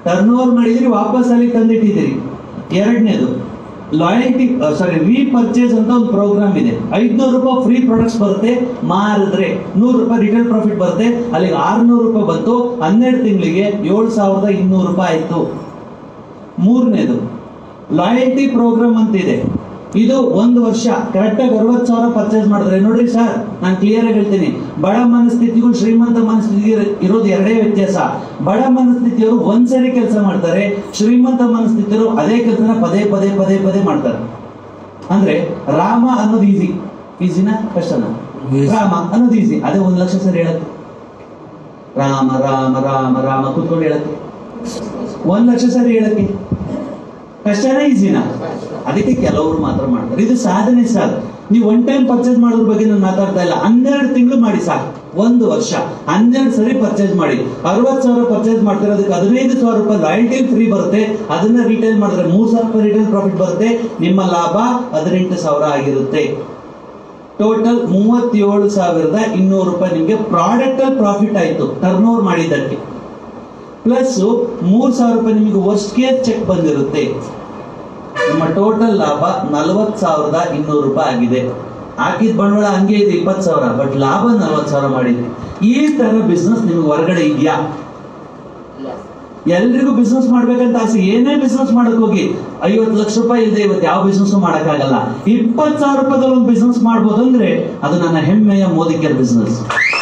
ಟರ್ನ್ ಓವರ್ ಮಾಡಿದಿರಿ ವಾಪಸ್ ಅಲ್ಲಿ ತಂದಿಟ್ಟಿದ್ದೀರಿ ಎರಡನೇದು ಲಾಯಲ್ಟಿ ಸಾರಿ ರೀಪರ್ಚೇಸ್ ಅಂತ ಒಂದು ಪ್ರೋಗ್ರಾಮ್ ಇದೆ ಐದ್ನೂರು ರೂಪಾಯಿ ಫ್ರೀ ಪ್ರಾಡಕ್ಟ್ಸ್ ಬರುತ್ತೆ ಮಾರಿದ್ರೆ ನೂರು ರೂಪಾಯಿ ರಿಟೇಲ್ ಪ್ರಾಫಿಟ್ ಬರುತ್ತೆ ಅಲ್ಲಿಗೆ ಆರ್ನೂರು ರೂಪಾಯಿ ಬಂತು ಹನ್ನೆರಡು ತಿಂಗಳಿಗೆ ಏಳು ಸಾವಿರದ ಇನ್ನೂರು ರೂಪಾಯಿ ಆಯ್ತು ಮೂರನೇದು ಲಾಯಲ್ಟಿ ಪ್ರೋಗ್ರಾಮ್ ಅಂತ ಇದೆ ಇದು ಒಂದು ವರ್ಷ ಕರೆಕ್ಟ್ ಆಗಿ ಅರವತ್ತು ಸಾವಿರ ಪರ್ಚೇಸ್ ಮಾಡಿದ್ರೆ ನೋಡ್ರಿ ಸರ್ ನಾನು ಕ್ಲಿಯರ್ ಆಗಿ ಹೇಳ್ತೀನಿ ಬಡ ಮನಸ್ಥಿತಿಗೂ ಶ್ರೀಮಂತ ಮನಸ್ಥಿತಿ ಇರೋದು ಎರಡೇ ವ್ಯತ್ಯಾಸ ಬಡ ಮನಸ್ಥಿತಿಯವರು ಒಂದ್ಸರಿ ಕೆಲಸ ಮಾಡ್ತಾರೆ ಶ್ರೀಮಂತ ಮನಸ್ಥಿತಿಯವರು ಅದೇ ಕೆಲಸನ ಪದೇ ಪದೇ ಪದೇ ಪದೇ ಮಾಡ್ತಾರೆ ಅಂದ್ರೆ ರಾಮ ಅನ್ನೋದು ಈಸಿ ಈಸಿನ ಕಷ್ಟನ ರಾಮ ಅನ್ನೋದು ಈಸಿ ಅದೇ ಒಂದ್ ಲಕ್ಷ ಸರಿ ಹೇಳಕ್ಕೆ ರಾಮ ರಾಮ ರಾಮ ರಾಮ ಕೂತ್ಕೊಂಡು ಹೇಳಕ್ಕೆ ಒಂದ್ ಲಕ್ಷ ಸರಿ ಹೇಳಕ್ಕೆ ಕಷ್ಟನೇ ಈಸಿನ ಅದಕ್ಕೆ ಕೆಲವರು ಮಾತ್ರ ಮಾಡ್ತಾರೆ ಇದು ಸಾಧನೆ ಸರ್ ನೀವು ಒನ್ ಟೈಮ್ ಪರ್ಚೇಸ್ ಮಾಡೋದ್ರ ಬಗ್ಗೆ ನಾನು ಮಾತಾಡ್ತಾ ಇಲ್ಲ ಹನ್ನೆರಡು ತಿಂಗಳು ಮಾಡಿ ಸಾಕು ಒಂದು ವರ್ಷ ಹನ್ನೆರಡು ಸರಿ ಪರ್ಚೇಸ್ ಮಾಡಿ ಅರವತ್ತು ಸಾವಿರ ಪರ್ಚೇಸ್ ಮಾಡ್ತಾರೆ ಅದಕ್ಕೆ ಹದಿನೈದು ಸಾವಿರ ರೂಪಾಯಿ ರಾಯಲ್ಟಿ ಫ್ರೀ ಬರುತ್ತೆ ಅದನ್ನ ರಿಟೇಲ್ ಮಾಡಿದ್ರೆ ಮೂರ್ ಸಾವಿರ ರೂಪಾಯಿ ರಿಟೇಲ್ ಪ್ರಾಫಿಟ್ ಬರುತ್ತೆ ನಿಮ್ಮ ಲಾಭ ಹದಿನೆಂಟು ಸಾವಿರ ಆಗಿರುತ್ತೆ ಟೋಟಲ್ ಮೂವತ್ತೇಳು ಸಾವಿರದ ಇನ್ನೂರು ರೂಪಾಯಿ ನಿಮಗೆ ಪ್ರಾಡಕ್ಟ್ ಅಲ್ಲಿ ಪ್ರಾಫಿಟ್ ಆಯ್ತು ಟರ್ನ್ ಓವರ್ ಮಾಡಿದ್ದಕ್ಕೆ ಪ್ಲಸ್ ಮೂರ್ ಸಾವಿರ ರೂಪಾಯಿ ನಿಮಗೆ ವರ್ಸ್ಟ್ ಕೇರ್ ಚೆಕ್ ಬಂದಿರುತ್ತೆ ನಿಮ್ಮ ಟೋಟಲ್ ಲಾಭ ನಲವತ್ ಸಾವಿರದ ಇನ್ನೂರು ರೂಪಾಯಿ ಆಗಿದೆ ಹಾಕಿದ ಬಂಡವಾಳ ಹಂಗೆ ಇದೆ ಇಪ್ಪತ್ತು ಸಾವಿರ ಬಟ್ ಲಾಭ ನಲವತ್ತು ಸಾವಿರ ಮಾಡಿದ್ರಿ ಈ ತರ ಬಿಸ್ನೆಸ್ ನಿಮ್ಗೆ ಹೊರಗಡೆ ಇದೆಯಾ ಎಲ್ರಿಗೂ ಬಿಸ್ನೆಸ್ ಮಾಡ್ಬೇಕಂತ ಆಸೆ ಏನೇ ಬಿಸ್ನೆಸ್ ಮಾಡಕ್ ಹೋಗಿ ಐವತ್ತು ಲಕ್ಷ ರೂಪಾಯಿ ಇಲ್ಲದೆ ಇವತ್ತು ಯಾವ ಬಿಸ್ನೆಸ್ ಮಾಡಕ್ಕಾಗಲ್ಲ ಇಪ್ಪತ್ತು ಸಾವಿರ ರೂಪಾಯಿದಲ್ಲಿ ಒಂದು ಬಿಸ್ನೆಸ್ ಮಾಡ್ಬೋದು ಅಂದ್ರೆ ಅದು ನನ್ನ ಹೆಮ್ಮೆಯ Modicare business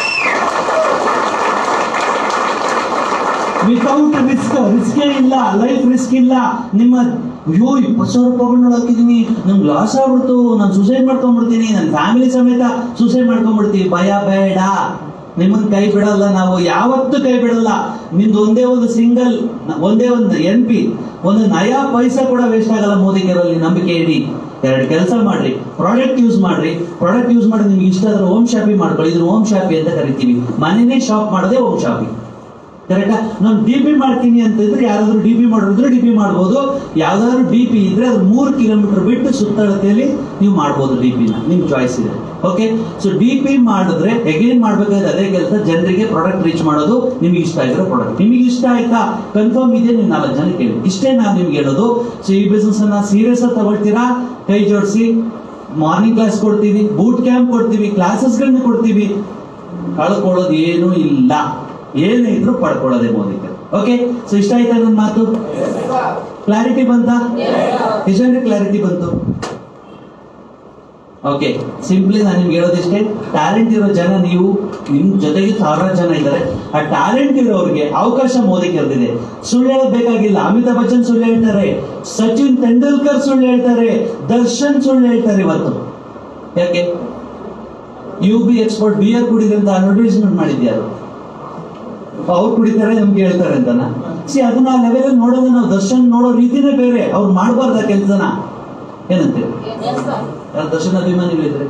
without risk ರಿಸ್ಕೇ ಇಲ್ಲ ಲೈಫ್ ರಿಸ್ಕ್ ಇಲ್ಲ ನಿಮ್ಮ ಅಯ್ಯೋ ಇಪ್ಪತ್ತು ಸಾವಿರ ರೂಪಾಯಿಗಳನ್ನ ಹಾಕಿದೀನಿ ನಂಗೆ ಲಾಸ್ ಆಗ್ಬಿಡ್ತು ನಾನು ಸುಸೈಡ್ ಮಾಡ್ಕೊಂಡ್ಬಿಡ್ತೀನಿ ನನ್ನ ಫ್ಯಾಮಿಲಿ ಸಮೇತ ಸುಸೈಡ್ ಮಾಡ್ಕೊಂಡ್ಬಿಡ್ತೀವಿ ಭಯ ಬೇಡ ನಿಮ್ಮನ್ನ ಕೈ ಬಿಡಲ್ಲ ನಾವು ಯಾವತ್ತೂ ಕೈ ಬಿಡಲ್ಲ ನಿಮ್ದು ಒಂದೇ ಒಂದು ಸಿಂಗಲ್ ಒಂದೇ ಒಂದು ಎನ್ ಪಿ ಒಂದು ನಯಾ ಪೈಸಾ ಕೂಡ ವೇಸ್ಟ್ ಆಗಲ್ಲ ಮೋದಿ ಕೇರಲ್ಲಿ ನಂಬಿಕೆ ಇಡಿ ಎರಡು ಕೆಲಸ ಮಾಡ್ರಿ ಪ್ರಾಡಕ್ಟ್ ಯೂಸ್ ಮಾಡ್ರಿ ಪ್ರಾಡಕ್ಟ್ ಯೂಸ್ ಮಾಡಿ ನಿಮ್ಗೆ ಇಷ್ಟ ಆದ್ರೆ ಹೋಮ್ ಶಾಪಿಂಗ್ ಮಾಡ್ಕೊಳ್ಳಿ ಇದನ್ನ ಹೋಮ್ ಶಾಪಿ ಅಂತ ಕರಿತೀವಿ ಮನೆನೇ ಶಾಪ್ ಮಾಡೋದೇ ಹೋಮ್ ಶಾಪಿಂಗ್ ಕರೆಕ್ಟಾ ನಾನು ಡಿ ಪಿ ಮಾಡ್ತೀನಿ ಅಂತ ಇದ್ರೆ ಯಾರಾದ್ರೂ ಡಿ ಪಿ ಮಾಡೋದ್ರೆ ಡಿ ಪಿ ಮಾಡ್ಬೋದು ಯಾವ್ದಾದ್ರು ಡಿ ಪಿ ಇದ್ರೆ ಅದು ಮೂರು ಕಿಲೋಮೀಟರ್ ಬಿಟ್ಟು ಸುತ್ತಳತೆಯಲ್ಲಿ ನೀವು ಮಾಡ್ಬೋದು ಡಿ ಪಿನ ನಿಮ್ ಚಾಯ್ಸ್ ಇದೆ ಓಕೆ ಸೊ ಡಿ ಪಿ ಮಾಡಿದ್ರೆ ಎಗೇನ್ ಮಾಡ್ಬೇಕಾದ್ರೆ ಅದೇ ಕೆಲಸ ಜನರಿಗೆ ಪ್ರಾಡಕ್ಟ್ ರೀಚ್ ಮಾಡೋದು ನಿಮ್ಗೆ ಇಷ್ಟ ಆಗಿರೋ ಪ್ರಾಡಕ್ಟ್ ನಿಮಗೆ ಇಷ್ಟ ಆಯ್ತಾ ಕನ್ಫರ್ಮ್ ಇದೆ ನೀವು ನಾಲ್ಕು ಜನ ಕೇಳಿ ಇಷ್ಟೇ ನಾನು ನಿಮ್ಗೆ ಹೇಳೋದು ಸೊ ಈ ಬಿಸ್ನೆಸ್ ಅನ್ನ ಸೀರಿಯಸ್ ಆಗಿ ತಗೊಳ್ತೀರಾ ಕೈ ಜೋಡಿಸಿ ಮಾರ್ನಿಂಗ್ ಕ್ಲಾಸ್ ಕೊಡ್ತೀವಿ ಬೂಟ್ ಕ್ಯಾಂಪ್ ಕೊಡ್ತೀವಿ ಕ್ಲಾಸಸ್ಗಳನ್ನ ಕೊಡ್ತೀವಿ ಕಳ್ಕೊಳ್ಳೋದು ಏನೂ ಇಲ್ಲ ಏನೇ ಇದ್ರು ಪಡ್ಕೊಳ್ಳೋದೇ ಮೋದಿಗೆ ಓಕೆ ಸೊ ಇಷ್ಟ ಆಯ್ತಾ ನನ್ನ ಮಾತು ಕ್ಲಾರಿಟಿ ಬಂತ ಎಷ್ಟು ಕ್ಲಾರಿಟಿ ಬಂತು ಓಕೆ ಸಿಂಪ್ಲಿ ನಾನು ನಿಮ್ಗೆ ಹೇಳೋದಿಷ್ಟೇ ಟ್ಯಾಲೆಂಟ್ ಇರೋ ಜನ ನೀವು ನಿಮ್ ಜೊತೆಗೆ ಸಾವಿರಾರು ಜನ ಇದ್ದಾರೆ ಆ ಟ್ಯಾಲೆಂಟ್ ಇರೋರಿಗೆ ಅವಕಾಶ ಮೋದಿ ಕರೆದಿದೆ ಸುಳ್ಳು ಹೇಳೋದ್ ಬೇಕಾಗಿಲ್ಲ ಅಮಿತಾಬ್ ಬಚ್ಚನ್ ಸುಳ್ಳು ಹೇಳ್ತಾರೆ ಸಚಿನ್ ತೆಂಡೂಲ್ಕರ್ ಸುಳ್ಳು ಹೇಳ್ತಾರೆ ದರ್ಶನ್ ಸುಳ್ಳು ಹೇಳ್ತಾರೆ ಇವತ್ತು ಯಾಕೆ ಯು ಬಿ ಎಕ್ಸ್ಪೋರ್ಟ್ ಬಿಯರ್ ಕುಡಿದೆ ಅಂತ ಅಡ್ವರ್ಟೈಸ್ಮೆಂಟ್ ಮಾಡಿದ್ಯಾರು ಅವ್ರು ಕುಡಿತಾರೆ ನಮ್ಗೆ ಹೇಳ್ತಾರೆ ಅಂತನ ಸಿ ಅದನ್ನ ಆ ಲೆವೆಲ್ ನೋಡೋದು ನಾವು ದರ್ಶನ್ ನೋಡೋ ರೀತಿನೇ ಬೇರೆ ಅವ್ರು ಮಾಡಬಾರ್ದ ಕೆಲಸನ ಏನಂತೀರಿ ಯಾರು ದರ್ಶನ ಅಭಿಮಾನಿಗಳಿದ್ರೆ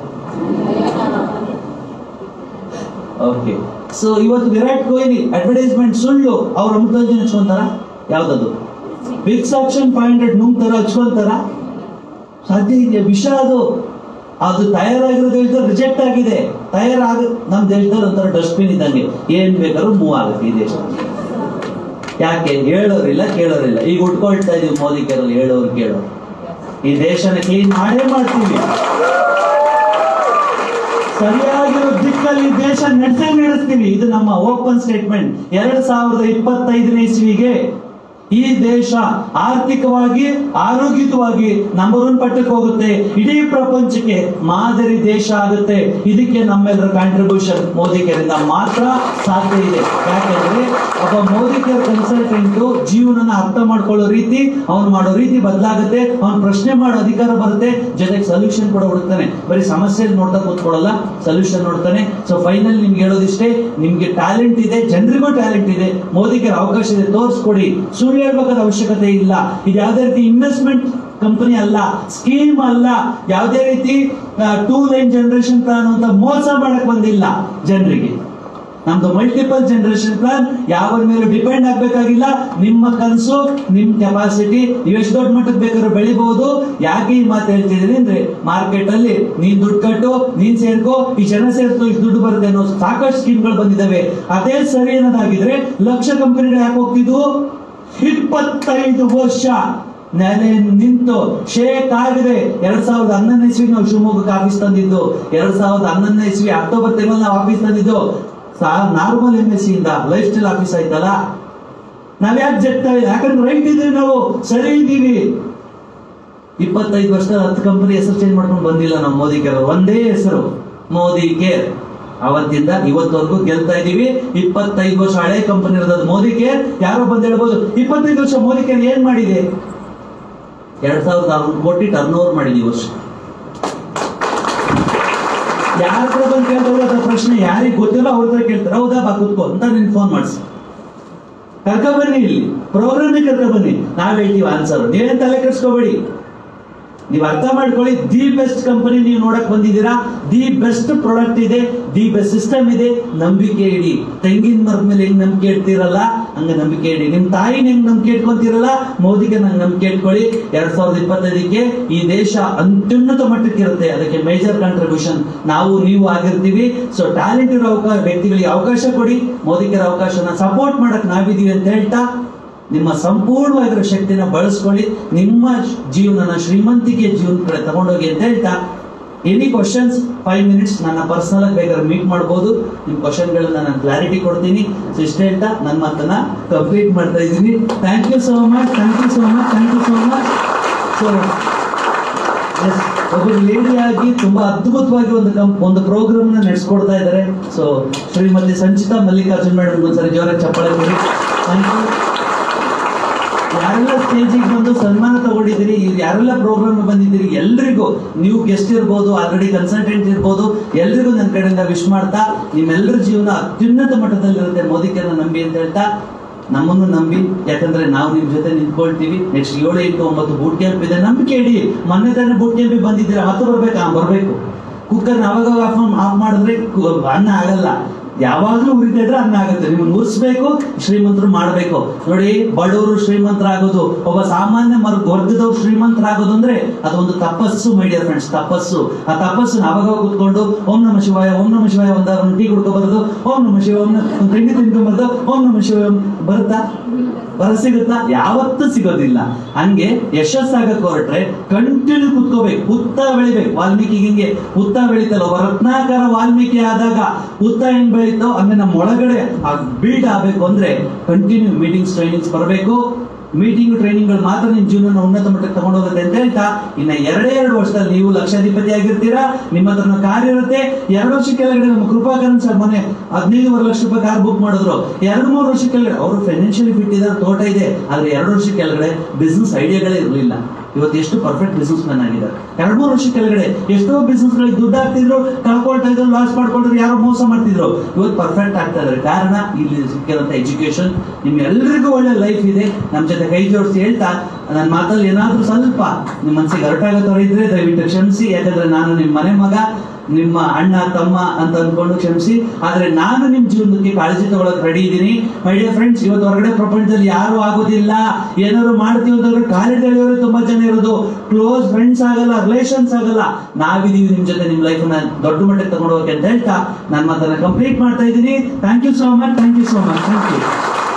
ಓಕೆ ಸೊ ಇವತ್ತು ವಿರಾಟ್ ಕೊಹ್ಲಿ ಅಡ್ವರ್ಟೈಸ್ಮೆಂಟ್ ಸುಳ್ಳು ಅವ್ರ ಅಮೃತಾಂಜನ್ ಹಚ್ಕೊಂತಾರ ಯಾವ್ದದು ಬಿಗ್ ಸಾಕ್ಷನ್ ಫೈವ್ ಹಂಡ್ರೆಡ್ ನುಂಗ್ತಾರ ಹಚ್ಕೊಂತಾರ ಸಾಧ್ಯ ಇದೆಯಾ ವಿಷ ಅದು ಅದು ತಯಾರಾಗಿರೋ ದೇಶದಲ್ಲಿ ರಿಜೆಕ್ಟ್ ಆಗಿದೆ ತಯಾರಾಗ ನಮ್ಮ ದೇಶದಲ್ಲಿ ಒಂಥರ ಡಸ್ಟ್ಬಿನ್ ಇದ್ದಂಗೆ ಏನ್ ಬೇಕಾದ್ರೂ ಮೂವ್ ಆಗುತ್ತೆ ಈ ದೇಶ ಯಾಕೆ ಹೇಳೋರಿಲ್ಲ ಕೇಳೋರಿಲ್ಲ ಈಗ ಉಟ್ಕೊಳ್ತಾ ಇದೀವಿ ಮೋದಿ ಕೇಳೋರು ಹೇಳೋರು ಕೇಳೋರು ಈ ದೇಶನ ಕ್ಲೀನ್ ಮಾಡೇ ಮಾಡ್ತೀವಿ ಸರಿಯಾಗಿರೋ ದಿಕ್ಕಲ್ಲಿ ಈ ದೇಶ ನಡೆಸೇ ನಡೆಸ್ತೀವಿ ಇದು ನಮ್ಮ ಓಪನ್ ಸ್ಟೇಟ್ಮೆಂಟ್ ಎರಡ್ ಸಾವಿರದ ಇಪ್ಪತ್ತೈದನೇ ಇಸ್ವಿಗೆ ಈ ದೇಶ ಆರ್ಥಿಕವಾಗಿ ಆರೋಗ್ಯಯುತವಾಗಿ ನಂಬರ್ ಒನ್ ಪಟ್ಟಕ್ಕೆ ಹೋಗುತ್ತೆ ಇಡೀ ಪ್ರಪಂಚಕ್ಕೆ ಮಾದರಿ ದೇಶ ಆಗುತ್ತೆ ಇದಕ್ಕೆ ನಮ್ಮೆಲ್ಲರ ಕಾಂಟ್ರಿಬ್ಯೂಷನ್ ಮೋದಿ ಕೇರಿಂದ ಮಾತ್ರ ಸಾಧ್ಯ ಇದೆ ಯಾಕೆಂದ್ರೆ ಒಬ್ಬ ಮೋದಿ ಕೇರ್ ಕನ್ಸಲ್ಟೆಂಟ್ ಜೀವನನ ಅರ್ಥ ಮಾಡ್ಕೊಳ್ಳೋ ರೀತಿ ಅವ್ನು ಮಾಡೋ ರೀತಿ ಬದಲಾಗುತ್ತೆ ಅವ್ನು ಪ್ರಶ್ನೆ ಮಾಡೋ ಅಧಿಕಾರ ಬರುತ್ತೆ ಜೊತೆಗೆ ಸೊಲ್ಯೂಷನ್ ಕೂಡ ಹುಡುಕ್ತಾನೆ ಬರೀ ಸಮಸ್ಯೆ ನೋಡ್ತಾ ಕೂತ್ಕೊಳ್ಳಲ್ಲ ಸೊಲ್ಯೂಷನ್ ನೋಡ್ತಾನೆ ಸೊ ಫೈನಲ್ ನಿಮ್ಗೆ ಹೇಳೋದಿಷ್ಟೇ ನಿಮ್ಗೆ ಟ್ಯಾಲೆಂಟ್ ಇದೆ ಜನರಿಗೂ ಟ್ಯಾಲೆಂಟ್ ಇದೆ ಮೋದಿಗೆ ಅವಕಾಶ ಇದೆ ತೋರಿಸ್ಕೊಡಿ ಸುಳ್ಳು ಹೇಳ್ಬೇಕಾದ ಅವಶ್ಯಕತೆ ಇಲ್ಲ ಇದು ಯಾವುದೇ ರೀತಿ ಇನ್ವೆಸ್ಟ್ಮೆಂಟ್ ಕಂಪನಿ ಅಲ್ಲ ಸ್ಕೀಮ್ ಅಲ್ಲ ಯಾವುದೇ ರೀತಿ ಟೂ ಲೈನ್ ಜನರೇಷನ್ ಪ್ಲಾನ್ ಅಂತ ಮೋಸ ಮಾಡಕ್ ಬಂದಿಲ್ಲ ಜನರಿಗೆ ನಮ್ದು ಮಲ್ಟಿಪಲ್ ಜನರೇಷನ್ ಪ್ಲಾನ್ ಯಾವ ಮೇಲೆ ಡಿಪೆಂಡ್ ಆಗ್ಬೇಕಾಗಿಲ್ಲ ನಿಮ್ಮ ಕನಸು ನಿಮ್ ಕೆಪಾಸಿಟಿ ನೀವು ಎಷ್ಟು ದೊಡ್ಡ ಮಟ್ಟಕ್ಕೆ ಬೇಕಾದ್ರೂ ಬೆಳಿಬಹುದು ಯಾಕೆ ಈ ಮಾತು ಹೇಳ್ತಿದ್ದೀನಿ ಅಂದ್ರೆ ಮಾರ್ಕೆಟ್ ಅಲ್ಲಿ ನೀನ್ ದುಡ್ಡು ಕಟ್ಟು ನೀನ್ ಸೇರ್ಕೋ ಈ ಜನ ಸೇರ್ಕೋ ಇಷ್ಟು ದುಡ್ಡು ಬರುತ್ತೆ ಅನ್ನೋ ಸಾಕಷ್ಟು ಸ್ಕೀಮ್ಗಳು ಬಂದಿದ್ದಾವೆ ಅದೇ ಸರಿ ಅನ್ನೋದಾಗಿದ್ರೆ ಲಕ್ಷ ಕಂಪನಿಗಳು ಯಾಕೆ ಹೋಗ್ತಿದ್ವು ಇಪ್ಪತ್ತೈದು ವರ್ಷ ನೆಲೆ ನಿಂತು ಶೇಕ್ ಆಗದೆ ಎರಡ್ ಸಾವಿರದ ಹನ್ನೊಂದನೇ ಇಸ್ವಿ ನಾವು ಶಿವಮೊಗ್ಗಕ್ಕೆ ಆಫೀಸ್ ತಂದಿದ್ದು ಎರಡ್ ಸಾವಿರದ ಹನ್ನೊಂದನೇ ಇಸ್ವಿ ಅಕ್ಟೋಬರ್ ತಿಂಗಳಲ್ಲಿ ನಾವು ಆಫೀಸ್ ತಂದಿದ್ದು ನಾರ್ಮಲ್ ಎಂ ಎಸ್ ಇಂದ ಲೈಫ್ ಸ್ಟೈಲ್ ಆಫೀಸ್ ಆಯ್ತಲ್ಲ ನಾವ್ ಯಾಕೆ ಜಗ್ತಾ ಇಲ್ಲ ಯಾಕಂದ್ರೆ ರೈಟ್ ಇದೀವಿ ನಾವು ಸರಿ ಇದ್ದೀವಿ ಇಪ್ಪತ್ತೈದು ವರ್ಷದ ಹತ್ತು ಕಂಪನಿ ಹೆಸರು ಚೇಂಜ್ ಮಾಡ್ಕೊಂಡು ಬಂದಿಲ್ಲ ನಾವು ಮೋದಿ ಕೇರ್ ಒಂದೇ ಹೆಸರು ಮೋದಿ ಕೇರ್ ಅವತ್ತಿಂದ ಇವತ್ತವರೆಗೂ ಗೆಲ್ತಾ ಇದೀವಿ ಇಪ್ಪತ್ತೈದು ವರ್ಷ ಹಳೆ ಕಂಪನಿ ಇರೋದು ಮೋದಿ ಕೇರ್ ಯಾರೋ ಬಂದು ಹೇಳ್ಬೋದು ಇಪ್ಪತ್ತೈದು ವರ್ಷ ಮೋದಿ ಕೇರ್ ಏನ್ ಮಾಡಿದೆ ಎರಡ್ ಸಾವಿರದ ಆರ್ನೂರು ಕೋಟಿ ಟರ್ನ್ ಓವರ್ ಮಾಡಿದೀವಿ ವರ್ಷ ಯಾರ ಹತ್ರ ಬಂದು ಕೇಳ್ತಾರೆ ಅದ್ರ ಪ್ರಶ್ನೆ ಯಾರಿಗೆ ಗೊತ್ತಿಲ್ಲ ಅವ್ರ ಹತ್ರ ಕೇಳ್ತಾರೆ ಹೌದಾ ಬಾ ಕೂತ್ಕೋ ಅಂತ ನಿನ್ ಫೋನ್ ಮಾಡಿಸಿ ಕರ್ಕ ಬನ್ನಿ ಇಲ್ಲಿ ಪ್ರೋಗ್ರಾಮ್ ಕರ್ಕ ಬನ್ನಿ ನಾವ್ ಹೇಳ್ತೀವಿ ಆನ್ಸರ್ ನೀವೇನ್ ತಲೆ ಕೆಡ್ಸ್ಕೋಬೇಡಿ ನೀವು ಅರ್ಥ ಮಾಡ್ಕೊಳ್ಳಿ ದಿ ಬೆಸ್ಟ್ ಕಂಪನಿ ನೀವು ನೋಡಕ್ ಬಂದಿದ್ದೀರಾ ದಿ ಬೆಸ್ಟ್ ಪ್ರಾಡಕ್ಟ್ ಇದೆ ದಿ ಬೆಸ್ಟ್ ಸಿಸ್ಟಮ್ ಇದೆ ನಂಬಿಕೆ ಇಡಿ ತೆಂಗಿನ ಮರದ ಮೇಲೆ ಹೆಂಗ್ ನಂಬಿಕೆ ಇಡ್ತೀರಲ್ಲ ಹಂಗ ನಂಬಿಕೆ ಇಡಿ ನಿಮ್ ತಾಯಿನ ಹೆಂಗ್ ನಂಬಿಕೆ ಇಟ್ಕೊಂತೀರಲ್ಲ ಮೋದಿಗೆ ನಂಗೆ ನಂಬಿಕೆ ಇಟ್ಕೊಳ್ಳಿ ಎರಡ್ ಸಾವಿರದ ಇಪ್ಪತ್ತೈದಕ್ಕೆ ಈ ದೇಶ ಅತ್ಯುನ್ನತ ಮಟ್ಟಕ್ಕೆ ಇರುತ್ತೆ ಅದಕ್ಕೆ ಮೇಜರ್ ಕಾಂಟ್ರಿಬ್ಯೂಷನ್ ನಾವು ನೀವು ಆಗಿರ್ತೀವಿ ಸೊ ಟ್ಯಾಲೆಂಟ್ ಇರೋ ಅವಕಾಶ ವ್ಯಕ್ತಿಗಳಿಗೆ ಅವಕಾಶ ಕೊಡಿ ಮೋದಿಗರ ಅವಕಾಶನ ಸಪೋರ್ಟ್ ಮಾಡಕ್ ನಾವಿದೀವಿ ಅಂತ ಹೇಳ್ತಾ ನಿಮ್ಮ ಸಂಪೂರ್ಣವಾಗಿರೋ ಶಕ್ತಿನ ಬಳಸ್ಕೊಳ್ಳಿ ನಿಮ್ಮ ಜೀವನನ ಶ್ರೀಮಂತಿಕೆ ಜೀವನ ಕಡೆ ತಗೊಂಡೋಗಿ ಅಂತ ಹೇಳ್ತಾ ಎನಿ ಕ್ವಶನ್ಸ್ ಫೈವ್ ಮಿನಿಟ್ಸ್ ನನ್ನ ಪರ್ಸನಲ್ ಆಗಿ ಬೇಕಾದ್ರೆ ಮೀಟ್ ಮಾಡ್ಬೋದು ನಿಮ್ ಕ್ವಶನ್ಗಳನ್ನ ನಾನು ಕ್ಲಾರಿಟಿ ಕೊಡ್ತೀನಿ ಸೊ ಇಷ್ಟ ಹೇಳ್ತಾ ನನ್ನ ಮಾತನ್ನ ಕಂಪ್ಲೀಟ್ ಮಾಡ್ತಾ ಇದ್ದೀನಿ thank you so much thank you so much thank you so much so ಒಬ್ಬ ಲೇಡಿ ಆಗಿ ತುಂಬಾ ಅದ್ಭುತವಾಗಿ ಒಂದು ಕಂ ಒಂದು ಪ್ರೋಗ್ರಾಮ್ ನ ನಡೆಸ್ಕೊಡ್ತಾ ಇದ್ದಾರೆ ಸೊ ಶ್ರೀಮತಿ ಸಂಚಿತಾ ಮಲ್ಲಿಕಾರ್ಜುನ್ ಮೇಡಮ್ ಒಂದ್ಸರಿ ಜೋರಾಗಿ ಚಪ್ಪಾಳೆ ಕೊಡಿ ಥ್ಯಾಂಕ್ ಯು ಯಾರೆಲ್ಲ ಸ್ಟೇಜಿಗೆ ಬಂದು ಸನ್ಮಾನ ತಗೊಂಡಿದ್ದೀರಿ ಇವ್ರು ಯಾರೆಲ್ಲ ಪ್ರೋಗ್ರಾಮ್ ಬಂದಿದ್ದೀರಿ ಎಲ್ರಿಗೂ ನೀವು ಗೆಸ್ಟ್ ಇರ್ಬೋದು ಆಲ್ರೆಡಿ ಕನ್ಸಲ್ಟೆಂಟ್ ಇರ್ಬೋದು ಎಲ್ರಿಗೂ ನನ್ನ ಕಡೆಯಿಂದ ವಿಶ್ ಮಾಡ್ತಾ ನಿಮ್ಮೆಲ್ಲರ ಜೀವನ ಅತ್ಯುನ್ನತ ಮಟ್ಟದಲ್ಲಿರುತ್ತೆ ಮೋದಿಕರನ್ನ ನಂಬಿ ಅಂತ ಹೇಳ್ತಾ ನಮ್ಮನ್ನು ನಂಬಿ ಯಾಕಂದ್ರೆ ನಾವು ನಿಮ್ ಜೊತೆ ನಿಂತ್ಕೊಳ್ತೀವಿ ನೆಕ್ಸ್ಟ್ ಏಳು ಎಂಟು ಒಂಬತ್ತು ಬೂಟ್ ಕ್ಯಾಂಪ್ ಇದೆ ನಂಬಿಕೆ ಇಡಿ ಮೊನ್ನೆ ತಾನೇ ಬೂಟ್ ಕ್ಯಾಂಪ್ ಬಂದಿದ್ದೀರಾ ಮತ್ತೆ ಬರ್ಬೇಕಾ ಬರ್ಬೇಕು ಕುಕ್ಕರ್ ಅವಾಗ ಆಫ್ ಆಫ್ ಮಾಡಿದ್ರೆ ಕು- ಅನ್ನ ಆಗಲ್ಲ ಯಾವಾಗ್ಲೂ ಉರಿತಾ ಇದ್ರೆ ಅನ್ನ ಆಗುತ್ತೆ ನಿಮ್ಮನ್ನ ಉರಿಸ್ಬೇಕು ಶ್ರೀಮಂತರು ಮಾಡ್ಬೇಕು ನೋಡಿ ಬಡವರು ಶ್ರೀಮಂತರಾಗೋದು ಒಬ್ಬ ಸಾಮಾನ್ಯ ಮರ್ ವರ್ಗದವ್ರು ಶ್ರೀಮಂತರಾಗೋದು ಅಂದ್ರೆ ಅದೊಂದು ತಪಸ್ಸು ಮೈ ಡಿಯರ್ ಫ್ರೆಂಡ್ಸ್ ತಪಸ್ಸು ಆ ತಪಸ್ಸು ಅವಾಗ ಕೂತ್ಕೊಂಡು ಓಂ ನಮ ಶಿವಾಯ ಓಂ ನಮ ಶಿವಾಯ ಒಂದ ಒಂದು ಟೀ ಕುಡ್ಕೊ ಬರೋದು ಓಂ ನಮ ಶಿವ ಓಂ ನ- ಒಂದು ತಿಂಡಿ ತಿನ್ಕೊಂಬರೋದು ಓಂ ನಮ ಶಿವ ಬರುತ್ತಾ ಬರ ಸಿಗುತ್ತಾ ಯಾವತ್ತೂ ಸಿಗೋದಿಲ್ಲ ಹಂಗೆ ಯಶಸ್ಸಾಗಕ್ ಹೊರಟ್ರೆ ಕಂಟಿನ್ಯೂ ಕುತ್ಕೋಬೇಕು ಹುತ್ತ ಬೆಳಿಬೇಕು ವಾಲ್ಮೀಕಿ ಹಿಂಗೆ ಹುತ್ತ ಬೆಳಿತಲ್ಲ ಒಬ್ಬ ರತ್ನಾಕರ ವಾಲ್ಮೀಕಿ ಆದಾಗ ಹುತ್ತ ಹೆಂಗ್ ಬೆಳೀತೋ ಹಂಗೆ ನಮ್ಮ ಒಳಗಡೆ ಆ ಬೀಡ್ ಆಗ್ಬೇಕು ಅಂದ್ರೆ ಕಂಟಿನ್ಯೂ ಮೀಟಿಂಗ್ಸ್ ಟ್ರೈನಿಂಗ್ಸ್ ಬರಬೇಕು ಮೀಟಿಂಗ್ ಟ್ರೈನಿಂಗ್ಗಳು ಮಾತ್ರ ನಿಮ್ ಜೀವನ ಉನ್ನತ ಮಟ್ಟಕ್ಕೆ ತಗೊಂಡೋಗುತ್ತೆ ಅಂತ ಹೇಳ್ತಾ ಇನ್ನ ಎರಡೇ ಎರಡು ವರ್ಷದಲ್ಲಿ ನೀವು ಲಕ್ಷಾಧಿಪತಿ ಆಗಿರ್ತೀರಾ ನಿಮ್ಮ ಹತ್ರ ಕಾರ್ ಇರುತ್ತೆ ಎರಡು ವರ್ಷ ಕೆಳಗಡೆ ನಮ್ಮ ಕೃಪಾಕರನ್ ಸರ್ ಮನೆ ಹದಿನೈದುವರೆ ಲಕ್ಷ ರೂಪಾಯಿ ಕಾರ್ ಬುಕ್ ಮಾಡಿದ್ರು ಎರಡು ಮೂರು ವರ್ಷ ಕೆಳಗಡೆ ಅವರು ಫೈನಾನ್ಷಿಯಲಿ ಫಿಟ್ ಇದ್ದಾರೆ ತೋಟ ಇದೆ ಆದ್ರೆ ಎರಡು ವರ್ಷ ಕೆಳಗಡೆ ಬಿಸ್ನೆಸ್ ಐಡಿಯಾಗಳೇ ಇರಲಿಲ್ಲ ಇವತ್ತು ಎಷ್ಟು ಪರ್ಫೆಕ್ಟ್ ಬಿಸ್ನೆಸ್ ಮ್ಯಾನ್ ಆಗಿದ್ದಾರೆ ಎರಡು ಮೂರು ವರ್ಷ ಕೆಳಗಡೆ ಎಷ್ಟೋ ಬಿಸ್ನೆಸ್ ಗಳಿಗೆ ದುಡ್ಡು ಹಾಕ್ತಿದ್ರು ಕಳ್ಕೊಳ್ತಾ ಇದ್ರು ಲಾಸ್ ಮಾಡ್ಕೊಂಡ್ರು ಯಾರೋ ಮೋಸ ಮಾಡ್ತಿದ್ರು ಇವತ್ತು ಪರ್ಫೆಕ್ಟ್ ಆಗ್ತಾ ಇದಾರೆ ಕಾರಣ ಇಲ್ಲಿ ಸಿಕ್ಕಿರೋಂಥ ಎಜುಕೇಶನ್ ನಿಮ್ ಎಲ್ರಿಗೂ ಒಳ್ಳೆ ಲೈಫ್ ಇದೆ ನಮ್ ಜೊತೆ ಕೈ ಜೋಡಿಸಿ ಹೇಳ್ತಾ ನನ್ನ ಮಾತಲ್ಲಿ ಏನಾದ್ರೂ ಸ್ವಲ್ಪ ನಿಮ್ ಮನಸ್ಸಿಗೆ ಹರಟಾಗೋ ತರ ಇದ್ರೆ ದಯವಿಟ್ಟು ಕ್ಷಮಿಸಿ ಯಾಕಂದ್ರೆ ನಾನು ನಿಮ್ ಮನೆ ಮಗ ನಿಮ್ಮ ಅಣ್ಣ ತಮ್ಮ ಅಂತ ಅನ್ಕೊಂಡು ಕ್ಷಮಿಸಿ ಆದ್ರೆ ನಾನು ನಿಮ್ ಜೀವನಕ್ಕೆ ಕಾಳಜಿ ತಗೊಳಕ್ ರೆಡಿ ಇದ್ದೀನಿ ಮೈ ಡಿಯರ್ ಫ್ರೆಂಡ್ಸ್ ಇವತ್ತು ಹೊರಗಡೆ ಪ್ರಪಂಚದಲ್ಲಿ ಯಾರು ಆಗೋದಿಲ್ಲ ಏನಾದ್ರು ಮಾಡ್ತೀವಿ ಅಂತಂದ್ರೆ ಕಾಲೇಜ್ ಎಳೆಯೋರು ತುಂಬಾ ಜನ ಇರೋದು ಕ್ಲೋಸ್ ಫ್ರೆಂಡ್ಸ್ ಆಗಲ್ಲ ರಿಲೇಷನ್ಸ್ ಆಗಲ್ಲ ನಾವಿದೀವಿ ನಿಮ್ ಜೊತೆ ನಿಮ್ ಲೈಫ್ ನ ದೊಡ್ಡ ಮಟ್ಟಕ್ಕೆ ತಗೊಂಡು ಹೋಗಕ್ಕೆ ಅಂತ ಹೇಳ್ತಾ ನನ್ನ ಮಾತನ್ನ ಕಂಪ್ಲೀಟ್ ಮಾಡ್ತಾ ಇದ್ದೀನಿ thank you so much thank you so much thank you